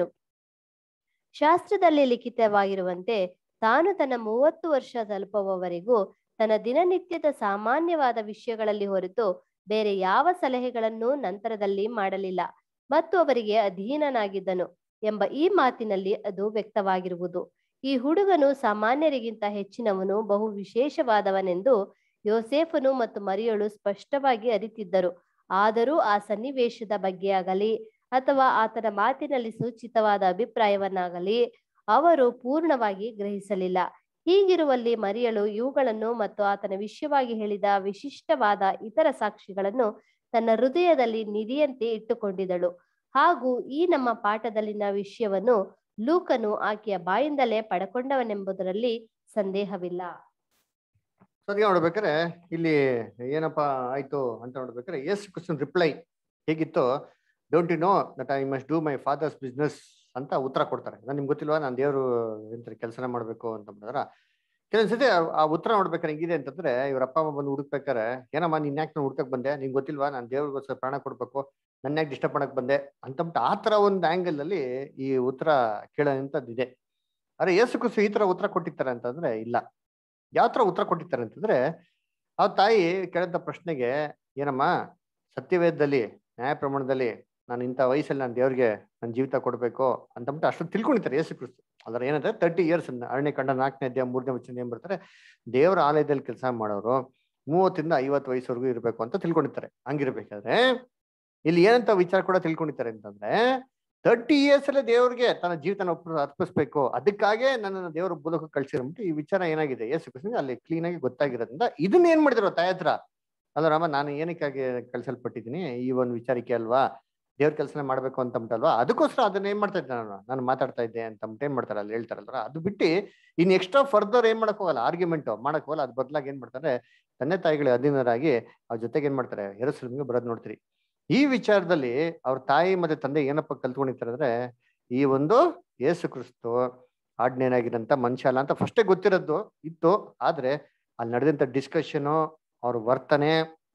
ಶಾಸ್ತ್ರದಲ್ಲಿ ಲಿಖಿತವಾಗಿರುವಂತೆ ತಾನು ತನ್ನ ಮೂವತ್ತು ವರ್ಷ ತಲುಪುವವರೆಗೂ ತನ್ನ ದಿನನಿತ್ಯದ ಸಾಮಾನ್ಯವಾದ ವಿಷಯಗಳಲ್ಲಿ ಹೊರತು ಬೇರೆ ಯಾವ ಸಲಹೆಗಳನ್ನು ನಂತರದಲ್ಲಿ ಮಾಡಲಿಲ್ಲ ಮತ್ತು ಅವರಿಗೆ ಅಧೀನನಾಗಿದ್ದನು ಎಂಬ ಈ ಮಾತಿನಲ್ಲಿ ಅದು ವ್ಯಕ್ತವಾಗಿರುವುದು ಈ ಹುಡುಗನು ಸಾಮಾನ್ಯರಿಗಿಂತ ಹೆಚ್ಚಿನವನು ಬಹು ವಿಶೇಷವಾದವನೆಂದು ಯೋಸೇಫನು ಮತ್ತು ಮರಿಯಳು ಸ್ಪಷ್ಟವಾಗಿ ಅರಿತಿದ್ದರು ಆದರೂ ಆ ಸನ್ನಿವೇಶದ ಬಗ್ಗೆ ಆಗಲಿ ಅಥವಾ ಆತನ ಮಾತಿನಲ್ಲಿ ಸೂಚಿತವಾದ ಅಭಿಪ್ರಾಯವನ್ನಾಗಲಿ ಅವರು ಪೂರ್ಣವಾಗಿ ಗ್ರಹಿಸಲಿಲ್ಲ ಹೀಗಿರುವಲ್ಲಿ ಮರಿಯಳು ಇವುಗಳನ್ನು ಮತ್ತು ಆತನ ವಿಷಯವಾಗಿ ಹೇಳಿದ ವಿಶಿಷ್ಟವಾದ ಇತರ ಸಾಕ್ಷಿಗಳನ್ನು ತನ್ನ ಹೃದಯದಲ್ಲಿ ನಿಧಿಯಂತೆ ಇಟ್ಟುಕೊಂಡಿದ್ದಳು ಹಾಗೂ ಈ ನಮ್ಮ ಪಾಠದಲ್ಲಿನ ವಿಷಯವನ್ನು ಲೂಕನು ಆಕೆಯ ಬಾಯಿಂದಲೇ ಪಡ್ಕೊಂಡವನೆಂಬುದರಲ್ಲಿ ಸಂದೇಹವಿಲ್ಲ ಸದ್ಯ ನೋಡ್ಬೇಕಾರೆ ಇಲ್ಲಿ ಏನಪ್ಪಾ ಆಯ್ತು ಅಂತ ನೋಡ್ಬೇಕಾರೆ ಯೇಸು ಕ್ರಿಸ್ತನ್ ರಿಪ್ಲೈ ಹೇಗಿತ್ತು don't you know that I must do my father's business ಅಂತ ಉತ್ತರ ಕೊಡ್ತಾರೆ ನಾನು ನಿಮ್ಗೆ ಗೊತ್ತಿಲ್ವಾ ನಾನು ದೇವರು ಎಂತ ಕೆಲಸನ ಮಾಡಬೇಕು ಅಂತಂದ್ರೆ ಕೆಲವೊಂದ್ಸತಿ ಆ- ಆ ಉತ್ತರ ನೋಡ್ಬೇಕಾದ್ರೆ ಹೆಂಗಿದೆ ಅಂತಂದ್ರೆ ಇವ್ರ ಅಪ್ಪ ಅಮ್ಮ ಬಂದು ಹುಡುಕ್ಬೇಕಾರೆ ಏನಮ್ಮ ನೀನ್ ಯಾಕೆ ಹುಡ್ಕಕ್ ಬಂದೆ ನಿಂಗೆ ಗೊತ್ತಿಲ್ವಾ ನಾನು ದೇವ್ರಿಗೋಸ್ಕರ ಪ್ರಾಣ ಕೊಡ್ಬೇಕು ನನ್ನ ಯಾಕೆ ಡಿಸ್ಟರ್ಬ್ ಮಾಡಕ್ ಬಂದೆ ಅಂತಂದ್ಬಿಟ್ಟು ಆ ತರ ಒಂದು ಆಂಗಲ್ ಅಲ್ಲಿ ಈ ಉತ್ತರ ಕೇಳೋಂಥದ್ದು ಇದೆ ಆದ್ರೆ ಯೇಸು ಕ್ರಿಸ್ತು ಈ ತರ ಉತ್ತರ ಕೊಟ್ಟಿರ್ತಾರೆ ಅಂತಂದ್ರೆ ಇಲ್ಲ ಯಾವ ತರ ಉತ್ತರ ಕೊಟ್ಟಿರ್ತಾರೆ ಅಂತಂದ್ರೆ ಆ ತಾಯಿ ಕೇಳಂತ ಪ್ರಶ್ನೆಗೆ ಏನಮ್ಮ ಸತ್ಯವೇದದಲ್ಲಿ ನ್ಯಾಯ ಪ್ರಮಾಣದಲ್ಲಿ ನಾನು ಇಂಥ ವಯಸ್ಸಲ್ಲಿ ನಾನು ದೇವ್ರಿಗೆ ನನ್ನ ಜೀವಿತ ಕೊಡಬೇಕು ಅಂತಂದ್ಬಿಟ್ಟು ಅಷ್ಟು ತಿಳ್ಕೊಂಡಿರ್ತಾರೆ ಯೇಸು ಕ್ರಿಸ್ತು ಅದರ ಏನಂದ್ರೆ ತರ್ಟಿ ಇಯರ್ಸ್ ಅರಣ್ಯ ಕಂಡ ನಾಲ್ಕನೇ ಅಧ್ಯಾಯ ಮೂರನೇ ವಚನ ಏನ್ ಬರ್ತಾರೆ ದೇವರ ಆಲಯದಲ್ಲಿ ಕೆಲಸ ಮಾಡೋರು ಮೂವತ್ತರಿಂದ ಐವತ್ತು ವಯಸ್ಸವರೆಗೂ ಇರಬೇಕು ಅಂತ ತಿಳ್ಕೊಂಡಿರ್ತಾರೆ ಹಂಗಿರ್ಬೇಕಾದ್ರೆ ಇಲ್ಲಿ ಏನಂತ ವಿಚಾರ ಕೂಡ ತಿಳ್ಕೊಂಡಿರ್ತಾರೆ ಅಂತಂದ್ರೆ ತರ್ಟಿ ಇಯರ್ಸ್ ಅಲ್ಲೇ ದೇವ್ರಿಗೆ ತನ್ನ ಜೀವಿತನ ಒಪ್ಪ ಅರ್ಪಿಸ್ಬೇಕು ಅದಕ್ಕಾಗೆ ನನ್ನನ್ನು ದೇವರ ಮೂಲಕ ಕಳ್ಸಿರಂಬಿಟ್ಟು ಈ ವಿಚಾರ ಏನಾಗಿದೆ ಯೇಸು ಕ್ರಿಸ್ತನಿಗೆ ಅಲ್ಲಿ ಕ್ಲೀನ್ ಆಗಿ ಗೊತ್ತಾಗಿರೋದ್ರಿಂದ ಇದನ್ನ ಏನ್ ಮಾಡಿದ್ರು ತಾಯಿ ಹತ್ರ ಅಲ್ಲ ರಾಮ ನಾನು ಏನಕ್ಕಾಗಿ ಕಳ್ಸಲ್ಪಟ್ಟಿದ್ದೀನಿ ಈ ಒಂದು ವಿಚಾರಕ್ಕೆ ಅಲ್ವಾ ದೇವ್ರ ಕೆಲಸನ ಮಾಡ್ಬೇಕು ಅಂತ ಅಂದ್ಬಿಟ್ಟಲ್ವಾ ಅದಕ್ಕೋಸ್ಕರ ಅದನ್ನ ಏನ್ ಮಾಡ್ತಾ ಇದ್ದೆ ನಾನು ನಾನು ಮಾತಾಡ್ತಾ ಇದ್ದೆ ಅಂತ ಅಂದ್ಬಿಟ್ಟು ಏನ್ ಮಾಡ್ತಾರೆ ಅಲ್ಲಿ ಹೇಳ್ತಾರಲ್ರ ಅದು ಬಿಟ್ಟು ಇನ್ ಎಕ್ಸ್ಟ್ರಾ ಫರ್ದರ್ ಏನ್ ಮಾಡಕ್ ಹೋಗಲ್ಲ ಆರ್ಗ್ಯುಮೆಂಟ್ ಮಾಡಕ್ ಹೋಗಲ್ಲ ಅದ್ ಬದಲಾಗಿ ಏನ್ ಮಾಡ್ತಾರೆ ತಂದೆ ತಾಯಿಗಳ ಅಧೀನರಾಗಿ ಅವ್ರ ಜೊತೆಗೆ ಏನ್ ಮಾಡ್ತಾರೆ ಎರಸಲಿಗೆ ಬರೋದ್ ನೋಡ್ತೀರಿ ಈ ವಿಚಾರದಲ್ಲಿ ಅವ್ರ ತಾಯಿ ಮತ್ತೆ ತಂದೆ ಏನಪ್ಪ ಕಲ್ತ್ಕೊಂಡಿರ್ತಾರೆ ಅಂದ್ರೆ ಈ ಒಂದು ಯೇಸು ಕ್ರಿಸ್ತು ಆಜ್ಞೆನಾಗಿರಂತ ಮನುಷ್ಯ ಅಲ್ಲ ಅಂತ ಫಸ್ಟೇ ಗೊತ್ತಿರೋದು ಇತ್ತು ಆದ್ರೆ ಅಲ್ಲಿ ನಡೆದಂತ ಡಿಸ್ಕಷನ್ ಅವ್ರ ವರ್ತನೆ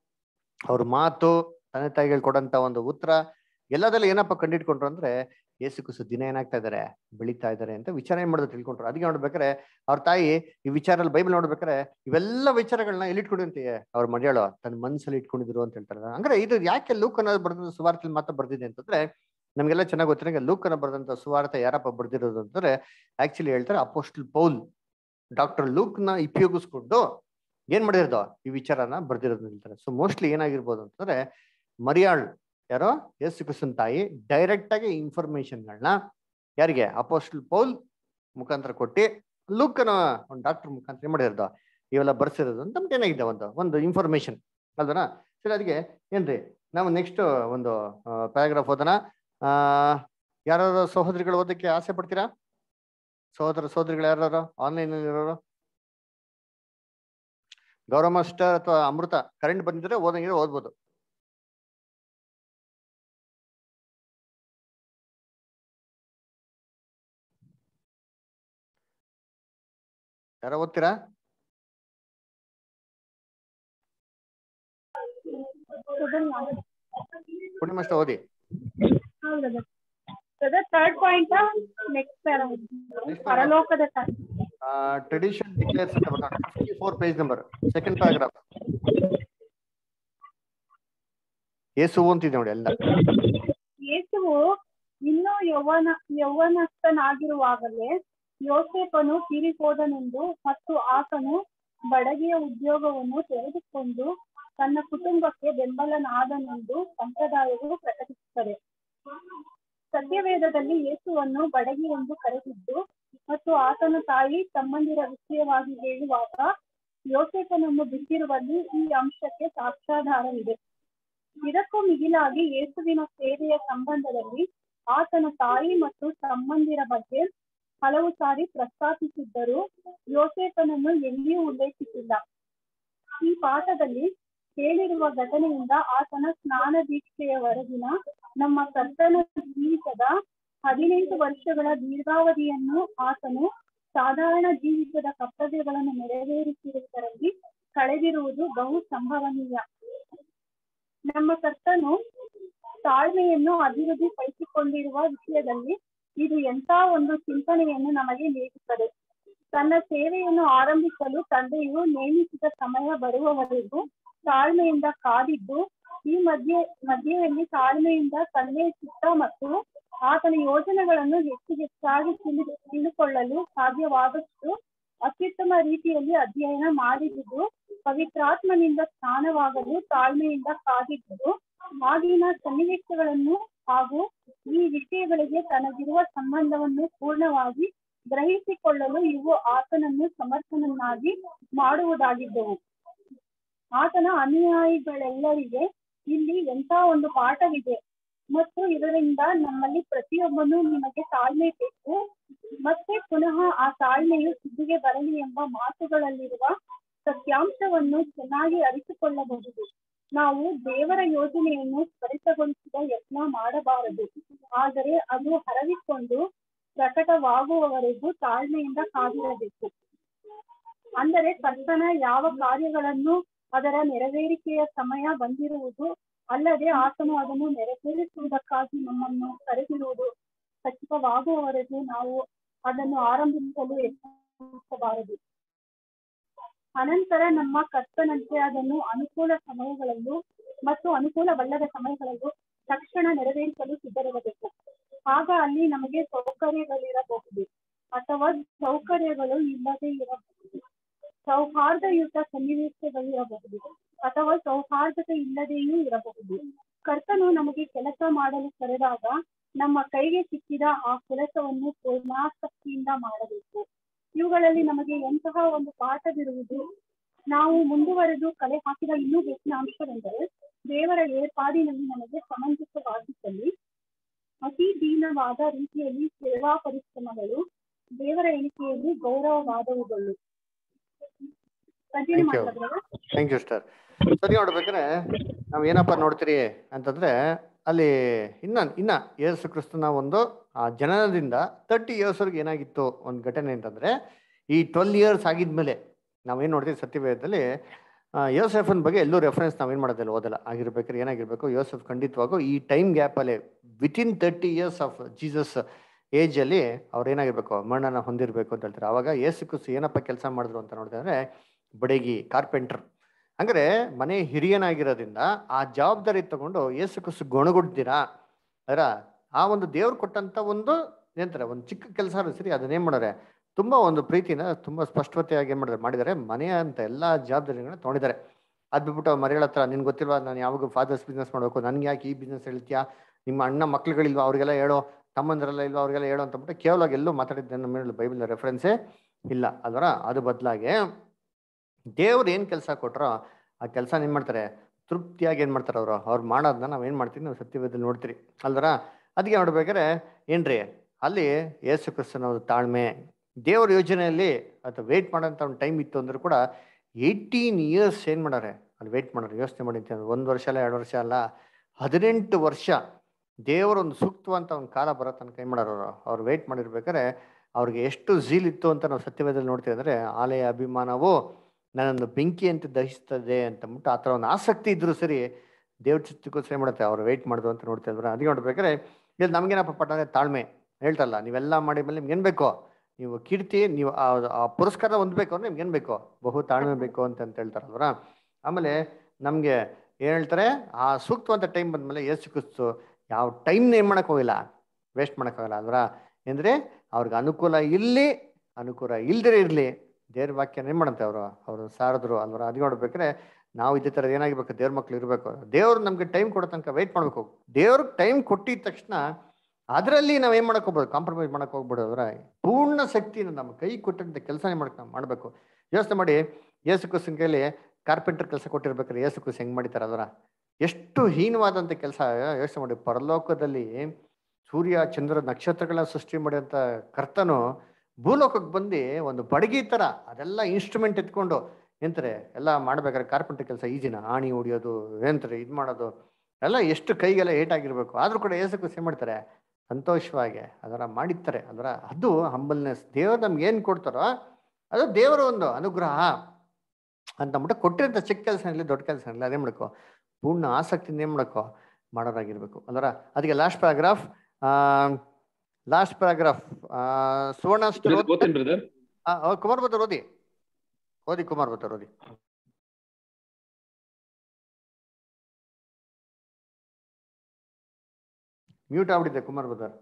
ಅವ್ರ ಮಾತು ತಂದೆ ತಾಯಿಗಳು ಕೊಡಂತ ಒಂದು ಉತ್ತರ ಎಲ್ಲದಲ್ಲಿ ಏನಪ್ಪ ಕಂಡಿಡ್ಕೊಂಡ್ರು ಅಂದ್ರೆ ಯೇಸು ಕ್ರಿಸ್ತು ದಿನ ಏನಾಗ್ತಾ ಇದಾರೆ ಬೆಳೀತಾ ಇದಾರೆ ಅಂತ ವಿಚಾರ ಏನ್ ಮಾಡೋದು ತಿಳ್ಕೊಂಡ್ರು ಅದಕ್ಕೆ ನೋಡ್ಬೇಕಾರೆ ಅವ್ರ ತಾಯಿ ಈ ವಿಚಾರಲ್ಲಿ ಬೈಬಲ್ ನೋಡ್ಬೇಕಾರೆ ಇವೆಲ್ಲ ವಿಚಾರಗಳನ್ನ ಎಲ್ಲಿಟ್ಕೊಂಡಿಂತೆ ಅವ್ರ ಮನೆಯಳು ತನ್ನ ಮನ್ಸಲ್ಲಿ ಇಟ್ಕೊಂಡಿದ್ರು ಅಂತ ಹೇಳ್ತಾರೆ ಅಂದ್ರೆ ಇದು ಯಾಕೆ ಲೂಕನ ಬರ್ದ ಸುವಾರ್ತೆಯಲ್ಲಿ ಮಾತ್ರ ಬರ್ದಿದೆ ಅಂತಂದ್ರೆ ನಮ್ಗೆಲ್ಲ ಚೆನ್ನಾಗಿ ಗೊತ್ತಿರಂಗೆ ಲೂಕನ ಬರೆದಂತ ಸುವಾರ್ತೆ ಯಾರಪ್ಪ ಬರ್ದಿರೋದು ಅಂತಂದ್ರೆ ಆಕ್ಚುಲಿ ಹೇಳ್ತಾರೆ ಅಪೋಸ್ಟಲ್ ಪೌಲ್ ಡಾಕ್ಟರ್ ಲೂಕ್ ನ ಉಪಯೋಗಿಸ್ಕೊಂಡು ಏನ್ ಮಾಡಿರೋದು ಈ ವಿಚಾರನ ಬರ್ದಿರೋದು ಹೇಳ್ತಾರೆ ಸೊ ಮೋಸ್ಟ್ಲಿ ಏನಾಗಿರ್ಬೋದು ಅಂತಂದ್ರೆ ಮರಿಯಾಳ್ ಯಾರೋ ಯೇಸು ಕ್ರಿಸ್ತನ್ ತಾಯಿ ಡೈರೆಕ್ಟ್ ಆಗಿ ಇನ್ಫಾರ್ಮೇಶನ್ಗಳನ್ನ ಯಾರಿಗೆ ಅಪೋಸ್ಟಲ್ ಪೌಲ್ ಮುಖಾಂತರ ಕೊಟ್ಟು ಲೂಕನ ಒಂದು ಡಾಕ್ಟರ್ ಮುಖಾಂತರ ಏನ್ ಮಾಡಿರೋದು ಇವೆಲ್ಲ ಬರ್ಸಿರೋದು ಅಂತ ನಮ್ಗೆ ಏನಾಗಿದೆ ಒಂದು ಒಂದು ಇನ್ಫಾರ್ಮೇಶನ್ ಅಲ್ವನಾ ಸರಿ ಅದಕ್ಕೆ ಏನ್ರಿ ನಾವು ನೆಕ್ಸ್ಟ್ ಒಂದು ಪ್ಯಾರಾಗ್ರಾಫ್ ಓದೋಣ ಆ ಯಾರು ಸಹೋದರಿಗಳು ಓದಕ್ಕೆ ಆಸೆ ಪಡ್ತೀರಾ ಸಹೋದರ ಸಹೋದರಿಗಳು ಯಾರು ಆನ್ಲೈನ್ ಇರೋರು ಗೌರವ ಮಾಸ್ಟರ್ ಅಥವಾ ಅಮೃತ ಕರೆಂಟ್ ಬಂದಿದ್ರೆ ಓದಂಗಿದ್ರೆ ಓದ್ಬೋದು ಯಾರೋ ಓದ್ತೀರಾ ಪೂರ್ಣಿಮಾ ಅಷ್ಟೇ ಓದಿ ಥರ್ಡ್ ಪಾಯಿಂಟ್ ನೆಕ್ಸ್ಟ್ ಪರಲೋಕದ ತ- ಟ್ರೆಡಿಷನ್ ಡಿಕ್ಲೇರ್ಸ್ ಅಂತ ಬರ್ತಾರೆ fifty four page number second paragraph Yesu ಅಂತಿದೆ ನೋಡಿ ಎಲ್ಲ ಯೇಸುವು ಇನ್ನೂ ಯೌವನ ಯೌವನಸ್ಥನಾಗಿರುವಾಗಲೇ ಯೋಸೇಫನು ತೀರಿಹೋದನೆಂದು ಮತ್ತು ಆತನು ಬಡಗಿಯ ಉದ್ಯೋಗವನ್ನು ತೆಗೆದುಕೊಂಡು ತನ್ನ ಕುಟುಂಬಕ್ಕೆ ಬೆಂಬಲನಾದನೆಂದು ಸಂಪ್ರದಾಯವು ಪ್ರಕಟಿಸುತ್ತದೆ ಸತ್ಯವೇದದಲ್ಲಿ ಯೇಸುವನ್ನು ಬಡಗಿ ಎಂದು ಕರೆದಿದ್ದು ಮತ್ತು ಆತನ ತಾಯಿ ತಮ್ಮಂದಿರ ವಿಷಯವಾಗಿ ಹೇಳುವಾಗ ಯೋಸೇಫನನ್ನು ಬಿಟ್ಟಿರುವಲ್ಲಿ ಈ ಅಂಶಕ್ಕೆ ಸಾಕ್ಷ್ಯಾಧಾರವಿದೆ ಇದಕ್ಕೂ ಮಿಗಿಲಾಗಿ ಯೇಸುವಿನ ಸೇವೆಯ ಸಂಬಂಧದಲ್ಲಿ ಆತನ ತಾಯಿ ಮತ್ತು ಸಂಬಂಧಿರ ಬಗ್ಗೆ ಹಲವು ಸಾರಿ ಪ್ರಸ್ತಾಪಿಸಿದ್ದರೂ ಯೋಸೇಫನನ್ನು ಎಲ್ಲಿಯೂ ಉಲ್ಲೇಖಿಸಿಲ್ಲ ಈ ಪಾಠದಲ್ಲಿ ಹೇಳಿರುವ ಘಟನೆಯಿಂದ ಆತನ ಸ್ನಾನ ದೀಕ್ಷೆಯವರೆಗಿನ ನಮ್ಮ ಕರ್ತನ ಜೀವಿತದ ಹದಿನೆಂಟು ವರ್ಷಗಳ ದೀರ್ಘಾವಧಿಯನ್ನು ಆತನು ಸಾಧಾರಣ ಜೀವಿತದ ಕರ್ತವ್ಯಗಳನ್ನು ನೆರವೇರಿಸಿರುವುದರಲ್ಲಿ ಕಳೆದಿರುವುದು ಬಹು ಸಂಭವನೀಯ ನಮ್ಮ ಕರ್ತನು ತಾಳ್ಮೆಯನ್ನು ಅಭಿವೃದ್ಧಿಪಡಿಸಿಕೊಂಡಿರುವ ವಿಷಯದಲ್ಲಿ ಇದು ಎಂತ ಒಂದು ಚಿಂತನೆಯನ್ನು ನಮಗೆ ನೀಡುತ್ತದೆ ತನ್ನ ಸೇವೆಯನ್ನು ಆರಂಭಿಸಲು ತಂದೆಯು ನೇಮಿಸಿದ ಸಮಯ ಬರುವವರೆಗೂ ತಾಳ್ಮೆಯಿಂದ ಕಾದಿದ್ದು ಈ ಮಧ್ಯೆ ಮಧ್ಯೆಯಲ್ಲಿ ತಾಳ್ಮೆಯಿಂದ ತಂದೆಯ ಚಿತ್ತ ಮತ್ತು ಆತನ ಯೋಜನೆಗಳನ್ನು ಹೆಚ್ಚು ಹೆಚ್ಚಾಗಿ ತಿಳಿ ತಿಳಿದುಕೊಳ್ಳಲು ಸಾಧ್ಯವಾದಷ್ಟು ಅತ್ಯುತ್ತಮ ರೀತಿಯಲ್ಲಿ ಅಧ್ಯಯನ ಮಾಡಿದುದು ಪವಿತ್ರಾತ್ಮನಿಂದ ಸ್ನಾನವಾಗಲು ತಾಳ್ಮೆಯಿಂದ ಕಾದಿದ್ದುದು ಆಗಿನ ಸನ್ನಿವೇಶಗಳನ್ನು ಹಾಗೂ ಈ ವಿಷಯಗಳಿಗೆ ತನಗಿರುವ ಸಂಬಂಧವನ್ನು ಪೂರ್ಣವಾಗಿ ಗ್ರಹಿಸಿಕೊಳ್ಳಲು ಇವು ಆತನನ್ನು ಸಮರ್ಥನನ್ನಾಗಿ ಮಾಡುವುದಾಗಿದ್ದವು ಆತನ ಅನುಯಾಯಿಗಳೆಲ್ಲರಿಗೆ ಇಲ್ಲಿ ಎಂತ ಒಂದು ಪಾಠವಿದೆ ಮತ್ತು ಇದರಿಂದ ನಮ್ಮಲ್ಲಿ ಪ್ರತಿಯೊಬ್ಬನು ನಿಮಗೆ ತಾಳ್ಮೆ ಬೇಕು ಮತ್ತೆ ಪುನಃ ಆ ತಾಳ್ಮೆಯು ಸಿದ್ಧಿಗೆ ಬರಲಿ ಎಂಬ ಮಾತುಗಳಲ್ಲಿರುವ ಸತ್ಯಾಂಶವನ್ನು ಚೆನ್ನಾಗಿ ಅರಿತುಕೊಳ್ಳಬಹುದು ನಾವು ದೇವರ ಯೋಜನೆಯನ್ನು ತ್ವರಿತಗೊಳಿಸಿದ ಯತ್ನ ಮಾಡಬಾರದು ಆದರೆ ಅದು ಹರವಿಕೊಂಡು ಪ್ರಕಟವಾಗುವವರೆಗೂ ತಾಳ್ಮೆಯಿಂದ ಕಾದಿರಬೇಕು ಅಂದರೆ ಕರ್ತನ ಯಾವ ಕಾರ್ಯಗಳನ್ನು ಅದರ ನೆರವೇರಿಕೆಯ ಸಮಯ ಬಂದಿರುವುದು ಅಲ್ಲದೆ ಆತನು ಅದನ್ನು ನೆರವೇರಿಸುವುದಕ್ಕಾಗಿ ನಮ್ಮನ್ನು ಕರೆದಿರುವುದು ಖಚಿತವಾಗುವವರೆಗೂ ನಾವು ಅದನ್ನು ಆರಂಭಿಸಲು ಯತ್ನಿಸಬಾರದು ಅನಂತರ ನಮ್ಮ ಕರ್ತನಂತೆ ಅದನ್ನು ಅನುಕೂಲ ಸಮಯಗಳಲ್ಲೂ ಮತ್ತು ಅನುಕೂಲವಲ್ಲದ ಸಮಯಗಳಲ್ಲೂ ತಕ್ಷಣ ನೆರವೇರಿಸಲು ಸಿದ್ಧರಿರಬೇಕು ಆಗ ಅಲ್ಲಿ ನಮಗೆ ಸೌಕರ್ಯಗಳಿರಬಹುದು ಅಥವಾ ಸೌಕರ್ಯಗಳು ಇಲ್ಲದೆ ಇರಬಹುದು ಸೌಹಾರ್ದಯುತ ಸನ್ನಿವೇಶಗಳಿರಬಹುದು ಅಥವಾ ಸೌಹಾರ್ದತೆ ಇಲ್ಲದೆಯೂ ಇರಬಹುದು ಕರ್ತನು ನಮಗೆ ಕೆಲಸ ಮಾಡಲು ಕರೆದಾಗ ನಮ್ಮ ಕೈಗೆ ಸಿಕ್ಕಿದ ಆ ಕೆಲಸವನ್ನು ಪೂರ್ಣಾಸಕ್ತಿಯಿಂದ ಮಾಡಬೇಕು ಇವುಗಳಲ್ಲಿ ನಮಗೆ ಎಂತಹ ಒಂದು ಪಾಠವಿರುವುದು ನಾವು ಮುಂದುವರೆದು ಕಲೆ ಹಾಕಿದ ಇನ್ನೂ ಹೆಚ್ಚಿನ ಅಂಶವೆಂದರೆ ದೇವರ ಏರ್ಪಾಡಿನಲ್ಲಿ ನಮಗೆ ಸಮಂಜಸವಾಗಿದ್ದಲ್ಲಿ ಅತಿ ದೀನವಾದ ರೀತಿಯಲ್ಲಿ ಸೇವಾ ಪರಿಶ್ರಮಗಳು ದೇವರ ಎಣಿಕೆಯಲ್ಲಿ ಗೌರವವಾದವುಗಳು ಕಂಟಿನ್ಯೂ ಥ್ಯಾಂಕ್ ಯು ಮಾಡ್ತಾ ಥ್ಯಾಂಕ್ ಯು ಸ್ಟಾರ್ ಸರಿ ನೋಡ್ಬೇಕಾದ್ರೆ ನಾವ್ ಏನಪ್ಪ ನೋಡ್ತೀರಿ ಅಂತಂದ್ರೆ ಅಲ್ಲಿ ಇನ್ನ ಇನ್ನ ಯೇಸು ಕ್ರಿಸ್ತನ ಒಂದು ಆ ಜನನದಿಂದ ತರ್ಟಿ ಇಯರ್ಸ್ವರೆಗೆ ಏನಾಗಿತ್ತು ಒಂದು ಘಟನೆ ಅಂತಂದ್ರೆ ಈ ಟ್ವೆಲ್ ಇಯರ್ಸ್ ಆಗಿದ್ಮೇಲೆ ನಾವೇನ್ ನೋಡ್ತೀವಿ ಸತ್ಯವೇದದಲ್ಲಿ ಆ, ಯೋಸೆಫನ್ ಬಗ್ಗೆ ಎಲ್ಲೂ ರೆಫರೆನ್ಸ್ ನಾವೇನ್ ಮಾಡೋದಿಲ್ಲ ಓದಲ್ಲ ಆಗಿರ್ಬೇಕಾದ್ರೆ ಏನಾಗಿರ್ಬೇಕು ಯೋಸೆಫ್ ಖಂಡಿತವಾಗೂ ಈ ಟೈಮ್ ಗ್ಯಾಪಲ್ಲಿ within thirty years of Jesus age ಅಲ್ಲಿ ಅವ್ರು ಏನಾಗಿರ್ಬೇಕು ಮರಣನ ಹೊಂದಿರಬೇಕು ಅಂತ ಹೇಳ್ತಾರೆ ಅವಾಗ ಯೇಸು ಕ್ರಿಸ್ತು ಏನಪ್ಪ ಕೆಲಸ ಮಾಡಿದ್ರು ಅಂತ ನೋಡಿದ್ರೆ ಬಡಗಿ ಕಾರ್ಪೆಂಟರ್ ಅಂದ್ರೆ ಮನೆ ಹಿರಿಯನಾಗಿರೋದ್ರಿಂದ ಆ ಜವಾಬ್ದಾರಿ ತಗೊಂಡು ಯೇಸು ಕ್ರಿಸ್ತು ಗೊಣಗುಡ್ತೀರಾ ಅದರ ಆ ಒಂದು ದೇವ್ರು ಕೊಟ್ಟಂತ ಒಂದು ಏನಂತಾರೆ ಒಂದು ಚಿಕ್ಕ ಕೆಲಸ ಸರಿ ಅದನ್ನೇನ್ ಮಾಡೋರೆ ತುಂಬಾ ಒಂದು ಪ್ರೀತಿನ ತುಂಬಾ ಸ್ಪಷ್ಟತೆಯಾಗಿ ಏನ್ ಮಾಡಿದಾರೆ ಮಾಡಿದ್ದಾರೆ ಮನೆಯ ಅಂತ ಎಲ್ಲಾ ಜವಾಬ್ದಾರಿಗಳನ್ನ ತೊಗೊಂಡಿದ್ದಾರೆ ಅದ್ ಬಿಟ್ಬಿಟ್ಟು ಮರಿಗಳ ಹತ್ರ ನಿನ್ಗೆ ಗೊತ್ತಿಲ್ವಾ ನಾನು ಯಾವಾಗ ಫಾದರ್ಸ್ ಬಿಸ್ನೆಸ್ ಮಾಡಬೇಕು ನನ್ಗೆ ಯಾಕೆ ಈ ಬಿಸ್ನೆಸ್ ಹೇಳ್ತೀಯಾ ನಿಮ್ಮ ಅಣ್ಣ ಮಕ್ಳುಗಳಿಲ್ವಾ ಅವ್ರಿಗೆಲ್ಲ ಹೇಳೋ ತಮ್ಮಂದಿರೆಲ್ಲ ಇಲ್ವಾ ಅವ್ರಿಗೆಲ್ಲ ಹೇಳೋ ಅಂತ ಬಿಟ್ಟು ಕೇವಲ ಎಲ್ಲೂ ಮಾತಾಡಿದ್ದೆ ನಮ್ಮ ಮೇಲೆ ಬೈಬಲ್ ರೆಫರೆನ್ಸೇ ಇಲ್ಲ ಅಲ್ವರ ಅದು ಬದಲಾಗಿ ದೇವ್ರು ಏನ್ ಕೆಲಸ ಕೊಟ್ರೋ ಆ ಕೆಲಸ ಏನ್ ಮಾಡ್ತಾರೆ ತೃಪ್ತಿಯಾಗಿ ಏನ್ ಮಾಡ್ತಾರೆ ಅವರು ಅವ್ರು ಮಾಡೋದನ್ನ ನಾವ್ ಏನ್ ಮಾಡ್ತೀವಿ ನಾವು ಸತ್ಯವೇದಲ್ಲಿ ನೋಡ್ತೀರಿ ಅಲ್ವರ ಅದಕ್ಕೆ ನೋಡ್ಬೇಕಾದ್ರೆ ಏನ್ರಿ ಅಲ್ಲಿ ಯೇಸು ಕ್ರಿಸ್ತನ ಒಂದು ತಾಳ್ಮೆ ದೇವ್ರ ಯೋಜನೆಯಲ್ಲಿ ಅಥವಾ ವೇಟ್ ಮಾಡೋಂಥ ಒಂದು ಟೈಮ್ ಇತ್ತು ಅಂದ್ರೂ ಕೂಡ ಏಯ್ಟೀನ್ ಇಯರ್ಸ್ ಏನ್ ಮಾಡಾರೆ ಅಲ್ಲಿ ವೇಟ್ ಮಾಡೋರು ಯೋಚನೆ ಮಾಡಿ ಅಂತ ಒಂದು ವರ್ಷ ಅಲ್ಲ ಎರಡು ವರ್ಷ ಅಲ್ಲ ಹದಿನೆಂಟು ವರ್ಷ ದೇವರ ಒಂದು ಸೂಕ್ತವಂತ ಒಂದು ಕಾಲ ಬರೋ ತನಕ ಏನ್ ಮಾಡೋರು ಅವರು ಅವ್ರು ವೇಟ್ ಮಾಡಿರ್ಬೇಕಾದ್ರೆ ಅವ್ರಿಗೆ ಎಷ್ಟು ಝೀಲ್ ಇತ್ತು ಅಂತ ನಾವು ಸತ್ಯವೇದಲ್ಲಿ ನೋಡ್ತೀವಿ ಅಂದ್ರೆ ಆಲಯ ಅಭಿಮಾನವು ನನ್ನನ್ನು ಬೆಂಕಿ ಅಂತ ದಹಿಸ್ತದೆ ಅಂತ ಅಂದ್ಬಿಟ್ಟು ಆ ಥರ ಒಂದು ಆಸಕ್ತಿ ಇದ್ರು ಸರಿ ದೇವ್ರ ಚಿತ್ತಕ್ಕೋಸ್ಕರ ಏನ್ ಮಾಡುತ್ತೆ ಅವ್ರು ವೇಟ್ ಮಾಡಿದ್ರು ಅಂತ ನೋಡ್ತಾ ಇದ್ರು ಅದಕ್ಕೆ ನೋಡ್ಬೇಕಾದ್ರೆ ಇಲ್ಲಿ ನಮ್ಗೇನಪ್ಪ ಪಟ್ಟ ಅಂದ್ರೆ ತಾಳ್ಮೆ ಹೇಳ್ತಲ್ಲ ನೀವೆಲ್ಲ ಮಾಡಿದ್ಮೇಲೆ ನಿಮ್ಗೆ ಏನ್ ಬೇಕೋ ನೀವು ಕೀರ್ತಿ ನೀವು ಆ ಆ ಪುರಸ್ಕಾರ ಹೊಂದ್ಬೇಕು ಅಂದ್ರೆ ನಿಮ್ಗೆ ಏನ್ ಬೇಕು ಬಹು ತಾಳ್ಮೆ ಬೇಕು ಅಂತ ಅಂತ ಹೇಳ್ತಾರಲ್ವರ ಆಮೇಲೆ ನಮ್ಗೆ ಏನ್ ಹೇಳ್ತಾರೆ ಆ ಸೂಕ್ತವಂತ ಟೈಮ್ ಬಂದ್ಮೇಲೆ ಯೇಸು ಕ್ರಿಸ್ತು ಯಾವ ಟೈಮ್ನ ಏನ್ ಮಾಡಕ್ ಹೋಗಿಲ್ಲ ವೇಸ್ಟ್ ಮಾಡಕ್ಕಾಗಲ್ಲ ಅಲ್ವರ ಅಂದ್ರೆ ಅವ್ರಿಗೆ ಅನುಕೂಲ ಇಲ್ಲಿ ಅನುಕೂಲ ಇಲ್ದಿರ ಇರ್ಲಿ ದೇವ್ರ ವಾಕ್ಯನ ಏನ್ ಮಾಡಂತೆ ಅವರು ಅವರು ಸಾರಿದ್ರು ಅಲ್ವರ ಅದು ನೋಡ್ಬೇಕಾದ್ರೆ ನಾವು ಇದೇ ತರ ಏನಾಗಿರ್ಬೇಕು ದೇವ್ರ ಮಕ್ಳು ಇರ್ಬೇಕು ದೇವ್ರು ನಮ್ಗೆ ಟೈಮ್ ಕೊಡೋ ತನಕ ವೇಟ್ ಮಾಡ್ಬೇಕು ದೇವ್ರಿಗೆ ಟೈಮ್ ಕೊಟ್ಟಿದ ತಕ್ಷಣ ಅದರಲ್ಲಿ ನಾವ್ ಏನ್ ಮಾಡಕ್ ಹೋಗ್ಬೋದು ಕಾಂಪ್ರಮೈಸ್ ಮಾಡಕ್ ಹೋಗ್ಬಿಡು ಅವರ ಪೂರ್ಣ ಶಕ್ತಿನ ನಮ್ಮ ಕೈ ಕೊಟ್ಟಂತ ಕೆಲಸ ಮಾಡಕ್ ನಾವು ಮಾಡ್ಬೇಕು ಯೋಚನೆ ಮಾಡಿ ಯೇಸು ಕ್ರಿಸ್ತನ ಕೈಲಿ ಕಾರ್ಪೆಂಟರ್ ಕೆಲಸ ಕೊಟ್ಟಿರ್ಬೇಕಾದ್ರೆ ಯೇಸು ಕ್ರಿಸ್ ಹೆಂಗ್ ಮಾಡಿತಾರ ಅದರ ಎಷ್ಟು ಹೀನವಾದಂತ ಕೆಲಸ ಯೋಚನೆ ಮಾಡಿ ಪರಲೋಕದಲ್ಲಿ ಸೂರ್ಯ ಚಂದ್ರ ನಕ್ಷತ್ರಗಳ ಸೃಷ್ಟಿ ಮಾಡಿದಂತ ಕರ್ತನು ಭೂಲೋಕಕ್ಕೆ ಬಂದು ಒಂದು ಬಡಗಿ ತರ ಅದೆಲ್ಲ ಇನ್ಸ್ಟ್ರೂಮೆಂಟ್ ಎತ್ಕೊಂಡು ಎಂತಾರೆ ಎಲ್ಲ ಮಾಡ್ಬೇಕಾದ್ರೆ ಕಾರ್ಪೆಂಟರ್ ಕೆಲಸ ಈಜಿನ ಆಣಿ ಹೊಡಿಯೋದು ಏನಂತಾರೆ ಇದು ಮಾಡೋದು ಎಲ್ಲ ಎಷ್ಟು ಕೈಗೆಲ್ಲ ಏಟಾಗಿರ್ಬೇಕು ಆದ್ರೂ ಕೂಡ ಯೇಸು ಕ್ರಿಸ್ ಏನ್ ಮಾಡ್ತಾರೆ ಸಂತೋಷವಾಗಿ ಅದರ ಮಾಡಿರ್ತಾರೆ ಅದರ ಅದು ಹಂಬಲ್ನೆಸ್ ದೇವ್ರು ನಮ್ಗೆ ಏನ್ ಕೊಡ್ತಾರೋ ಅದು ದೇವರ ಒಂದು ಅನುಗ್ರಹ ಅಂತಂದ್ಬಿಟ್ಟು ಕೊಟ್ಟಿರೋಂಥ ಚಿಕ್ಕ ಕೆಲಸ ಇರಲಿ ದೊಡ್ಡ ಕೆಲಸ ಇರಲಿ ಅದೇ ಮಾಡ್ಕೋ ಪೂರ್ಣ ಆಸಕ್ತಿಯಿಂದ ಏನ್ ಮಾಡ್ಕೋ ಮಾಡೋರಾಗಿರ್ಬೇಕು ಅದರ ಅದಕ್ಕೆ last paragraph last paragraph Suvarna ಓದ್ತೀನಿ ಬ್ರದರ್ ಕುಮಾರ್ ಬತ್ತರ್ ಓದಿ ಓದಿ ಕುಮಾರ್ ಬತ್ತರ್ ಓದಿ ಮ್ಯೂಟ್ ಆಗ್ಬಿಟ್ಟಿದೆ ಕುಮಾರ್ ಬದರ್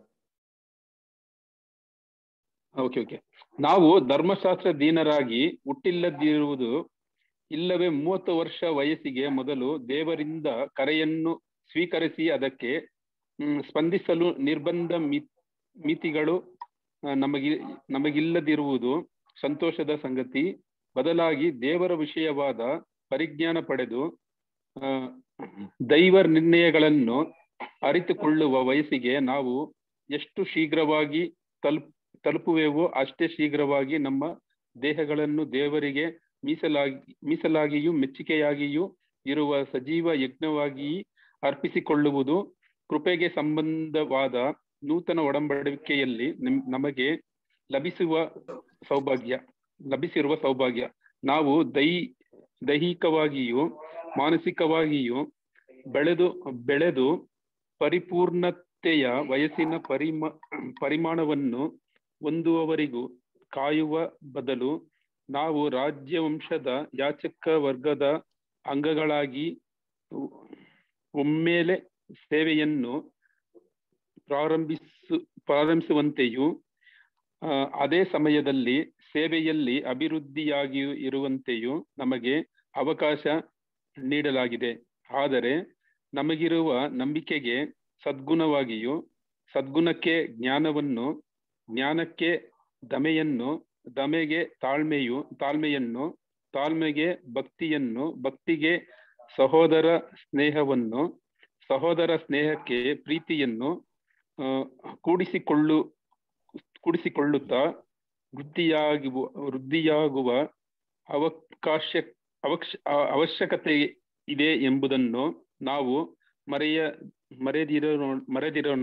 ಓಕೆ ಓಕೆ ನಾವು ಧರ್ಮಶಾಸ್ತ್ರ ದೀನರಾಗಿ ಹುಟ್ಟಿಲ್ಲದಿರುವುದು ಇಲ್ಲವೇ ಮೂವತ್ತು ವರ್ಷ ವಯಸ್ಸಿಗೆ ಮೊದಲು ದೇವರಿಂದ ಕರೆಯನ್ನು ಸ್ವೀಕರಿಸಿ ಅದಕ್ಕೆ ಹ್ಮ್, ಸ್ಪಂದಿಸಲು ನಿರ್ಬಂಧ ಮಿ- ಮಿತಿಗಳು ಆ, ನಮಗಿ ನಮಗಿಲ್ಲದಿರುವುದು ಸಂತೋಷದ ಸಂಗತಿ ಬದಲಾಗಿ ದೇವರ ವಿಷಯವಾದ ಪರಿಜ್ಞಾನ ಪಡೆದು ಆ, ದೈವ ನಿರ್ಣಯಗಳನ್ನು ಅರಿತುಕೊಳ್ಳುವ ವಯಸ್ಸಿಗೆ ನಾವು ಎಷ್ಟು ಶೀಘ್ರವಾಗಿ ತಲುಪ್ ತಲುಪುವೆವೋ ಅಷ್ಟೇ ಶೀಘ್ರವಾಗಿ ನಮ್ಮ ದೇಹಗಳನ್ನು ದೇವರಿಗೆ ಮೀಸಲಾಗಿ ಮೀಸಲಾಗಿಯೂ ಮೆಚ್ಚುಗೆಯಾಗಿಯೂ ಇರುವ ಸಜೀವ ಯಜ್ಞವಾಗಿ ಅರ್ಪಿಸಿಕೊಳ್ಳುವುದು ಕೃಪೆಗೆ ಸಂಬಂಧವಾದ ನೂತನ ಒಡಂಬಡಿಕೆಯಲ್ಲಿ ನಿಮ್- ನಮಗೆ ಲಭಿಸುವ ಸೌಭಾಗ್ಯ ಲಭಿಸಿರುವ ಸೌಭಾಗ್ಯ ನಾವು ದೈ ದೈಹಿಕವಾಗಿಯೂ ಮಾನಸಿಕವಾಗಿಯೂ ಬೆಳೆದು ಬೆಳೆದು ಪರಿಪೂರ್ಣತೆಯ ವಯಸ್ಸಿನ ಪರಿಮ ಪರಿಮಾಣವನ್ನು ಹೊಂದುವವರಿಗೂ ಕಾಯುವ ಬದಲು ನಾವು ರಾಜ್ಯವಂಶದ ಯಾಚಕ ವರ್ಗದ ಅಂಗಗಳಾಗಿ ಒಮ್ಮೆಲೆ ಸೇವೆಯನ್ನು ಪ್ರಾರಂಭಿಸು ಪ್ರಾರಂಭಿಸುವಂತೆಯೂ ಆ, ಅದೇ ಸಮಯದಲ್ಲಿ ಸೇವೆಯಲ್ಲಿ ಅಭಿವೃದ್ಧಿಯಾಗಿ ಇರುವಂತೆಯೂ ನಮಗೆ ಅವಕಾಶ ನೀಡಲಾಗಿದೆ ಆದರೆ ನಮಗಿರುವ ನಂಬಿಕೆಗೆ ಸದ್ಗುಣವಾಗಿಯೂ ಸದ್ಗುಣಕ್ಕೆ ಜ್ಞಾನವನ್ನು ಜ್ಞಾನಕ್ಕೆ ದಮೆಯನ್ನು ದಮೆಗೆ ತಾಳ್ಮೆಯು ತಾಳ್ಮೆಯನ್ನು ತಾಳ್ಮೆಗೆ ಭಕ್ತಿಯನ್ನು ಭಕ್ತಿಗೆ ಸಹೋದರ ಸ್ನೇಹವನ್ನು ಸಹೋದರ ಸ್ನೇಹಕ್ಕೆ ಪ್ರೀತಿಯನ್ನು ಆ, ಕೂಡಿಸಿಕೊಳ್ಳು ಕೂಡಿಸಿಕೊಳ್ಳುತ್ತಾ ವೃದ್ಧಿಯಾಗುವ ವೃದ್ಧಿಯಾಗುವ ಅವಕಾಶ ಅವಕ್ಷ ಆ- ಅವಶ್ಯಕತೆ ಇದೆ ಎಂಬುದನ್ನು ನಾವು ಮರೆಯ ಮರೆದಿರೋ ಮರೆದಿರೋಣ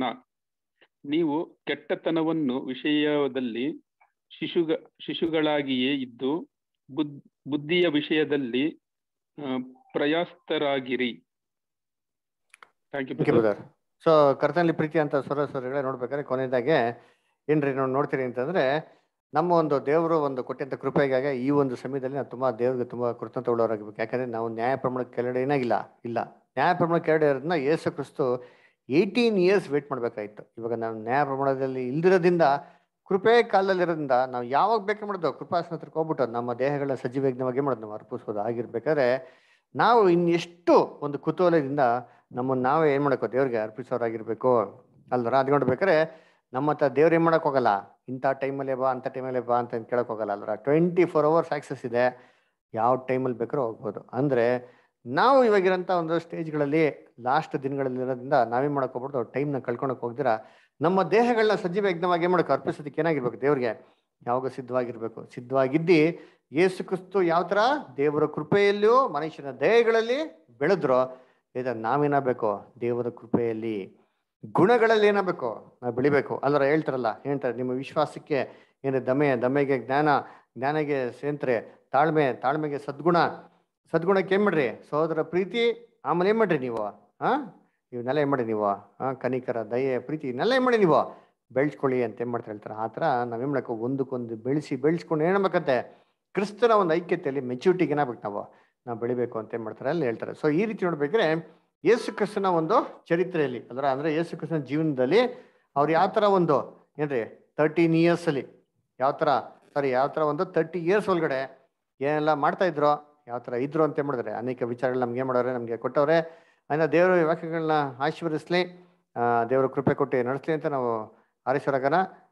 ನೀವು ಕೆಟ್ಟತನವನ್ನು ವಿಷಯದಲ್ಲಿ ಶಿಶುಗ ಶಿಶುಗಳಾಗಿಯೇ ಇದ್ದು ಬುದ್ ಬುದ್ಧಿಯ ವಿಷಯದಲ್ಲಿ ಆ, ಪ್ರಯಾಸ್ತರಾಗಿರಿ thank you thank you brother so ಕರ್ತನಲ್ಲಿ ಪ್ರೀತಿ ಅಂತ ಸ್ವರ ಸ್ವರಗಳೇ ನೋಡ್ಬೇಕಾದ್ರೆ ಕೊನೆಯದಾಗೆ ಏನ್ರಿ ನಾವು ನೋಡ್ತೀರಿ ಅಂತಂದ್ರೆ ನಮ್ಮ ಒಂದು ದೇವರು ಒಂದು ಕೊಟ್ಟಂತ ಕೃಪೆಗಾಗಿ ಈ ಒಂದು ಸಮಯದಲ್ಲಿ ನಾವು ತುಂಬಾ ದೇವ್ರಿಗೆ ತುಂಬಾ ಕೃತಜ್ಞತೆ ಉಳ್ಳವರಾಗಬೇಕು ಯಾಕಂದ್ರೆ ನಾವು ನ್ಯಾಯ ಪ್ರಮಾಣಕ್ಕೆ ಕೆಳಗಡೆ ಏನಾಗಿಲ್ಲ ಇಲ್ಲ ನ್ಯಾಯ ಪ್ರಮಾಣ ಕೆಳಗಡೆ ಇರೋದನ್ನ Yesu Kristu eighteen years wait ಮಾಡ್ಬೇಕಾಯ್ತು ಇವಾಗ ನಾವು ನ್ಯಾಯ ಪ್ರಮಾಣದಲ್ಲಿ ಇಲ್ದಿರೋದ್ರಿಂದ ಕೃಪೆ ಕಾಲದಲ್ಲಿ ಇರೋದ್ರಿಂದ ನಾವು ಯಾವಾಗ ಬೇಕು ಮಾಡೋದು ಕೃಪಾಸನ ಹತ್ರಕ್ಕೆ ಹೋಗ್ಬಿಟ್ಟು ನಮ್ಮ ದೇಹಗಳ ಸಜೀವಜ್ಞವಾಗಿ ಮಾಡೋದು ನಾವು ಅರ್ಪಿಸ್ಬೋದು ಆಗಿರ್ಬೇಕಾದ್ರೆ ನಾವು ಇನ್ನೆಷ್ಟು ಒಂದು ಕುತೂಹಲದಿಂದ ನಮ್ಮನ್ನು ನಾವೇ ಏನು ಮಾಡಬೇಕು ದೇವ್ರಿಗೆ ಅರ್ಪಿಸೋರಾಗಿರ್ಬೇಕು ಅಲ್ವರ ಅದು ನೋಡ್ಬೇಕಾದ್ರೆ ನಮ್ಮ ಹತ್ರ ದೇವ್ರು ಏನು ಮಾಡಕ್ ಹೋಗಲ್ಲ ಇಂಥ ಟೈಮಲ್ಲೇ ಬಾ ಅಂಥ ಟೈಮಲ್ಲೇ ಬಾ ಅಂತ ಕೇಳಕ್ ಹೋಗಲ್ಲ ಅಲ್ವರ ಟ್ವೆಂಟಿ ಫೋರ್ ಅವರ್ಸ್ ಆಕ್ಸಸ್ ಇದೆ ಯಾವ ಟೈಮಲ್ಲಿ ಬೇಕಾದ್ರೂ ಹೋಗ್ಬೋದು ಅಂದರೆ ನಾವು ಇವಾಗಿರೋಂಥ ಒಂದು ಸ್ಟೇಜ್ಗಳಲ್ಲಿ ಲಾಸ್ಟ್ ದಿನಗಳಲ್ಲಿ ಇರೋದ್ರಿಂದ ನಾವೇನು ಮಾಡಕ್ ಹೋಗ್ಬಿಟ್ಟು ಟೈಮ್ನ ಕಳ್ಕೊಳಕ್ ಹೋಗ್ದಿರ ನಮ್ಮ ದೇಹಗಳನ್ನ ಸಜೀವ ಯಜ್ಞವಾಗಿ ಏನು ಮಾಡಬೇಕು ಅರ್ಪಿಸೋದಕ್ಕೆ ಏನಾಗಿರ್ಬೇಕು ದೇವ್ರಿಗೆ ಯಾವಾಗ ಸಿದ್ಧವಾಗಿರ್ಬೇಕು ಸಿದ್ಧವಾಗಿದ್ದಿ ಯೇಸು ಕ್ರಿಸ್ತು ಯಾವ ಥರ ದೇವರ ಕೃಪೆಯಲ್ಲಿಯೂ ಮನುಷ್ಯನ ದೇಹಗಳಲ್ಲಿ ಬೆಳೆದ್ರೋ ಇದ ನಾವೇನಾಗಬೇಕು ದೇವರ ಕೃಪೆಯಲ್ಲಿ ಗುಣಗಳಲ್ಲಿ ಏನಾಗಬೇಕು ನಾವು ಬೆಳಿಬೇಕು ಅಲ್ಲರ ಹೇಳ್ತಾರಲ್ಲ ಹೇಳ್ತಾರೆ ನಿಮ್ಮ ವಿಶ್ವಾಸಕ್ಕೆ ಏನು ದಮೆ ದಮೆಗೆ ಜ್ಞಾನ ಜ್ಞಾನಗೆ ಸೇಂತ್ರೆ ತಾಳ್ಮೆ ತಾಳ್ಮೆಗೆ ಸದ್ಗುಣ ಸದ್ಗುಣಕ್ಕೆ ಏನ್ ಮಾಡ್ರಿ ಸಹೋದರ ಪ್ರೀತಿ ಆಮೇಲೆ ಏನ್ ಮಾಡ್ರಿ ನೀವು ಹಾ ಇವನ್ನೆಲ್ಲ ಏನ್ ಮಾಡಿ ನೀವು ಹಾ ಕನಿಕರ ದಯೆ ಪ್ರೀತಿ ಇವನ್ನೆಲ್ಲ ಏನ್ ಮಾಡಿ ನೀವು ಬೆಳೆಸ್ಕೊಳ್ಳಿ ಅಂತ ಏನ್ ಮಾಡ್ತಾರೆ ಹೇಳ್ತಾರೆ ಆ ಥರ ನಾವೇನ್ ಮಾಡಬೇಕು ಒಂದಕ್ಕೊಂದು ಬೆಳೆಸಿ ಬೆಳೆಸ್ಕೊಂಡು ಏನ್ ಮಾಡ್ಬೇಕಂತೆ ಕ್ರಿಸ್ತನ ಒಂದು ಐಕ್ಯತೆಯಲ್ಲಿ ಮೆಚುರಿಟಿಗೆ ಏನಾಗ್ಬೇಕು ನಾವು ನಾವು ಬೆಳಿಬೇಕು ಅಂತ ಏನ್ ಮಾಡ್ತಾರೆ ಅಲ್ಲಿ ಹೇಳ್ತಾರೆ ಸೊ ಈ ರೀತಿ ನೋಡ್ಬೇಕಾದ್ರೆ ಯೇಸು ಕ್ರಿಸ್ತನ ಒಂದು ಚರಿತ್ರೆಯಲ್ಲಿ ಅದರ ಅಂದ್ರೆ ಯೇಸು ಕ್ರಿಸ್ತನ ಜೀವನದಲ್ಲಿ ಅವ್ರು ಯಾವ ಥರ ಒಂದು ಏನ್ರಿ ತರ್ಟೀನ್ ಇಯರ್ಸ್ ಅಲ್ಲಿ ಯಾವ ಥರ ಸಾರಿ ಯಾವ ಥರ ಒಂದು ತರ್ಟಿ ಇಯರ್ಸ್ ಒಳಗಡೆ ಏನೆಲ್ಲ ಮಾಡ್ತಾ ಇದ್ರು ಯಾವ ಥರ ಇದ್ರು ಅಂತ ಏನ್ ಮಾಡಿದ್ರೆ ಅನೇಕ ವಿಚಾರಗಳು ನಮ್ಗೆ ಏನ್ ಮಾಡೋರೆ ನಮಗೆ ಕೊಟ್ಟವ್ರೆ ಅದನ್ನ ದೇವರ ವಾಕ್ಯಗಳನ್ನ ಆಶೀರ್ವದಿಸ್ಲಿ ಆ, ದೇವರ ಕೃಪೆ ಕೊಟ್ಟು ನಡೆಸ್ಲಿ ಅಂತ ನಾವು ಆರಿಸೋರಾಗನ